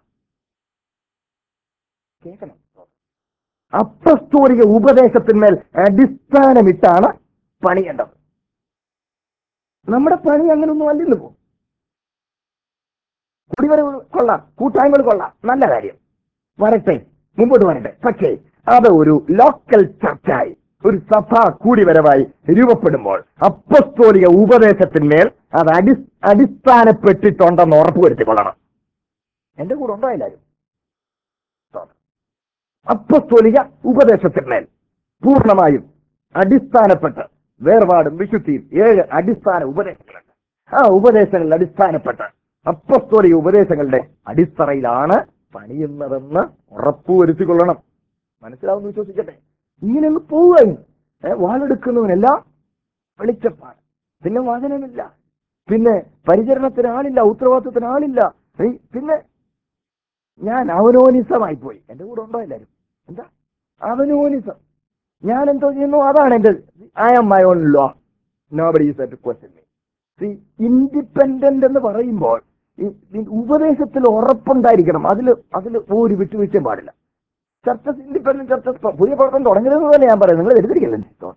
[SPEAKER 1] കേൾക്കണം അപ്പസ്തോലിക ഉപദേശത്തിന്മേൽ അടിസ്ഥാനമിട്ടാണ് പണിയേണ്ടത് നമ്മുടെ പണി അങ്ങനൊന്നും അല്ലെന്ന് പോകും കുടിവരവ് കൊള്ളാം കൂട്ടായ്മകൾ കൊള്ളാം നല്ല കാര്യം വരട്ടെ മുമ്പോട്ട് വരട്ടെ പക്ഷേ അത് ഒരു ലോക്കൽ ചർച്ചായി ഒരു സഭ കൂടിവരവായി രൂപപ്പെടുമ്പോൾ അപ്പസ്തോലിക ഉപദേശത്തിന്മേൽ അത് അടി അടിസ്ഥാനപ്പെട്ടിട്ടുണ്ടെന്ന് ഉറപ്പുവരുത്തിക്കൊള്ളണം എന്റെ കൂടെ ഉണ്ടോ എല്ലാവരും അപ്പസ്തോലിക ഉപദേശത്തിന്മേൽ പൂർണ്ണമായും അടിസ്ഥാനപ്പെട്ട് വേർപാടും വിശുദ്ധിയും ഏഴ് അടിസ്ഥാന ഉപദേശങ്ങളുണ്ട് ആ ഉപദേശങ്ങളിൽ അടിസ്ഥാനപ്പെട്ട് അപ്പസ്തോലിക ഉപദേശങ്ങളുടെ അടിത്തറയിലാണ് പണിയുന്നതെന്ന് ഉറപ്പുവരുത്തിക്കൊള്ളണം മനസ്സിലാവുന്ന വിശ്വസിക്കട്ടെ ഇങ്ങനെ അങ്ങ് പോവുക ഇങ്ങ്. ഏ, വാളെടുക്കുന്നവനെല്ലാം വെളിച്ചപ്പാട് പിന്നെ വചനമില്ല പിന്നെ പരിചരണത്തിന് ആളില്ല ഉത്തരവാദിത്വത്തിന് ആളില്ല ഏയ്, പിന്നെ ഞാൻ അവനോനിസമായി പോയി എന്റെ കൂടെ ഉണ്ടോ എല്ലാരും എന്താ അവനോനിസം ഞാൻ എന്തോ ചെയ്യുന്നു അതാണ് എന്റെ I am my own law nobody is at question me independent എന്ന് പറയുമ്പോൾ ഈ- ഈ ഉപദേശത്തിൽ ഉറപ്പുണ്ടായിരിക്കണം അതിൽ അതിൽ ഒരു വിട്ടുവീഴ്ചയും പാടില്ല ചർച്ചസ് ഇൻഡിപെൻഡന്റ് ചർച്ചസ് പുതിയ പ്രവർത്തനം തുടങ്ങരുതെന്ന് തന്നെ ഞാൻ പറയുന്നത് നിങ്ങൾ എടുത്തിരിക്കില്ല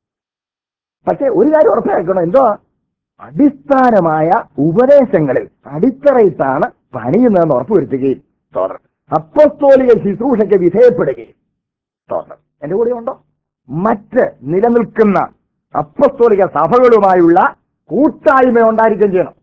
[SPEAKER 1] പക്ഷെ ഒരു കാര്യം ഉറപ്പാക്കണം എന്തോ അടിസ്ഥാനമായ ഉപദേശങ്ങളിൽ അടിത്തറയിട്ടാണ് പണിയുന്നതെന്ന് ഉറപ്പുവരുത്തുകയും തോന്നണം അപ്പസ്തോലിക ശുശ്രൂഷയ്ക്ക് വിധേയപ്പെടുകയും തോന്നണം എന്റെ കൂടെ ഉണ്ടോ മറ്റ് നിലനിൽക്കുന്ന അപ്പസ്തോലിക സഭകളുമായുള്ള കൂട്ടായ്മ ഉണ്ടായിരിക്കുകയും ചെയ്യണം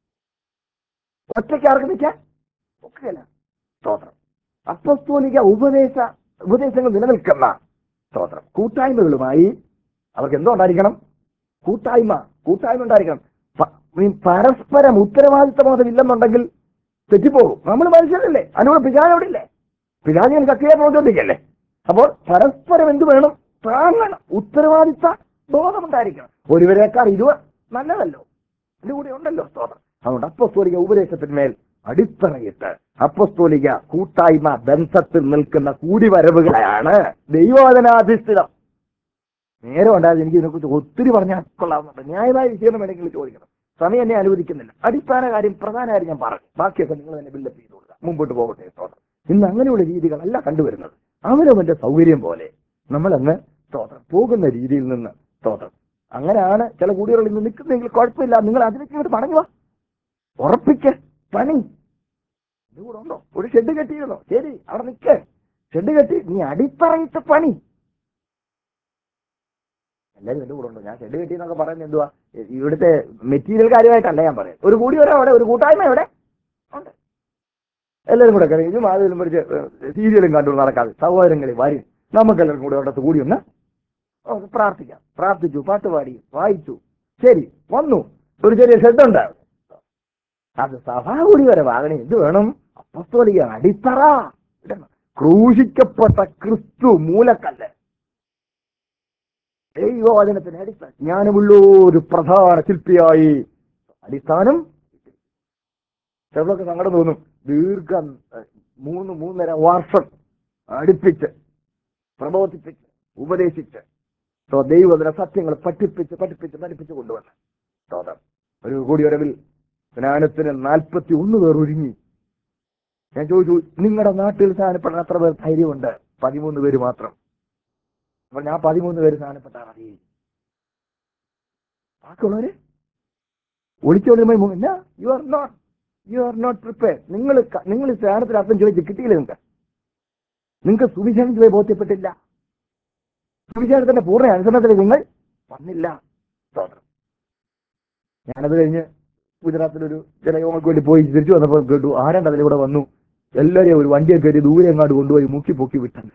[SPEAKER 1] ഒറ്റയ്ക്ക് ആർക്ക് നിൽക്കാൻ ഒക്കുകയല്ല സ്തോത്രം അപ്പസ്തോലിക ഉപദേശ ഉപദേശങ്ങൾ നിലനിൽക്കുന്ന സ്തോത്രം കൂട്ടായ്മകളുമായി അവർക്ക് എന്തോ ഉണ്ടായിരിക്കണം കൂട്ടായ്മ കൂട്ടായ്മ ഉണ്ടായിരിക്കണം പ- ഈ പരസ്പരം ഉത്തരവാദിത്തബോധം ഇല്ലെന്നുണ്ടെങ്കിൽ തെറ്റിപ്പോകും നമ്മൾ മനുഷ്യരല്ലേ അതിനോട് പിശാച് അവിടെ ഇല്ലേ പിശാചികൾ കക്കിയെ പ്രവർത്തിക്കല്ലേ അപ്പോൾ പരസ്പരം എന്ത് വേണം താങ്ങണം ഉത്തരവാദിത്ത ബോധമുണ്ടായിരിക്കണം ഒരുവരേക്കാൾ ഇരുവർ നല്ലതല്ലോ എന്റെ കൂടെ ഉണ്ടല്ലോ സ്തോത്രം അതുകൊണ്ട് അപ്പസ്തോലിക ഉപദേശത്തിന്മേൽ അടിത്തറയിട്ട് അപ്പസ്തോലിക കൂട്ടായ്മ ബന്ധത്തിൽ നിൽക്കുന്ന കൂടിവരവുകളാണ് ദൈവവചനാധിഷ്ഠിതം നേരം ഉണ്ടായത് എനിക്ക് ഇതിനെക്കുറിച്ച് ഒത്തിരി പറഞ്ഞാൽ കൊള്ളാവുന്നുണ്ട് ന്യായമായ വിഷയം വേണമെങ്കിൽ ചോദിക്കണം സമയം എന്നെ അനുവദിക്കുന്നില്ല അടിസ്ഥാന കാര്യം പ്രധാന കാര്യം ഞാൻ പറഞ്ഞു ബാക്കിയൊക്കെ നിങ്ങൾ തന്നെ ബില്ലപ്പ് ചെയ്ത് കൊടുക്കുക മുമ്പോട്ട് പോകട്ടെ സ്തോത്രം ഇന്ന് അങ്ങനെയുള്ള രീതികളല്ല കണ്ടുവരുന്നത് അവനവന്റെ സൗകര്യം പോലെ നമ്മളങ്ങ് സ്തോത്രം പോകുന്ന രീതിയിൽ നിന്ന് സ്തോത്രം അങ്ങനെയാണ് ചില കൂടികളിൽ നിന്ന് നിൽക്കുന്നെങ്കിൽ കുഴപ്പമില്ല നിങ്ങൾ അതിലേക്ക് ഇങ്ങോട്ട് മടങ്ങി വാ ഉറപ്പിക്ക് പണി ഇത് കൂടെ ഉണ്ടോ ഒരു ഷെഡ് കെട്ടിയിരുന്നോ ശരി അവിടെ നിൽക്ക് ഷെഡ് കെട്ടി നീ അടിത്തറയിട്ട് പണി എല്ലാവരും എന്റെ കൂടെ ഉണ്ടോ ഞാൻ ഷെഡ് കെട്ടി എന്നൊക്കെ പറയുന്നത് എന്തുവാ ഇവിടുത്തെ മെറ്റീരിയൽ കാര്യമായിട്ടല്ല ഞാൻ പറയാം ഒരു കൂടി വരാം അവിടെ ഒരു കൂട്ടായ്മ അവിടെ ഉണ്ട് എല്ലാവരും കൂടെ കഴിഞ്ഞു മാതിലും പിടിച്ച് സീരിയലും കണ്ടു നടക്കാതെ സഹോദരങ്ങളെ വരും നമുക്കെല്ലാവരും കൂടെ അവിടത്ത് കൂടി ഒന്ന് ഓ, പ്രാർത്ഥിക്കാം പ്രാർത്ഥിച്ചു പാട്ട് പാടി വായിച്ചു ശരി വന്നു ഒരു ചെറിയ ഷെഡുണ്ട് അത് സഭാ കൂടി വരെ വാങ്ങണേ എന്ത് വേണം അപ്പസ്തോലിക അടിത്തറ ഇടണം ക്രൂശിക്കപ്പെട്ട ക്രിസ്തു മൂലക്കല്ല് ദൈവവചനത്തിന് അടിസ്ഥാനം ജ്ഞാനമുള്ള ഒരു പ്രധാന ശില്പിയായി അടിസ്ഥാനം ചിലർക്ക് സങ്കടം തോന്നും ദീർഘ ഏഹ്, മൂന്ന് മൂന്നര വർഷം അടുപ്പിച്ച് പ്രബോധിപ്പിച്ച് ഉപദേശിച്ച് സോ ദൈവത്തിലെ സത്യങ്ങൾ പഠിപ്പിച്ച് പഠിപ്പിച്ച് പഠിപ്പിച്ച് കൊണ്ടുവന്ന് സ്തോത്രം ഒരു കൂടിയൊരവിൽ സ്നാനത്തിന് നാൽപ്പത്തി ഒന്ന് പേർ ഒരുങ്ങി ഞാൻ ചോദിച്ചു നിങ്ങളുടെ നാട്ടിൽ സ്നാനപ്പെടാൻ എത്ര പേർ ധൈര്യമുണ്ട് പതിമൂന്ന് പേര് മാത്രം അപ്പൊ ഞാൻ പതിമൂന്ന് പേര് സ്നാനപ്പെട്ടാൽ മതി ബാക്കിയുള്ളവര് ഒളിച്ചോടുമ്പോൾ you are not you are not prepare നിങ്ങൾ നിങ്ങൾ സ്നാനത്തിന് അർത്ഥം ചോദിച്ച് കിട്ടിയില്ല നിങ്ങൾക്ക് നിങ്ങൾക്ക് സുവിശേഷത്തിലെ ബോധ്യപ്പെട്ടില്ല സുവിശേഷത്തിന്റെ പൂർണ്ണ അനുസരണത്തിൽ നിങ്ങൾ വന്നില്ല സ്തോത്രം ഞാനത് കഴിഞ്ഞ് ഗുജറാത്തിലൊരു ജനയോഗങ്ങൾക്ക് വേണ്ടി പോയി തിരിച്ചു വന്നപ്പോൾ കേട്ടു ആരാണ്ട് അതിലൂടെ വന്നു എല്ലാവരെയും ഒരു വണ്ടിയെ കയറ്റി ദൂരെ എങ്ങാണ്ട് കൊണ്ടുപോയി മുക്കി പൊക്കി വിട്ടത്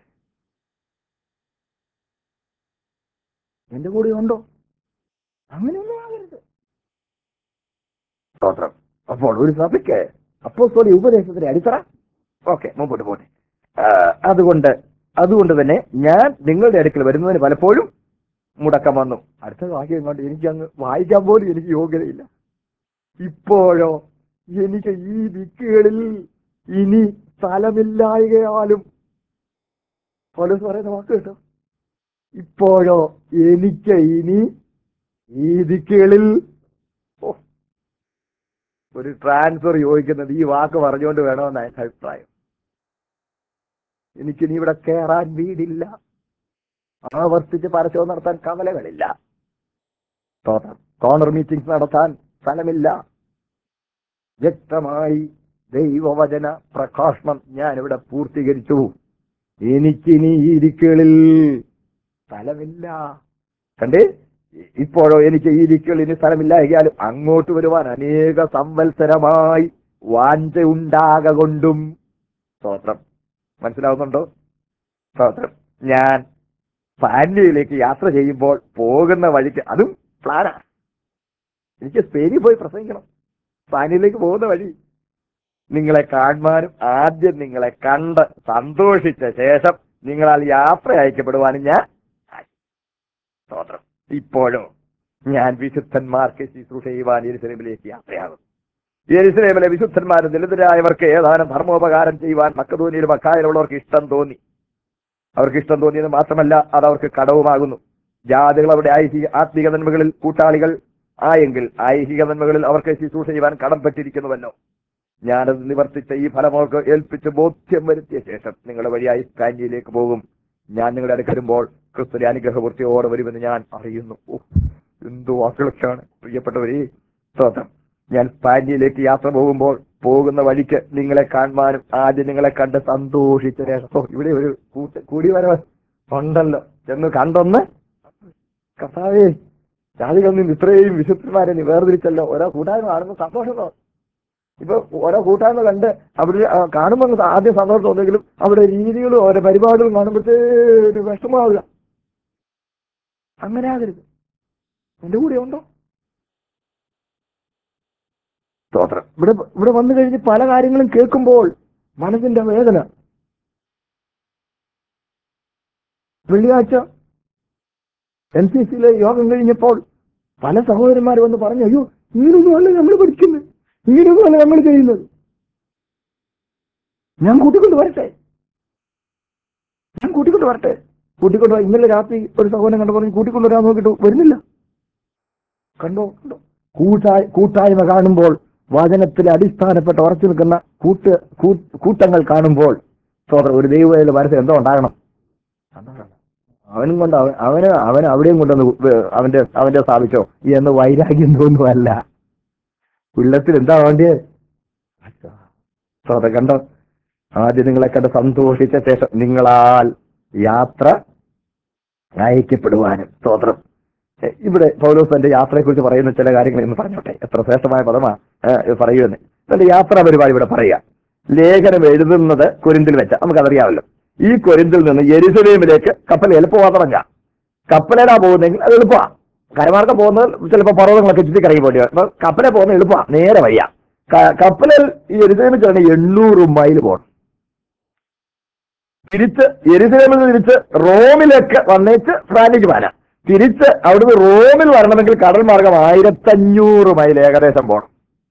[SPEAKER 1] എന്റെ കൂടെ ഉണ്ടോ അങ്ങനെയൊന്നും ആകരുത് സ്തോത്രം അപ്പോൾ ഒരു സഭയ്ക്ക് അപ്പോസ്തോലി ഉപദേശത്തിന്റെ അടിത്തറ ഓക്കെ മുമ്പോട്ട് പോട്ടെ ആ, അതുകൊണ്ട് അതുകൊണ്ട് തന്നെ ഞാൻ നിങ്ങളുടെ അടുക്കൽ വരുന്നതിന് പലപ്പോഴും മുടക്കം വന്നു അടുത്ത വാക്യം കൊണ്ട് എനിക്ക് അങ്ങ് വായിക്കാൻ പോലും എനിക്ക് യോഗ്യതയില്ല ഇപ്പോഴോ എനിക്ക് ഈ ദിക്കുകളിൽ ഇനി സ്ഥലമില്ലായകയാലും പോലീസ് പറയുന്ന വാക്ക് കേട്ടോ ഇപ്പോഴോ എനിക്ക് ഇനി ഈ ദിക്കുകളിൽ ഓ, ഒരു ട്രാൻസ്ഫർ ചോദിക്കുന്നത് ഈ വാക്ക് പറഞ്ഞുകൊണ്ട് വേണമെന്നാണ് എന്റെ അഭിപ്രായം എനിക്കിനി ഇവിടെ കയറാൻ വീടില്ല ആവർത്തിച്ച് പരസ്യം നടത്താൻ കവലകളില്ല സ്തോത്രം കോർണർ മീറ്റിംഗ്സ് നടത്താൻ സ്ഥലമില്ല വ്യക്തമായി ദൈവവചന പ്രകാശനം ഞാൻ ഇവിടെ പൂർത്തീകരിച്ചു എനിക്കിനി ഈ ഇരിക്കുകളിൽ സ്ഥലമില്ല കണ്ടേ ഇപ്പോഴോ എനിക്ക് ഈ ഇരിക്കുകളിൽ ഇനി സ്ഥലമില്ല എങ്കിലും അങ്ങോട്ട് വരുവാൻ അനേക സംവത്സരമായി വാഞ്ച ഉണ്ടാക കൊണ്ടും സ്തോത്രം മനസ്സിലാവുന്നുണ്ടോ സ്തോത്രം ഞാൻ പാൻഡ്യയിലേക്ക് യാത്ര ചെയ്യുമ്പോൾ പോകുന്ന വഴിക്ക് അതും പ്ലാനാ എനിക്ക് സ്പെയിനിൽ പോയി പ്രസംഗിക്കണം സ്പാനിയിലേക്ക് പോകുന്ന വഴി നിങ്ങളെ കാണുവാനും ആദ്യം നിങ്ങളെ കണ്ട് സന്തോഷിച്ച ശേഷം നിങ്ങളാൽ യാത്ര അയക്കപ്പെടുവാനും ഞാൻ ആയി. സ്തോത്രം ഇപ്പോഴോ ഞാൻ വിശുദ്ധന്മാർക്ക് ശുശ്രൂഷ ചെയ്യുവാൻ യെരുസലേമിലേക്ക് യാത്രയാകും യെരുസലേമിലെ വിശുദ്ധന്മാരും ദളിതരായവർക്ക് ഏതാനും ധർമ്മോപകാരം ചെയ്യുവാൻ മക്കതോനിയിലും മക്കായിലുള്ളവർക്ക് ഇഷ്ടം തോന്നി അവർക്ക് ഇഷ്ടം തോന്നിയത് മാത്രമല്ല അത് അവർക്ക് കടവുമാകുന്നു ജാതികൾ അവരുടെ ഐഹിക ആത്മീക നന്മകളിൽ കൂട്ടാളികൾ ആയെങ്കിൽ ഐഹിക നന്മകളിൽ അവർക്ക് ശുശ്രൂഷ ചെയ്യുവാൻ കടംപെട്ടിരിക്കുന്നുവല്ലോ ഞാനത് നിവർത്തിച്ച ഈ ഫലം അവർക്ക് ഏൽപ്പിച്ച് ബോധ്യം വരുത്തിയ ശേഷം നിങ്ങളുടെ വഴിയായി കാഞ്ചിയിലേക്ക് പോകും ഞാൻ നിങ്ങളുടെ അടുക്കൽ വരുമ്പോൾ ക്രിസ്തുവിന്റെ അനുഗ്രഹപൂർത്തിയോടെ വരുമെന്ന് ഞാൻ അറിയുന്നു ഓ, എന്തു വാക്കുകളൊക്കെയാണ് പ്രിയപ്പെട്ടവരെ സ്തോത്രം ഞാൻ സ്പാൻഡിയിലേക്ക് യാത്ര പോകുമ്പോൾ പോകുന്ന വഴിക്ക് നിങ്ങളെ കാണുവാനും ആദ്യം നിങ്ങളെ കണ്ട് സന്തോഷിച്ച ശേഷം ഓ, ഇവിടെ ഒരു കൂട്ട കൂടി വരവ് ഉണ്ടല്ലോ എന്ന് കണ്ടൊന്ന് കർത്താവേ ജാതികളിൽ നിന്ന് ഇത്രയും വിശുദ്ധന്മാരെ നീ വേർതിരിച്ചല്ലോ ഓരോ കൂട്ടായ്മ കാണുമ്പോൾ സന്തോഷം തോന്നും ഇപ്പൊ ഓരോ കൂട്ടായ്മ കണ്ട് അവിടെ ആ, കാണുമ്പോൾ അങ്ങ് ആദ്യം സന്തോഷം തോന്നുമെങ്കിലും അവിടെ രീതികളും ഓരോ പരിപാടികളും കാണുമ്പോഴത്തേക്ക് വിഷമാവുക അങ്ങനെ ആകരുത് എന്റെ കൂടെ ഉണ്ടോ സ്തോത്രം ഇവിടെ ഇവിടെ വന്നു കഴിഞ്ഞ് പല കാര്യങ്ങളും കേൾക്കുമ്പോൾ മനസ്സിന്റെ വേദന വെള്ളിയാഴ്ച എൻ സി സിയിലെ യോഗം കഴിഞ്ഞപ്പോൾ പല സഹോദരന്മാർ വന്ന് പറഞ്ഞു അയ്യോ ഇങ്ങനൊന്നുമല്ല നമ്മൾ പഠിക്കുന്നത് ഇങ്ങനെയൊന്നുമല്ല നമ്മൾ ചെയ്യുന്നത് ഞാൻ കൂട്ടിക്കൊണ്ട് വരട്ടെ ഞാൻ കൂട്ടിക്കൊണ്ട് വരട്ടെ കൂട്ടിക്കൊണ്ട് വാ. ഇന്നലെ രാത്രി ഒരു സഹോദരൻ കണ്ടു പറഞ്ഞു കൂട്ടിക്കൊണ്ട് വരാൻ നോക്കിയിട്ട് വരുന്നില്ല കണ്ടോ കണ്ടോ കൂട്ടായ് കൂട്ടായ്മ കാണുമ്പോൾ വചനത്തിൽ അടിസ്ഥാനപ്പെട്ട് ഉറച്ചു നിൽക്കുന്ന കൂട്ട് കൂ- കൂട്ടങ്ങൾ കാണുമ്പോൾ സോദരം ഒരു ദൈവത്തിൽ മനസ്സിൽ എന്തോ ഉണ്ടാകണം സന്തോഷം. അവനും കൊണ്ട് അവൻ അവന് അവന് അവിടെയും കൊണ്ടൊന്ന് വേ- അവന്റെ അവന്റെ സ്ഥാപിച്ചോ എന്ന് വൈരാഗ്യം തോന്നുമല്ല ഉള്ളത്തിൽ എന്താ വേണ്ടിയത് സോദരം കണ്ടോ ആദ്യം നിങ്ങളെ കണ്ട് സന്തോഷിച്ച ശേഷം നിങ്ങളാൽ യാത്ര അയക്കപ്പെടുവാനും സ്തോത്രം എ, ഇവിടെ പൗലോസ് തന്റെ യാത്രയെക്കുറിച്ച് പറയുന്ന ചില കാര്യങ്ങൾ എന്ന് പറഞ്ഞോട്ടെ എത്ര ശ്രേഷ്ഠമായ പദമാണ് പറയുമെന്ന് തന്റെ യാത്രാ പരിപാടി ഇവിടെ പറയുക ലേഖനം എഴുതുന്നത് കൊരിന്തിൽ വെച്ച നമുക്കതറിയാമല്ലോ ഈ കൊരിന്തിൽ നിന്ന് യെരുസലേമിലേക്ക് കപ്പലേൽ പോകാൻ തുടങ്ങാം കപ്പലേലാ പോകുന്നെങ്കിൽ അത് എളുപ്പമാണ് കരമാർക്കം പോകുന്നത് ചിലപ്പോൾ പർവ്വതങ്ങളൊക്കെ ചുറ്റി കറങ്ങി പോയിട്ട് വരും. അപ്പൊ കപ്പലെ പോകുന്നത് എളുപ്പമാണ് നേരെ വഴിയാ ക- കപ്പലിൽ ഈ യെരുസലേമിൽ ചെന്ന് എണ്ണൂറ് മൈൽ പോകണം തിരിച്ച് യെരുസലേമിൽ നിന്ന് തിരിച്ച് റോമിലേക്ക് വന്നേച്ച് ഫ്രാൻസിക്ക് പോകാനാ തിരിച്ച് അവിടുന്ന് റോമിൽ വരണമെങ്കിൽ കടൽ മാർഗം ആയിരത്തഞ്ഞൂറ് മൈൽ ഏകദേശം പോകണം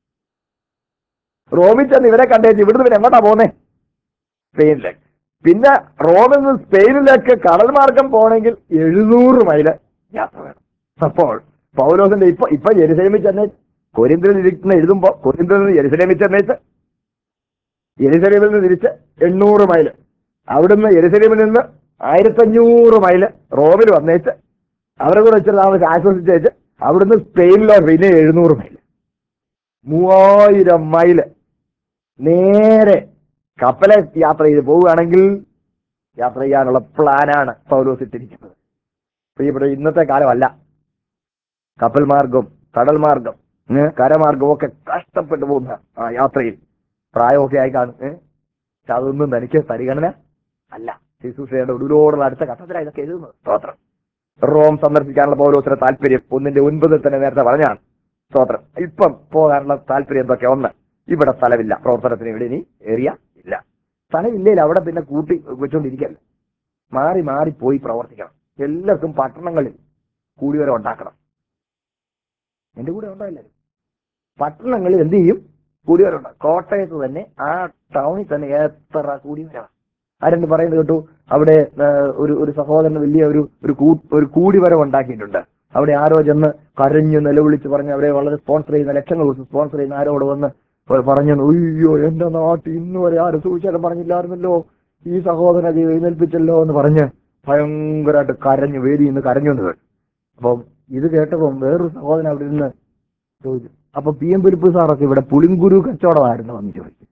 [SPEAKER 1] റോമിൽ ചെന്ന് ഇവരെ കണ്ടേച്ച് ഇവിടുന്ന് പിന്നെ എങ്ങോട്ടാ പോകുന്നേ സ്പെയിനിലേക്ക് പിന്നെ റോമിൽ നിന്ന് സ്പെയിനിലേക്ക് കടൽ മാർഗം പോകണമെങ്കിൽ എഴുന്നൂറ് മൈല് യാത്ര വേണം അപ്പോൾ പൗലോസിന്റെ ഇപ്പൊ ഇപ്പൊ ജെറുസലേമിൽ ചെന്നേ കൊരിന്തിൽ ഇരിക്കുന്ന എഴുതുമ്പോ കൊരിന്തിൽ നിന്ന് ജെറുസലേമിൽ ചെന്നേച്ച് യെരുസലേമിൽ നിന്ന് തിരിച്ച് എണ്ണൂറ് മൈല് അവിടുന്ന് യെരുസലേമിൽ നിന്ന് ആയിരത്തഞ്ഞൂറ് മൈല് റോമിൽ വന്നേച്ച് അവരെ കൂടെ വെച്ചിട്ട് താമസിച്ച് ആശ്വസിച്ചേച്ച് അവിടുന്ന് സ്പെയിനിലോ പിന്നെ എഴുന്നൂറ് മൈല് മൂവായിരം മൈല് നേരെ കപ്പലെ യാത്ര ചെയ്ത് പോവുകയാണെങ്കിൽ യാത്ര ചെയ്യാനുള്ള പ്ലാനാണ് പൗലോസ് ഇട്ടിരിക്കുന്നത് പ്രിയപ്പെട്ട ഇന്നത്തെ കാലമല്ല കപ്പൽ മാർഗം കടൽ മാർഗം ഏ, കരമാർഗമൊക്കെ കഷ്ടപ്പെട്ടു പോകുന്ന ആ യാത്രയിൽ പ്രായമൊക്കെ ആയി കാണും ഏ? പക്ഷെ അതൊന്നും തനിക്ക് പരിഗണന അല്ല ശുശ്രൂഷയുടെ ഒടുവിലോടുള്ള അടുത്ത ഘട്ടത്തിലാണ് ഇതൊക്കെ എഴുതുന്നത് സ്തോത്രം റോം സന്ദർശിക്കാനുള്ള പൗലോസിന്റെ താല്പര്യം ഒന്നിന്റെ ഒൻപതിൽ തന്നെ നേരത്തെ പറഞ്ഞാണ് സ്തോത്രം ഇപ്പം പോകാനുള്ള താല്പര്യം എന്തൊക്കെ ഒന്ന് ഇവിടെ സ്ഥലമില്ല പ്രവർത്തനത്തിന് ഇവിടെ ഇനി ഏറിയ ഇല്ല സ്ഥലമില്ലേൽ അവിടെ പിന്നെ കൂട്ടി വെച്ചുകൊണ്ടിരിക്കല്ല മാറി മാറി പോയി പ്രവർത്തിക്കണം എല്ലാവർക്കും പട്ടണങ്ങളിൽ കൂടിവരം ഉണ്ടാക്കണം എന്റെ കൂടെ ഉണ്ടോ എല്ലാവരും പട്ടണങ്ങളിൽ എന്ത് ചെയ്യും കൂടിവരം ഉണ്ടാകും കോട്ടയത്ത് തന്നെ ആ ടൗണിൽ തന്നെ എത്ര കൂടിവരമാണ് ആരെന്ന് പറയുന്നത് കേട്ടു അവിടെ ആ, ഒരു ഒരു സഹോദരന് വലിയ ഒരു ഒരു കൂ- ഒരു കൂടിവരം ഉണ്ടാക്കിയിട്ടുണ്ട് അവിടെ ആരോ ചെന്ന് കരഞ്ഞു നിലവിളിച്ച് പറഞ്ഞ് അവരെ വളരെ സ്പോൺസർ ചെയ്യുന്ന ലക്ഷങ്ങൾ കൊടുത്ത് സ്പോൺസർ ചെയ്യുന്ന ആരോട് വന്ന് പ- പറഞ്ഞു അയ്യോ എന്റെ നാട്ടിൽ ഇന്ന് വരെ ആരും സൂചിച്ചാലും പറഞ്ഞില്ലായിരുന്നല്ലോ ഈ സഹോദരനെ ദൈവം എഴുന്നേൽപ്പിച്ചല്ലോ എന്ന് പറഞ്ഞ് ഭയങ്കരമായിട്ട് കരഞ്ഞു വേദി നിന്ന് കരഞ്ഞു എന്ന് കേട്ടു അപ്പം ഇത് കേട്ടപ്പം വേറൊരു സഹോദരൻ അവിടെ നിന്ന് ചോദിച്ചു അപ്പൊ പി എം പുലിപ്പ് സാറൊക്കെ ഇവിടെ പുളിങ്കുരു കച്ചവടമായിരുന്നു വന്ന് ചോദിച്ചു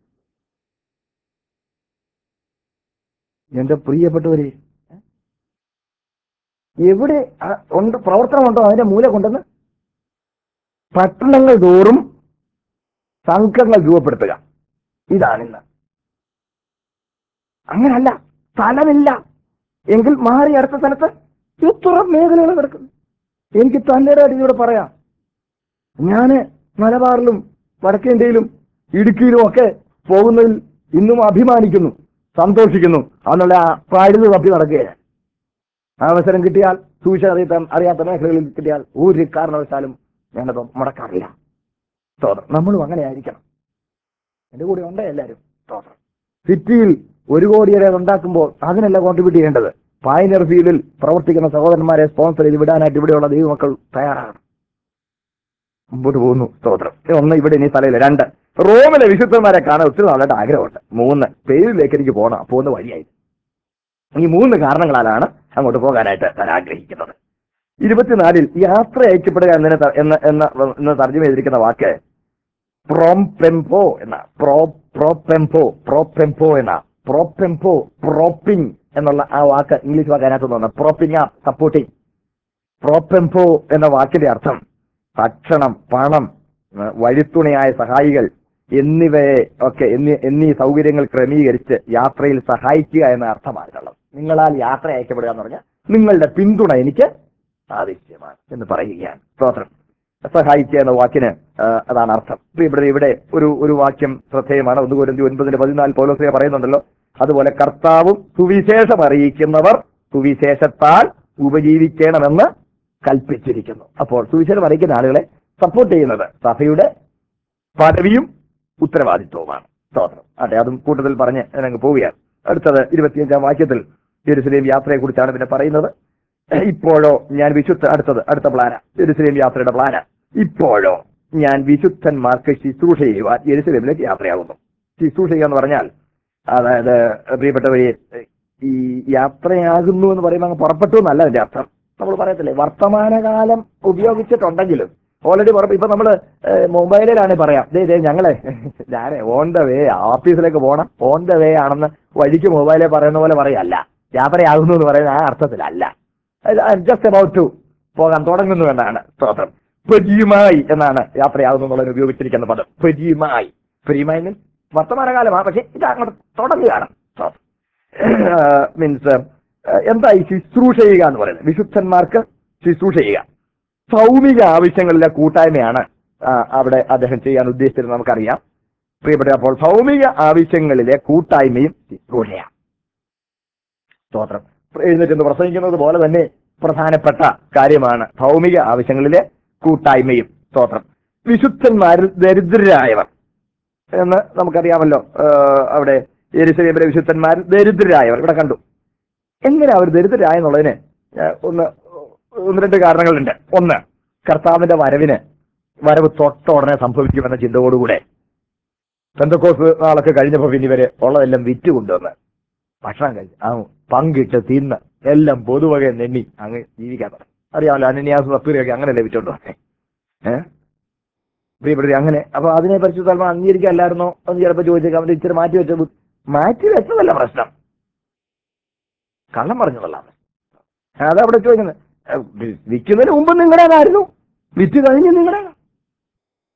[SPEAKER 1] എന്റെ പ്രിയപ്പെട്ടവരെ എവിടെ ആ ഉണ്ട് പ്രവർത്തനമുണ്ടോ അതിന്റെ മൂല കൊണ്ടെന്ന് പട്ടണങ്ങൾ തോറും സംഘങ്ങൾ രൂപപ്പെടുത്തുക ഇതാണ് ഇന്ന് അങ്ങനല്ല സ്ഥലമില്ല എങ്കിൽ മാറി അടുത്ത സ്ഥലത്ത് എത്ര മേഖലകൾ കിടക്കുന്നു എനിക്ക് തന്റെ ഇതിലൂടെ പറയാം ഞാന് മലബാറിലും വടക്കേന്ത്യയിലും ഇടുക്കിയിലും ഒക്കെ പോകുന്നതിൽ ഇന്നും അഭിമാനിക്കുന്നു സന്തോഷിക്കുന്നു എന്നുള്ള ആ പാഴുത് തപ്പി നടക്കുകയാണ് ആ അവസരം കിട്ടിയാൽ സൂക്ഷിച്ച അറിയാത്ത അറിയാത്ത മേഖലകളിൽ കിട്ടിയാൽ ഒരു കാരണവശാലും ഞാനത് മുടക്കാറില്ല സ്തോത്രം നമ്മളും അങ്ങനെ ആയിരിക്കണം എന്റെ കൂടെ ഉണ്ടേ എല്ലാവരും സ്തോത്രം സിറ്റിയിൽ ഒരു കോടിയുടെ ഉണ്ടാക്കുമ്പോൾ അതിനല്ല കോൺട്രിബ്യൂട്ട് ചെയ്യേണ്ടത് പായനർ ഫീൽഡിൽ പ്രവർത്തിക്കുന്ന സഹോദരന്മാരെ സ്പോൺസർ ചെയ്ത് വിടാനായിട്ട് ഇവിടെയുള്ള ദൈവമക്കൾ തയ്യാറാണ് മുമ്പോട്ട് പോകുന്നു സ്തോത്രം ഒന്ന് ഇവിടെ ഇനി സ്ഥലമില്ല രണ്ട് റോമിലെ വിശുദ്ധന്മാരെ കാണാൻ ഒത്തിരി നാളായിട്ട് ആഗ്രഹമുണ്ട് മൂന്ന് പേരിലേക്ക് എനിക്ക് പോകണം പോകുന്ന വഴിയായി ഈ മൂന്ന് കാരണങ്ങളാലാണ് അങ്ങോട്ട് പോകാനായിട്ട് ഞാൻ ആഗ്രഹിക്കുന്നത് ഇരുപത്തിനാലിൽ യാത്ര അയക്കപ്പെടുക എന്നതിനെ ത- എന്ന എന്ന എന്ന് തർജ്ജമ ചെയ്തിരിക്കുന്ന വാക്ക് പ്രോംപെംപോ എന്ന പ്രോ പ്രോപെംപോ പ്രോപെംപോ എന്ന പ്രോപെംപോ പ്രോപ്പിംഗ് എന്നുള്ള ആ വാക്ക് ഇംഗ്ലീഷ് വാക്ക് അതിനകത്ത് തോന്നുന്നു പ്രോപ്പിംഗ് ആ സപ്പോർട്ടിംഗ് പ്രോപെംപോ എന്ന വാക്കിന്റെ അർത്ഥം ഭക്ഷണം പണം ഏ, വഴിത്തുണയായ സഹായികൾ എന്നിവയെ ഒക്കെ എന്നീ എന്നീ സൗകര്യങ്ങൾ ക്രമീകരിച്ച് യാത്രയിൽ സഹായിക്കുക എന്ന അർത്ഥമാണുള്ളത് നിങ്ങളാൽ യാത്ര അയക്കപ്പെടുക എന്ന് പറഞ്ഞാൽ നിങ്ങളുടെ പിന്തുണ എനിക്ക് ആവശ്യമാണ് എന്ന് പറയുകയാണ് സ്തോത്രം സഹായിക്കുക എന്ന വാക്കിന് ആ, അതാണ് അർത്ഥം ഇപ്പൊ ഇവിടെ ഇവിടെ ഒരു ഒരു വാക്യം ശ്രദ്ധേയമാണ് ഒന്ന് കുരന്തി ഒൻപതിന്റെ പതിനാല് പൗലോസിയ പറയുന്നുണ്ടല്ലോ അതുപോലെ കർത്താവും സുവിശേഷം അറിയിക്കുന്നവർ സുവിശേഷത്താൽ ഉപജീവിക്കണമെന്ന് കൽപ്പിച്ചിരിക്കുന്നു അപ്പോൾ സുവിശേഷം അറിയിക്കുന്ന ആളുകളെ സപ്പോർട്ട് ചെയ്യുന്നത് സഭയുടെ പദവിയും ഉത്തരവാദിത്വവുമാണ് സ്തോത്രം അതെ അതും കൂട്ടത്തിൽ പറഞ്ഞ് ഞാനങ്ങ് പോവുകയാണ് അടുത്തത് ഇരുപത്തിയഞ്ചാം വാക്യത്തിൽ ജെറുസലേം യാത്രയെ കുറിച്ചാണ് പിന്നെ പറയുന്നത് ഇപ്പോഴോ ഞാൻ വിശുദ്ധ അടുത്തത് അടുത്ത പ്ലാന ജെറുസലേം യാത്രയുടെ പ്ലാന ഇപ്പോഴോ ഞാൻ വിശുദ്ധന്മാർക്ക് ശുശ്രൂഷ ചെയ്യുവാൻ ജെറുസലേമിലേക്ക് യാത്രയാകുന്നു ശുശ്രൂഷ ചെയ്യുക എന്ന് പറഞ്ഞാൽ അതായത് പ്രിയപ്പെട്ടവരെ ഈ യാത്രയാകുന്നു എന്ന് പറയുമ്പോൾ അങ്ങ് പുറപ്പെട്ടു എന്നല്ല അതിന്റെ അർത്ഥം നമ്മൾ പറയത്തില്ലേ വർത്തമാനകാലം ഉപയോഗിച്ചിട്ടുണ്ടെങ്കിലും ഓൾറെഡി പുറപ്പ് ഇപ്പൊ നമ്മള് ഏഹ്, മൊബൈലിലാണ് പറയാം ദേ ദേ ഞങ്ങളെ ഞാനേ ഓൺ ദ വേ ഓഫീസിലേക്ക് പോകണം ഓൺ ദ വേ ആണെന്ന് വഴിക്ക് മൊബൈലിൽ പറയുന്ന പോലെ പറയല്ല യാത്രയാകുന്നു എന്ന് പറയുന്ന ആ അർത്ഥത്തിലല്ല ജസ്റ്റ് അബൌട്ട് ടു പോകാൻ തുടങ്ങുന്നു എന്നാണ് സ്തോത്രം പെരിയുമായി എന്നാണ് യാത്രയാകുന്നു എന്നുള്ളതിന് ഉപയോഗിച്ചിരിക്കുന്ന പദം പെരിയുമായി പെരിയുമായി മീൻസ് വർത്തമാനകാലമാണ് പക്ഷെ ഇത് അങ്ങോട്ട് തുടങ്ങുകയാണ് മീൻസ് എന്താ ഈ ശുശ്രൂഷ ചെയ്യുക എന്ന് പറയുന്നത് വിശുദ്ധന്മാർക്ക് ശുശ്രൂഷ ചെയ്യുക ഭൗമിക ആവശ്യങ്ങളിലെ കൂട്ടായ്മയാണ് ആ, അവിടെ അദ്ദേഹം ചെയ്യാൻ ഉദ്ദേശിച്ചത് നമുക്കറിയാം പ്രിയപ്പെട്ട അപ്പോൾ ഭൗമിക ആവശ്യങ്ങളിലെ കൂട്ടായ്മയും ശുശ്രൂഷയാണ് സ്തോത്രം എഴുന്നേറ്റ് പ്രസംഗിക്കുന്നത് പോലെ തന്നെ പ്രധാനപ്പെട്ട കാര്യമാണ് ഭൗമിക ആവശ്യങ്ങളിലെ കൂട്ടായ്മയും സ്തോത്രം വിശുദ്ധന്മാരിൽ ദരിദ്രരായവർ എന്ന് നമുക്കറിയാമല്ലോ ആ, അവിടെ എരിശലേമിലെ വിശുദ്ധന്മാരിൽ ദരിദ്രരായവർ ഇവിടെ കണ്ടു എങ്ങനെ അവർ ദരിദ്രരായെന്നുള്ളതിന് ആ, ഒന്ന് ഒന്ന് രണ്ട് കാരണങ്ങളുണ്ട് ഒന്ന് കർത്താവിന്റെ വരവിന് വരവ് തൊട്ട ഉടനെ സംഭവിക്കുമെന്ന ചിന്തയോടുകൂടെ പെന്തക്കോസ് നാളൊക്കെ കഴിഞ്ഞപ്പോൾ പിന്നെ ഇവര് ഉള്ളതെല്ലാം വിറ്റ് കൊണ്ടുവന്ന് ഭക്ഷണം കഴിച്ച് ആ പങ്കിട്ട് തിന്ന് എല്ലാം പൊതുവക നെണ്ണി അങ്ങ് ജീവിക്കാൻ തുടങ്ങി അറിയാമല്ലോ അനന്യാസ് സത്തൂരിയൊക്കെ അങ്ങനെയല്ലേ വിറ്റോണ്ട് വന്നേ ഏഹ് പ്രിയപ്പെടുത്തി അങ്ങനെ അപ്പൊ അതിനെ പരിശുദ്ധ തലമ അംഗീകരിക്കല്ലായിരുന്നോ എന്ന് ചിലപ്പോൾ ചോദിച്ചേക്കാം അവര് ഇച്ചിരി മാറ്റി വെച്ച മാറ്റി വെച്ചതല്ല പ്രശ്നം കള്ളം പറഞ്ഞതല്ല അതവിടെ ചോദിക്കുന്നത് ഏഹ് വി- വിൽക്കുന്നതിന് മുമ്പ് നിങ്ങളുടേതായിരുന്നു വിറ്റ് കഴിഞ്ഞ് നിങ്ങളുടെ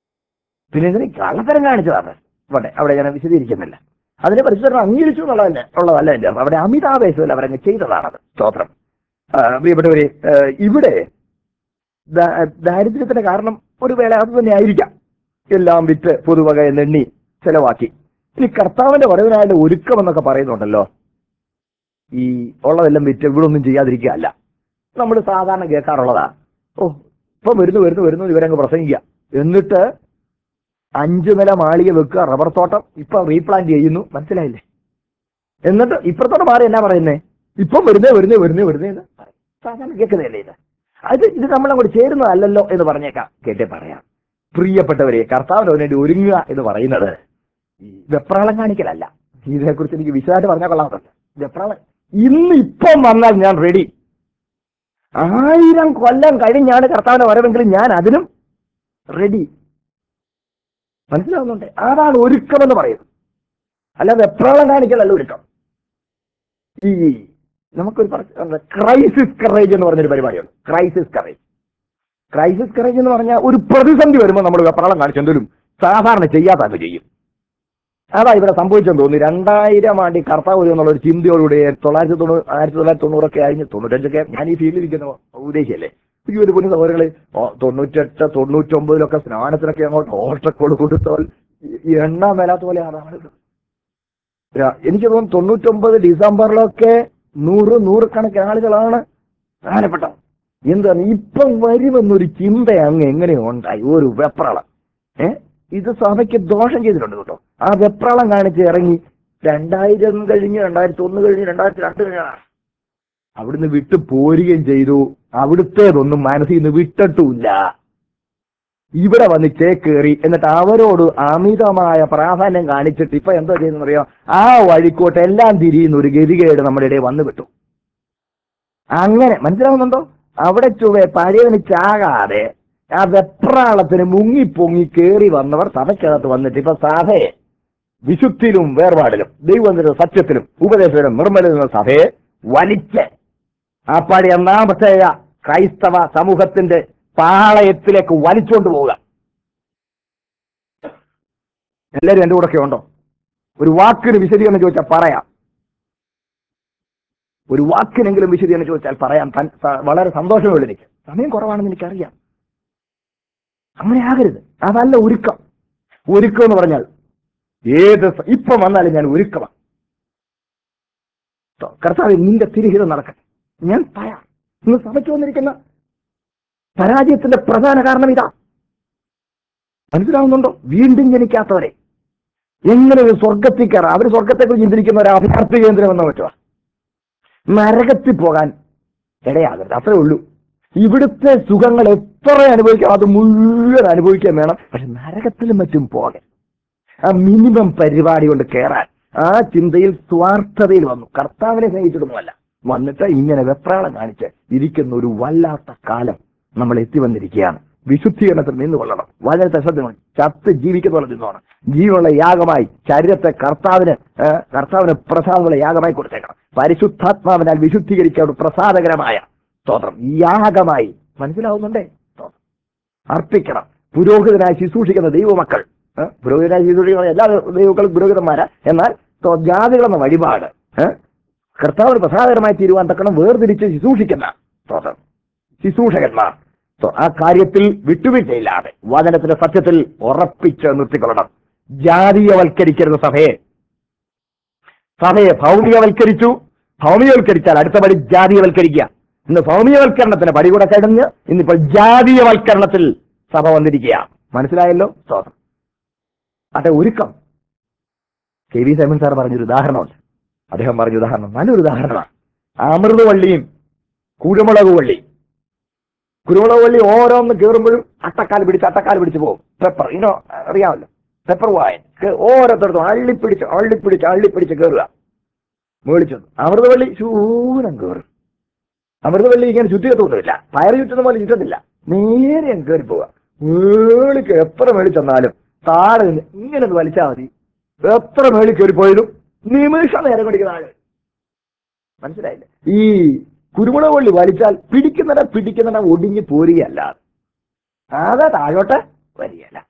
[SPEAKER 1] പിന്നെ ഇതിന് കള്ളത്തരം കാണിച്ചതാണ് ഇവിടെ അവിടെ ഞാൻ വിശദീകരിക്കുന്നില്ല അതിനെ പരിശുദ്ധം അംഗീകരിച്ചു എന്നുള്ളതല്ല ഉള്ളതല്ല എൻ്റെ അർത്ഥം. അവിടെ അമിതാവേശത്തിൽ അവരങ്ങ് ചെയ്തതാണത് സ്തോത്രം ആ, പ്രിയപ്പെട്ടവരെ ആ, ഇവിടെ ദാ- ദാരിദ്ര്യത്തിന്റെ കാരണം ഒരു വേള അത് തന്നെ ആയിരിക്കാം എല്ലാം വിറ്റ് പൊതുവക എന്നെണ്ണി ചെലവാക്കി ഇനി കർത്താവിന്റെ വരവിനായിട്ട് ഒരുക്കം എന്നൊക്കെ പറയുന്നുണ്ടല്ലോ ഈ ഉള്ളതെല്ലാം വിറ്റ് ഇവിടെ ഒന്നും ചെയ്യാതിരിക്കുകയല്ല നമ്മൾ സാധാരണ കേൾക്കാറുള്ളതാ ഓ ഇപ്പൊ വരുന്നു വരുന്നു വരുന്നു ഇവരങ്ങ് പ്രസംഗിക്കുക എന്നിട്ട് അഞ്ചു നില മാളിക വെക്കുക റബ്ബർ തോട്ടം ഇപ്പൊ റീപ്ലാന്റ് ചെയ്യുന്നു മനസ്സിലായില്ലേ എന്നിട്ട് ഇപ്പുറത്തോട്ട് മാറി എന്നാ പറയുന്നേ ഇപ്പം വരുന്നേ വരുന്നേ വരുന്നേ വരുന്നേ എന്ന് പറയും. സാധാരണ കേൾക്കുന്നതല്ലേ ഇത് അത് ഇത് നമ്മളങ്ങോട്ട് ചേരുന്നതല്ലല്ലോ എന്ന് പറഞ്ഞേക്കാം കേട്ടേ പറയാം പ്രിയപ്പെട്ടവരെ കർത്താവിന് വേണ്ടി ഒരുങ്ങുക എന്ന് പറയുന്നത് ഈ വെപ്രാളം കാണിക്കലല്ല ഇതിനെക്കുറിച്ച് എനിക്ക് വിശദമായിട്ട് പറഞ്ഞാൽ കൊള്ളാമല്ലോ വെപ്രാളം ഇന്ന് ഇപ്പം വന്നാൽ ഞാൻ റെഡി ആയിരം കൊല്ലം കഴിഞ്ഞാണ് കർത്താവിന്റെ വരവെങ്കിലും ഞാൻ അതിനും റെഡി മനസ്സിലാവുന്നുണ്ട് അതാണ് ഒരുക്കം എന്ന് പറയുന്നത് അല്ല വെപ്രാളം കാണിക്കലല്ല ഒരുക്കം ഈ നമുക്കൊരു ക്രൈസിസ് കറേജ് എന്ന് പറഞ്ഞൊരു പരിപാടിയുണ്ട് ക്രൈസിസ് കറേജ് ക്രൈസിസ് കറേജ് എന്ന് പറഞ്ഞാൽ ഒരു പ്രതിസന്ധി വരുമ്പോൾ നമ്മൾ വെപ്രാളം കാണിച്ചെങ്കിലും സാധാരണ ചെയ്യാത്തത് ചെയ്യും അതാ ഇവിടെ സംഭവിച്ചെന്ന് തോന്നുന്നു രണ്ടായിരം ആണ്ടി കർത്താവ് വരും എന്നുള്ള ഒരു ചിന്തയോടുകൂടി തൊള്ളായിരത്തി തൊണ്ണൂറ് ആയിരത്തി തൊള്ളായിരത്തി തൊണ്ണൂറൊക്കെ കഴിഞ്ഞ് തൊണ്ണൂറ്റഞ്ചൊക്കെ ഞാൻ ഈ ഫീൽഡിൽ ഇരിക്കുന്ന ഉദ്ദേശിച്ചല്ലേ ഈ ഒരു പൊന്നു സഹോദരങ്ങള് ഓ, തൊണ്ണൂറ്റെട്ട് തൊണ്ണൂറ്റൊമ്പതിലൊക്കെ സ്നാനത്തിനൊക്കെ അങ്ങോട്ട് ഓട്ടക്കോട് കൊടുത്താൽ ഈ എണ്ണ മേലാത്ത പോലെയാണ് ആളുകൾ ര- എനിക്ക് തോന്നുന്നു തൊണ്ണൂറ്റൊമ്പത് ഡിസംബറിലൊക്കെ നൂറ് നൂറുകണക്കിന് ആളുകളാണ് പ്രധാനപ്പെട്ടത് എന്താണ് ഇപ്പം വരുമെന്നൊരു ചിന്ത അങ്ങ് എങ്ങനെ ഉണ്ടായി ഒരു വെപ്രാളം ഏ ഇത് സഭയ്ക്ക് ദോഷം ചെയ്തിട്ടുണ്ട് കേട്ടോ ആ വെപ്രാളം കാണിച്ച് ഇറങ്ങി രണ്ടായിരം കഴിഞ്ഞ് രണ്ടായിരത്തി ഒന്ന് കഴിഞ്ഞ് രണ്ടായിരത്തി രണ്ട് കഴിഞ്ഞാണ് അവിടുന്ന് വിട്ടു പോരുകയും ചെയ്തു അവിടുത്തേതൊന്നും മനസ്സിൽ നിന്ന് വിട്ടിട്ടുമില്ല ഇവിടെ വന്ന് ചേക്കേറി എന്നിട്ട് അവരോട് അമിതമായ പ്രാധാന്യം കാണിച്ചിട്ട് ഇപ്പൊ എന്താ ചെയ്യുന്നറിയോ ആ വഴിക്കോട്ട് എല്ലാം തിരിയുന്ന ഒരു ഗതികേട് നമ്മുടെ ഇടയിൽ വന്നു വിട്ടു അങ്ങനെ മനസ്സിലാവുന്നുണ്ടോ അവിടെ ചുവ പഴയവന് ചാകാതെ ആ വെപ്രാളത്തിന് മുങ്ങിപ്പൊങ്ങി കേറി വന്നവർ സഭയ്ക്കകത്ത് വന്നിട്ട് ഇപ്പൊ സഭയെ വിശുദ്ധിയിലും വേർപാടിലും ദൈവത്തിന്റെ സത്യത്തിലും ഉപദേശത്തിലും നിർമ്മലിക്കുന്ന സഭയെ വലിച്ച് ആ പഴയ ഒന്നാമത്തെയ ക്രൈസ്തവ സമൂഹത്തിന്റെ പാളയത്തിലേക്ക് വലിച്ചുകൊണ്ട് പോവുക എല്ലാവരും എന്റെ കൂടെ ഉണ്ടോ ഒരു വാക്കിന് വിശദീകരണം ചോദിച്ചാൽ പറയാം ഒരു വാക്കിനെങ്കിലും വിശദീകരണം ചോദിച്ചാൽ പറയാം തൻ- സ- വളരെ സന്തോഷമുള്ളൂ എനിക്ക് സമയം കുറവാണെന്ന് എനിക്കറിയാം അങ്ങനെ ആകരുത് അതല്ല ഒരുക്കം ഒരുക്കം എന്ന് പറഞ്ഞാൽ ഏത് സ- ഇപ്പം വന്നാലും ഞാൻ ഒരുക്കമാണ് ട്ടോ, കർത്താവ് നിന്റെ തിരിഹിതം നടക്കട്ടെ ഞാൻ തയ്യാർ ഇന്ന് സഭയ്ക്ക് വന്നിരിക്കുന്ന പരാജയത്തിന്റെ പ്രധാന കാരണം ഇതാ മനസ്സിലാവുന്നുണ്ടോ വീണ്ടും ജനിക്കാത്തവരെ എങ്ങനെ ഒരു സ്വർഗത്തിൽ കയറാം അവർ സ്വർഗത്തെക്കുറിച്ച് ചിന്തിക്കുന്ന ഒരു അഭയാർത്ഥി കേന്ദ്രം എന്ന പറ്റുക നരകത്തിൽ പോകാൻ ഇടയാകരുത് അത്രേ ഉള്ളൂ ഇവിടുത്തെ സുഖങ്ങൾ എത്ര അനുഭവിക്കാം അത് മുഴുവൻ അനുഭവിക്കാൻ വേണം പക്ഷെ നരകത്തിലും മറ്റും പോകെ ആ മിനിമം പരിപാടി കൊണ്ട് കയറാൻ ആ ചിന്തയിൽ സ്വാർത്ഥതയിൽ വന്നു കർത്താവിനെ സ്നേഹിച്ചിട്ടൊന്നുമല്ല വന്നിട്ട് ഇങ്ങനെ വെപ്രാളം കാണിച്ച് ഇരിക്കുന്ന ഒരു വല്ലാത്ത കാലം നമ്മൾ എത്തി വന്നിരിക്കുകയാണ് വിശുദ്ധീകരണത്തിൽ നിന്നുകൊള്ളണം വളരെ ശ്രദ്ധമാണ് ചത്ത് ജീവിക്കുന്ന പോലെ നിന്നോണം ജീവനുള്ള യാഗമായി ശരീരത്തെ കർത്താവിന് ഏ, കർത്താവിന് പ്രസാദമുള്ള യാഗമായി കൊടുത്തേക്കണം പരിശുദ്ധാത്മാവിനാൽ വിശുദ്ധീകരിക്കാൻ ഒരു പ്രസാദകരമായ സ്തോത്രം യാഗമായി മനസ്സിലാവുന്നുണ്ടേ സ്തോത്രം അർപ്പിക്കണം പുരോഹിതനായി ശുശ്രൂഷിക്കുന്ന ദൈവമക്കൾ ഏ, പുരോഹിതനായി ശുശ്രൂഷിക്കുന്ന എല്ലാ ദൈവങ്ങളും പുരോഹിതന്മാരാ എന്നാൽ സ്തോ- ജാതികളെന്ന വഴിപാട് ഏ, കർത്താവിന് പ്രസാദകരമായി തീരുവാൻ തക്കണം വേർതിരിച്ച് ശുശ്രൂഷിക്കുന്ന സ്തോത്രം ശുശ്രൂഷകന്മാർ സോ, ആ കാര്യത്തിൽ വിട്ടുവീഴ്ചയില്ലാതെ വചനത്തിന്റെ സത്യത്തിൽ ഉറപ്പിച്ച് നിർത്തിക്കൊള്ളണം ജാതീയവൽക്കരിക്കരുത് സഭയെ സഭയെ ഭൗമികവൽക്കരിച്ചു ഭൗമികവൽക്കരിച്ചാൽ അടുത്ത പടി ജാതീയവൽക്കരിക്കുക ഇന്ന് ഭൗമികവൽക്കരണത്തിന് പടി കൂടെ കഴിഞ്ഞ് ഇന്നിപ്പോൾ ജാതീയവൽക്കരണത്തിൽ സഭ വന്നിരിക്കുക മനസ്സിലായല്ലോ സ്തോത്രം അതെ ഒരുക്കം കെ വി സൈമൻ സാർ പറഞ്ഞൊരു ഉദാഹരണമുണ്ട് അദ്ദേഹം പറഞ്ഞ ഉദാഹരണം നല്ലൊരു ഉദാഹരണമാണ് അമൃതവള്ളിയും കുരുമുളക് വള്ളി കുരുമുളക് വള്ളി ഓരോന്ന് കയറുമ്പോഴും അട്ടക്കാൽ പിടിച്ച് അട്ടക്കാൽ പിടിച്ച് പോകും പെപ്പർ ഇനോ അറിയാമല്ലോ പെപ്പർ വായൻ ഓരോരുത്തർത്തും അള്ളിപ്പിടിച്ച് അള്ളിപ്പിടിച്ച് അള്ളിപ്പിടിച്ച് കയറുക മേളിച്ചു അമൃതവള്ളി ശൂനം കയറും അമൃതവള്ളി ഇങ്ങനെ ചുറ്റിയെത്തൊന്നുമില്ല പയർ ചുറ്റുന്ന പോലെ ചുറ്റത്തില്ല നേരെ അങ്ങ് കയറി പോവുക മേളിക്ക് എത്ര മേളിൽ ചെന്നാലും താഴെ നിന്ന് ഇങ്ങനെ ഒന്ന് വലിച്ചാൽ മതി എത്ര മേളിൽ കയറി പോയതും നിമിഷം നേരം കൊണ്ടിരിക്കുന്ന ആള് മനസ്സിലായില്ലേ ഈ കുരുമുളക് വള്ളി വലിച്ചാൽ പിടിക്കുന്നിട പിടിക്കുന്നിട ഒടിഞ്ഞ് പോരുകയല്ല അതാ താഴോട്ട് വരികയല്ല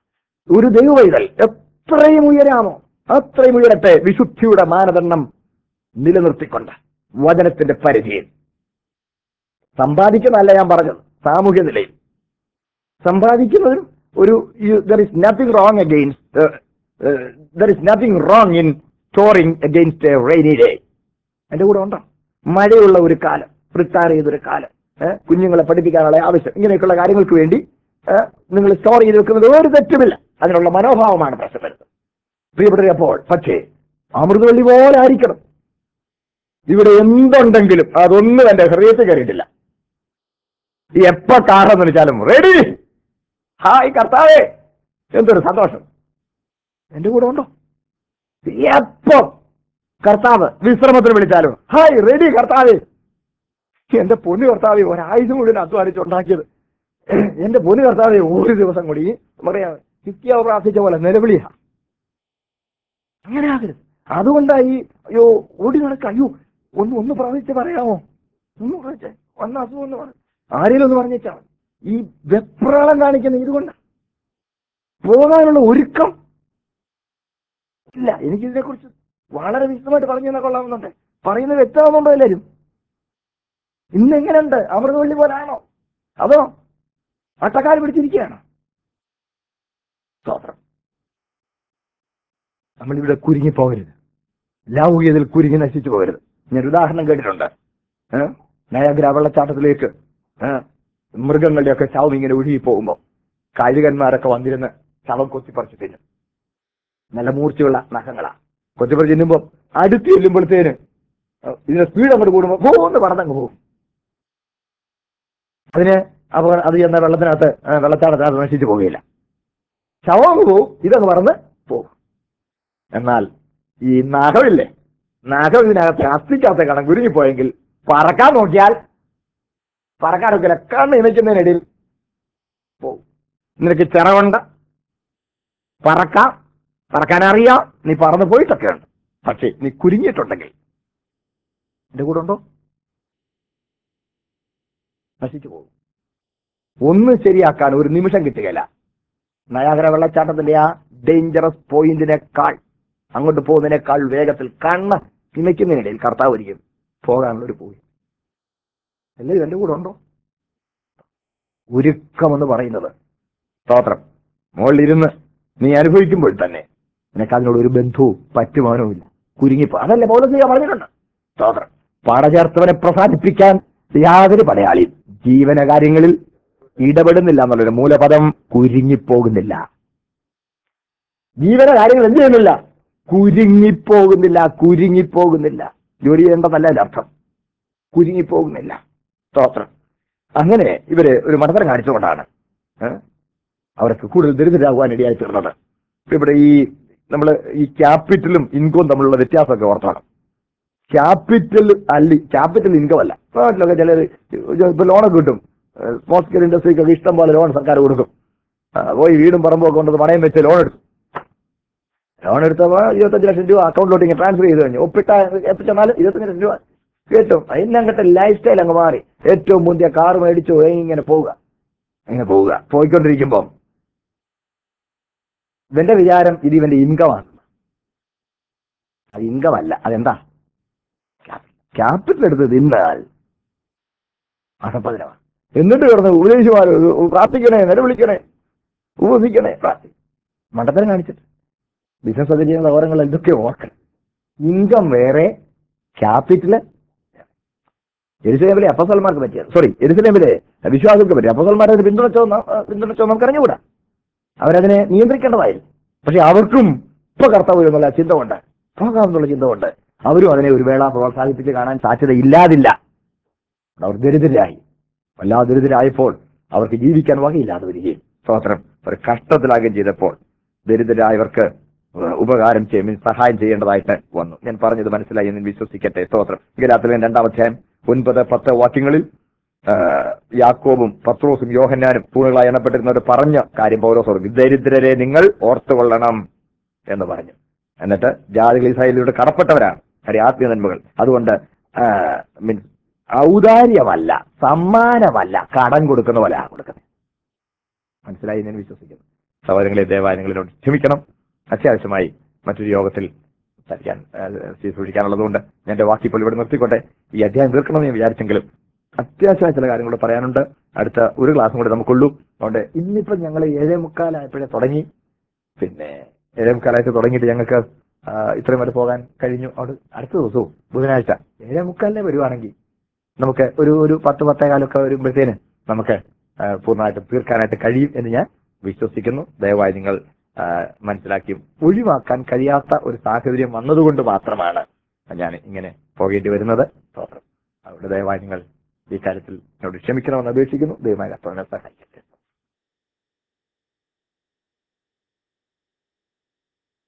[SPEAKER 1] ഒരു ദൈവവൈതൽ എത്രയും ഉയരാമോ അത്രയും ഉയരട്ടെ വിശുദ്ധിയുടെ മാനദണ്ഡം നിലനിർത്തിക്കൊണ്ട് വചനത്തിന്റെ പരിധിയിൽ സമ്പാദിക്കുന്നതല്ല ഞാൻ പറഞ്ഞത് സാമൂഹ്യ നിലയിൽ സമ്പാദിക്കുന്നതിനും ഒരു there is nothing wrong against there is nothing wrong in storing against a rainy day എന്റെ കൂടെ ഉണ്ടോ മഴയുള്ള ഒരു കാലം റിട്ടയർ ചെയ്തൊരു കാലം ഏ, കുഞ്ഞുങ്ങളെ പഠിപ്പിക്കാനുള്ള ആവശ്യം ഇങ്ങനെയൊക്കെയുള്ള കാര്യങ്ങൾക്ക് വേണ്ടി നിങ്ങൾ സ്റ്റോർ ചെയ്ത് വെക്കുന്നത് ഒരു തെറ്റുമില്ല അതിനുള്ള മനോഭാവമാണ് പ്രശ്നം വരുന്നത് പ്രിയപ്പെട്ടവരെ അപ്പോൾ പക്ഷേ അമൃതവള്ളി പോലെ ആയിരിക്കണം ഇവിടെ എന്തുണ്ടെങ്കിലും അതൊന്നും എന്റെ ഹൃദയത്തിൽ കയറിയിട്ടില്ല എപ്പോ കാറെന്ന് വെച്ചാലും റെഡി ഹായ് കർത്താവേ എന്തൊരു സന്തോഷം എന്റെ കൂടെ ഉണ്ടോ എപ്പോ കർത്താവ് വിശ്രമത്തിന് വിളിച്ചാലും ഹായ് റെഡി കർത്താവേ എന്റെ പൊന്നു കർത്താവെ ഒരാഴ്ച മുഴുവൻ അധ്വാനിച്ചുണ്ടാക്കിയത് എന്റെ പൊന്നു കർത്താവെ ഒരു ദിവസം കൂടി പറയാ ഹിക്കിയാവ് പ്രാർത്ഥിച്ച പോലെ നിലവിളിയാ അങ്ങനെ ആകരുത് അതുകൊണ്ടായി അയ്യോ ഓടി നടക്ക അയ്യോ ഒന്ന് ഒന്ന് പ്രാർത്ഥിച്ച് പറയാമോ ഒന്ന് പ്രാർത്ഥിച്ചേ ഒന്ന് അസുഖം ഒന്ന് പറഞ്ഞു ആരെങ്കിലും ഒന്ന് പറഞ്ഞേച്ചാ മതി. ഈ വെപ്രാളം കാണിക്കുന്ന ഇതുകൊണ്ട് പോകാനുള്ള ഒരുക്കം ഇല്ല എനിക്കിതിനെ കുറിച്ച് വളരെ വിശദമായിട്ട് പറഞ്ഞു തന്നെ കൊള്ളാമെന്നുണ്ട് പറയുന്നത് വ്യക്തമാകുന്നുണ്ടോ എല്ലാവരും ഇന്ന് എങ്ങനെയുണ്ട് അമൃതവള്ളി പോലാണോ അതോ അട്ടക്കാൽ പിടിച്ചിരിക്കുകയാണോ സ്തോത്രം നമ്മളിവിടെ കുരുങ്ങി പോകരുത് ലൗകികതയിൽ കുരുങ്ങി നശിച്ചു പോകരുത് ഞാൻ ഒരു ഉദാഹരണം കേട്ടിട്ടുണ്ട് ഏഹ് നയാഗ്ര വെള്ളച്ചാട്ടത്തിലേക്ക് ഏഹ് മൃഗങ്ങളുടെയൊക്കെ ശവം ഇങ്ങനെ ഒഴുകി പോകുമ്പോൾ കഴുകന്മാരൊക്കെ വന്നിരുന്ന് ശവം കൊത്തിപ്പറിച്ച് തിന്നും നല്ല മൂർച്ചയുള്ള നഖങ്ങളാ കൊത്തിപ്പറിച്ച് തിന്നുമ്പോൾ അടുത്ത് ചെല്ലുമ്പോഴത്തേന് ഏഹ് ഇതിന്റെ സ്പീഡ് അങ്ങോട്ട് കൂടുമ്പോൾ പോകുന്ന പറന്നങ്ങ് പോകും അതിന് അപ്പൊ അത് ചെന്ന വെള്ളത്തിനകത്ത് ഏഹ് വെള്ളച്ചാട്ടത്തിനകത്ത് നശിച്ചു പോവുകയില്ല ശവം അങ്ങ് പോവും ഇതങ്ങ് പറന്ന് പോകും എന്നാൽ ഈ നഖമില്ലേ നഖം ഇതിനകത്ത് അസ്ഥിക്കകത്ത് കണം കുരുങ്ങിപ്പോയെങ്കിൽ പറക്കാൻ നോക്കിയാൽ പറക്കാനൊക്കെ കണ്ണ് ഇണയ്ക്കുന്നതിനിടയിൽ പോവും നിനക്ക് ചിറകുണ്ട് പറക്കാം പറക്കാൻ അറിയാം നീ പറന്ന് പോയിട്ടൊക്കെ ഉണ്ട് പക്ഷേ നീ കുരുങ്ങിയിട്ടുണ്ടെങ്കിൽ എന്റെ കൂടെ ഉണ്ടോ നശിച്ചു പോകും ഒന്ന് ശരിയാക്കാൻ ഒരു നിമിഷം കിട്ടുകയില്ല നയാഗര വെള്ളച്ചാട്ടത്തിന്റെ ആ ഡേഞ്ചറസ് പോയിന്റിനേക്കാൾ അങ്ങോട്ട് പോകുന്നതിനേക്കാൾ വേഗത്തിൽ കണ്ണ് ഇണയ്ക്കുന്നതിനിടയിൽ കർത്താവ് ഒരിക്കും പോകാനുള്ള ഒരു പോയി എല്ലാവരും എന്റെ കൂടെ ഉണ്ടോ ഒരുക്കമെന്ന് പറയുന്നത് സ്തോത്രം മുകളിലിരുന്ന് നീ അനുഭവിക്കുമ്പോൾ തന്നെ നിനക്ക് അതിനോട് ഒരു ബന്ധവും പറ്റുമാനവും ഇല്ല കുരുങ്ങിപ്പോ അതല്ലേ പൗലസിക പറഞ്ഞിട്ടുണ്ട് സ്തോത്രം പാടചേർത്തവനെ പ്രസാദിപ്പിക്കാൻ യാതൊരു പടയാളിയും ജീവന കാര്യങ്ങളിൽ ഇടപെടുന്നില്ല എന്നുള്ളൊരു മൂലപദം കുരുങ്ങിപ്പോകുന്നില്ല ജീവന കാര്യങ്ങൾ എന്ത് ചെയ്യുന്നില്ല കുരുങ്ങിപ്പോകുന്നില്ല കുരുങ്ങിപ്പോകുന്നില്ല ജോലി ചെയ്യേണ്ടതല്ല അതിന്റെ അർത്ഥം കുരുങ്ങിപ്പോകുന്നില്ല സ്തോത്രം അങ്ങനെ ഇവര് ഒരു മടത്തരം കാണിച്ചുകൊണ്ടാണ് ഏ? അവർക്ക് കൂടുതൽ ദരിദ്രരാകുവാൻ ഇടയായി തീർന്നത് ഇവിടെ ഈ നമ്മൾ ഈ ക്യാപിറ്റലും ഇൻകവും തമ്മിലുള്ള വ്യത്യാസമൊക്കെ ഓർത്തണം ക്യാപിറ്റൽ അല്ല ക്യാപിറ്റൽ ഇൻകം അല്ല നാട്ടിലൊക്കെ ചിലർ ഇപ്പൊ ലോണൊക്കെ കിട്ടും സ്മോൾ സ്കെയിൽ ഇൻഡസ്ട്രിക്കൊക്കെ ഇഷ്ടം പോലെ ലോൺ സർക്കാർ കൊടുക്കും ആ, പോയി വീടും പറമ്പും ഒക്കെ കൊണ്ടത് പണയം വെച്ച് ലോൺ എടുക്കും ലോൺ എടുത്തപ്പോ ഇരുപത്തഞ്ച് ലക്ഷം രൂപ അക്കൗണ്ടിലോട്ട് ഇങ്ങനെ ട്രാൻസ്ഫർ ചെയ്ത് കഴിഞ്ഞു ഒപ്പിട്ട എപ്പിച്ചെന്നാൽ ഇരുപത്തഞ്ച് ലക്ഷം രൂപ കേട്ടോ അതിനങ്ങട്ട് ലൈഫ് സ്റ്റൈൽ അങ്ങ് മാറി ഏറ്റവും മുന്തിയ കാർ മേടിച്ചു ഇങ്ങനെ പോവുക ഇങ്ങനെ പോവുക പോയിക്കൊണ്ടിരിക്കുമ്പോൾ ഇവന്റെ വിചാരം ഇത് ഇവന്റെ ഇൻകമാണ് അത് ഇൻകം അല്ല അതെന്താ ക്യാപിറ്റൽ എടുത്ത് തിന്നാൽ അസംപതിനമാണ് എന്നിട്ട് കിടന്ന് ഉപദേശിമാരോ പ്രാർത്ഥിക്കണേ നിലവിളിക്കണേ ഉപസിക്കണേ പ്രാർത്ഥി മണ്ടത്തരം കാണിച്ചിട്ട് ബിസിനസ് ഒക്കെ ചെയ്യുന്ന ഓരങ്ങൾ എന്തൊക്കെ ഓർക്കണം ഇൻകം വേറെ ക്യാപിറ്റല് എരുസലേമിലെ അപ്പസൽമാർക്ക് പറ്റിയത് സോറി എരുസലേമിലെ വിശ്വാസികൾക്ക് പറ്റി അപ്പസൽമാരെ അത് പിന്തുണച്ചോ ന- പിന്തുണച്ചോ നമുക്ക് അറിഞ്ഞുകൂടാ അവരതിനെ നിയന്ത്രിക്കേണ്ടതായിരുന്നു പക്ഷെ അവർക്കും ഇപ്പൊ കർത്താവ് എന്നുള്ള ചിന്ത കൊണ്ട് പോകാമെന്നുള്ള ചിന്ത കൊണ്ട് അവരും അതിനെ ഒരു വേള പ്രോത്സാഹിപ്പിച്ച് കാണാൻ സാധ്യത ഇല്ലാതില്ല അവർ ദരിദ്രരായി വല്ലാതെ ദരിദ്രരായപ്പോൾ അവർക്ക് ജീവിക്കാൻ വകയില്ലാതെ വരികയും സ്തോത്രം ഒരു കഷ്ടത്തിലാകുകയും ചെയ്തപ്പോൾ ദരിദ്രരായവർക്ക് ഉപകാരം ചെയ്യും സഹായം ചെയ്യേണ്ടതായിട്ട് വന്നു ഞാൻ പറഞ്ഞത് മനസ്സിലായി എന്ന് വിശ്വസിക്കട്ടെ സ്തോത്രം ഗലാത്തിലെ രണ്ടാം അധ്യായം ഒൻപത് പത്ത് വാക്യങ്ങളിൽ ആ, യാക്കോബും പത്രോസും യോഹന്നാനും തൂണുകളായി എണ്ണപ്പെട്ടിരുന്നവർ പറഞ്ഞ കാര്യം പൗലോസ് പറഞ്ഞു ദരിദ്രരെ നിങ്ങൾ ഓർത്തുകൊള്ളണം എന്ന് പറഞ്ഞു എന്നിട്ട് ജാതികൾ ഇസ്രായേലിലൂടെ കടപ്പെട്ടവരാണ് കാര്യം ആത്മീയ നന്മകൾ അതുകൊണ്ട് മീൻസ് ഔദാര്യമല്ല സമ്മാനമല്ല കടം കൊടുക്കുന്ന പോലെ കൊടുക്കുന്നത് മനസ്സിലായി ഞാൻ വിശ്വസിക്കുന്നു സഹോദരങ്ങളെ ദയവായി നിങ്ങളിനോട് ക്ഷമിക്കണം അത്യാവശ്യമായി മറ്റൊരു യോഗത്തിൽ സംസാരിക്കാൻ സൂക്ഷിക്കാനുള്ളതുകൊണ്ട് ഞാൻ എന്റെ വാക്കി ഇപ്പോൾ ഇവിടെ നിർത്തിക്കോട്ടെ ഈ അധ്യായം തീർക്കണമെന്ന് ഞാൻ വിചാരിച്ചെങ്കിലും അത്യാവശ്യമായ ചില കാര്യങ്ങൾ പറയാനുണ്ട് അടുത്ത ഒരു ക്ലാസ്സും കൂടെ നമുക്കുള്ളൂ അതുകൊണ്ട് ഇന്നിപ്പോ ഞങ്ങൾ ഏഴേ മുക്കാലായപ്പോഴേ തുടങ്ങി പിന്നെ ഏഴേ മുക്കാലായിട്ട് തുടങ്ങിയിട്ട് ഞങ്ങൾക്ക് ആ, ഇത്രയും വരെ പോകാൻ കഴിഞ്ഞു അവിടെ അടുത്ത ദിവസവും ബുധനാഴ്ച ഏഴേ മുക്കാലിനെ വരുവാണെങ്കിൽ നമുക്ക് ഒരു ഒരു പത്ത് പത്തേകാലൊക്കെ വരുമ്പോഴത്തേന് നമുക്ക് ആ, പൂർണ്ണമായിട്ടും തീർക്കാനായിട്ട് കഴിയും എന്ന് ഞാൻ വിശ്വസിക്കുന്നു ദയവായി നിങ്ങൾ ആ, മനസ്സിലാക്കി ഒഴിവാക്കാൻ കഴിയാത്ത ഒരു സാഹചര്യം വന്നതുകൊണ്ട് മാത്രമാണ് ഞാൻ ഇങ്ങനെ പോകേണ്ടി വരുന്നത് സ്തോത്രം അതുകൊണ്ട് ദയവായി നിങ്ങൾ ഈ കാര്യത്തിൽ എന്നോട് ക്ഷമിക്കണമെന്ന് അപേക്ഷിക്കുന്നു ദയവായി കർത്താവിനെ സഹായിക്കട്ടെ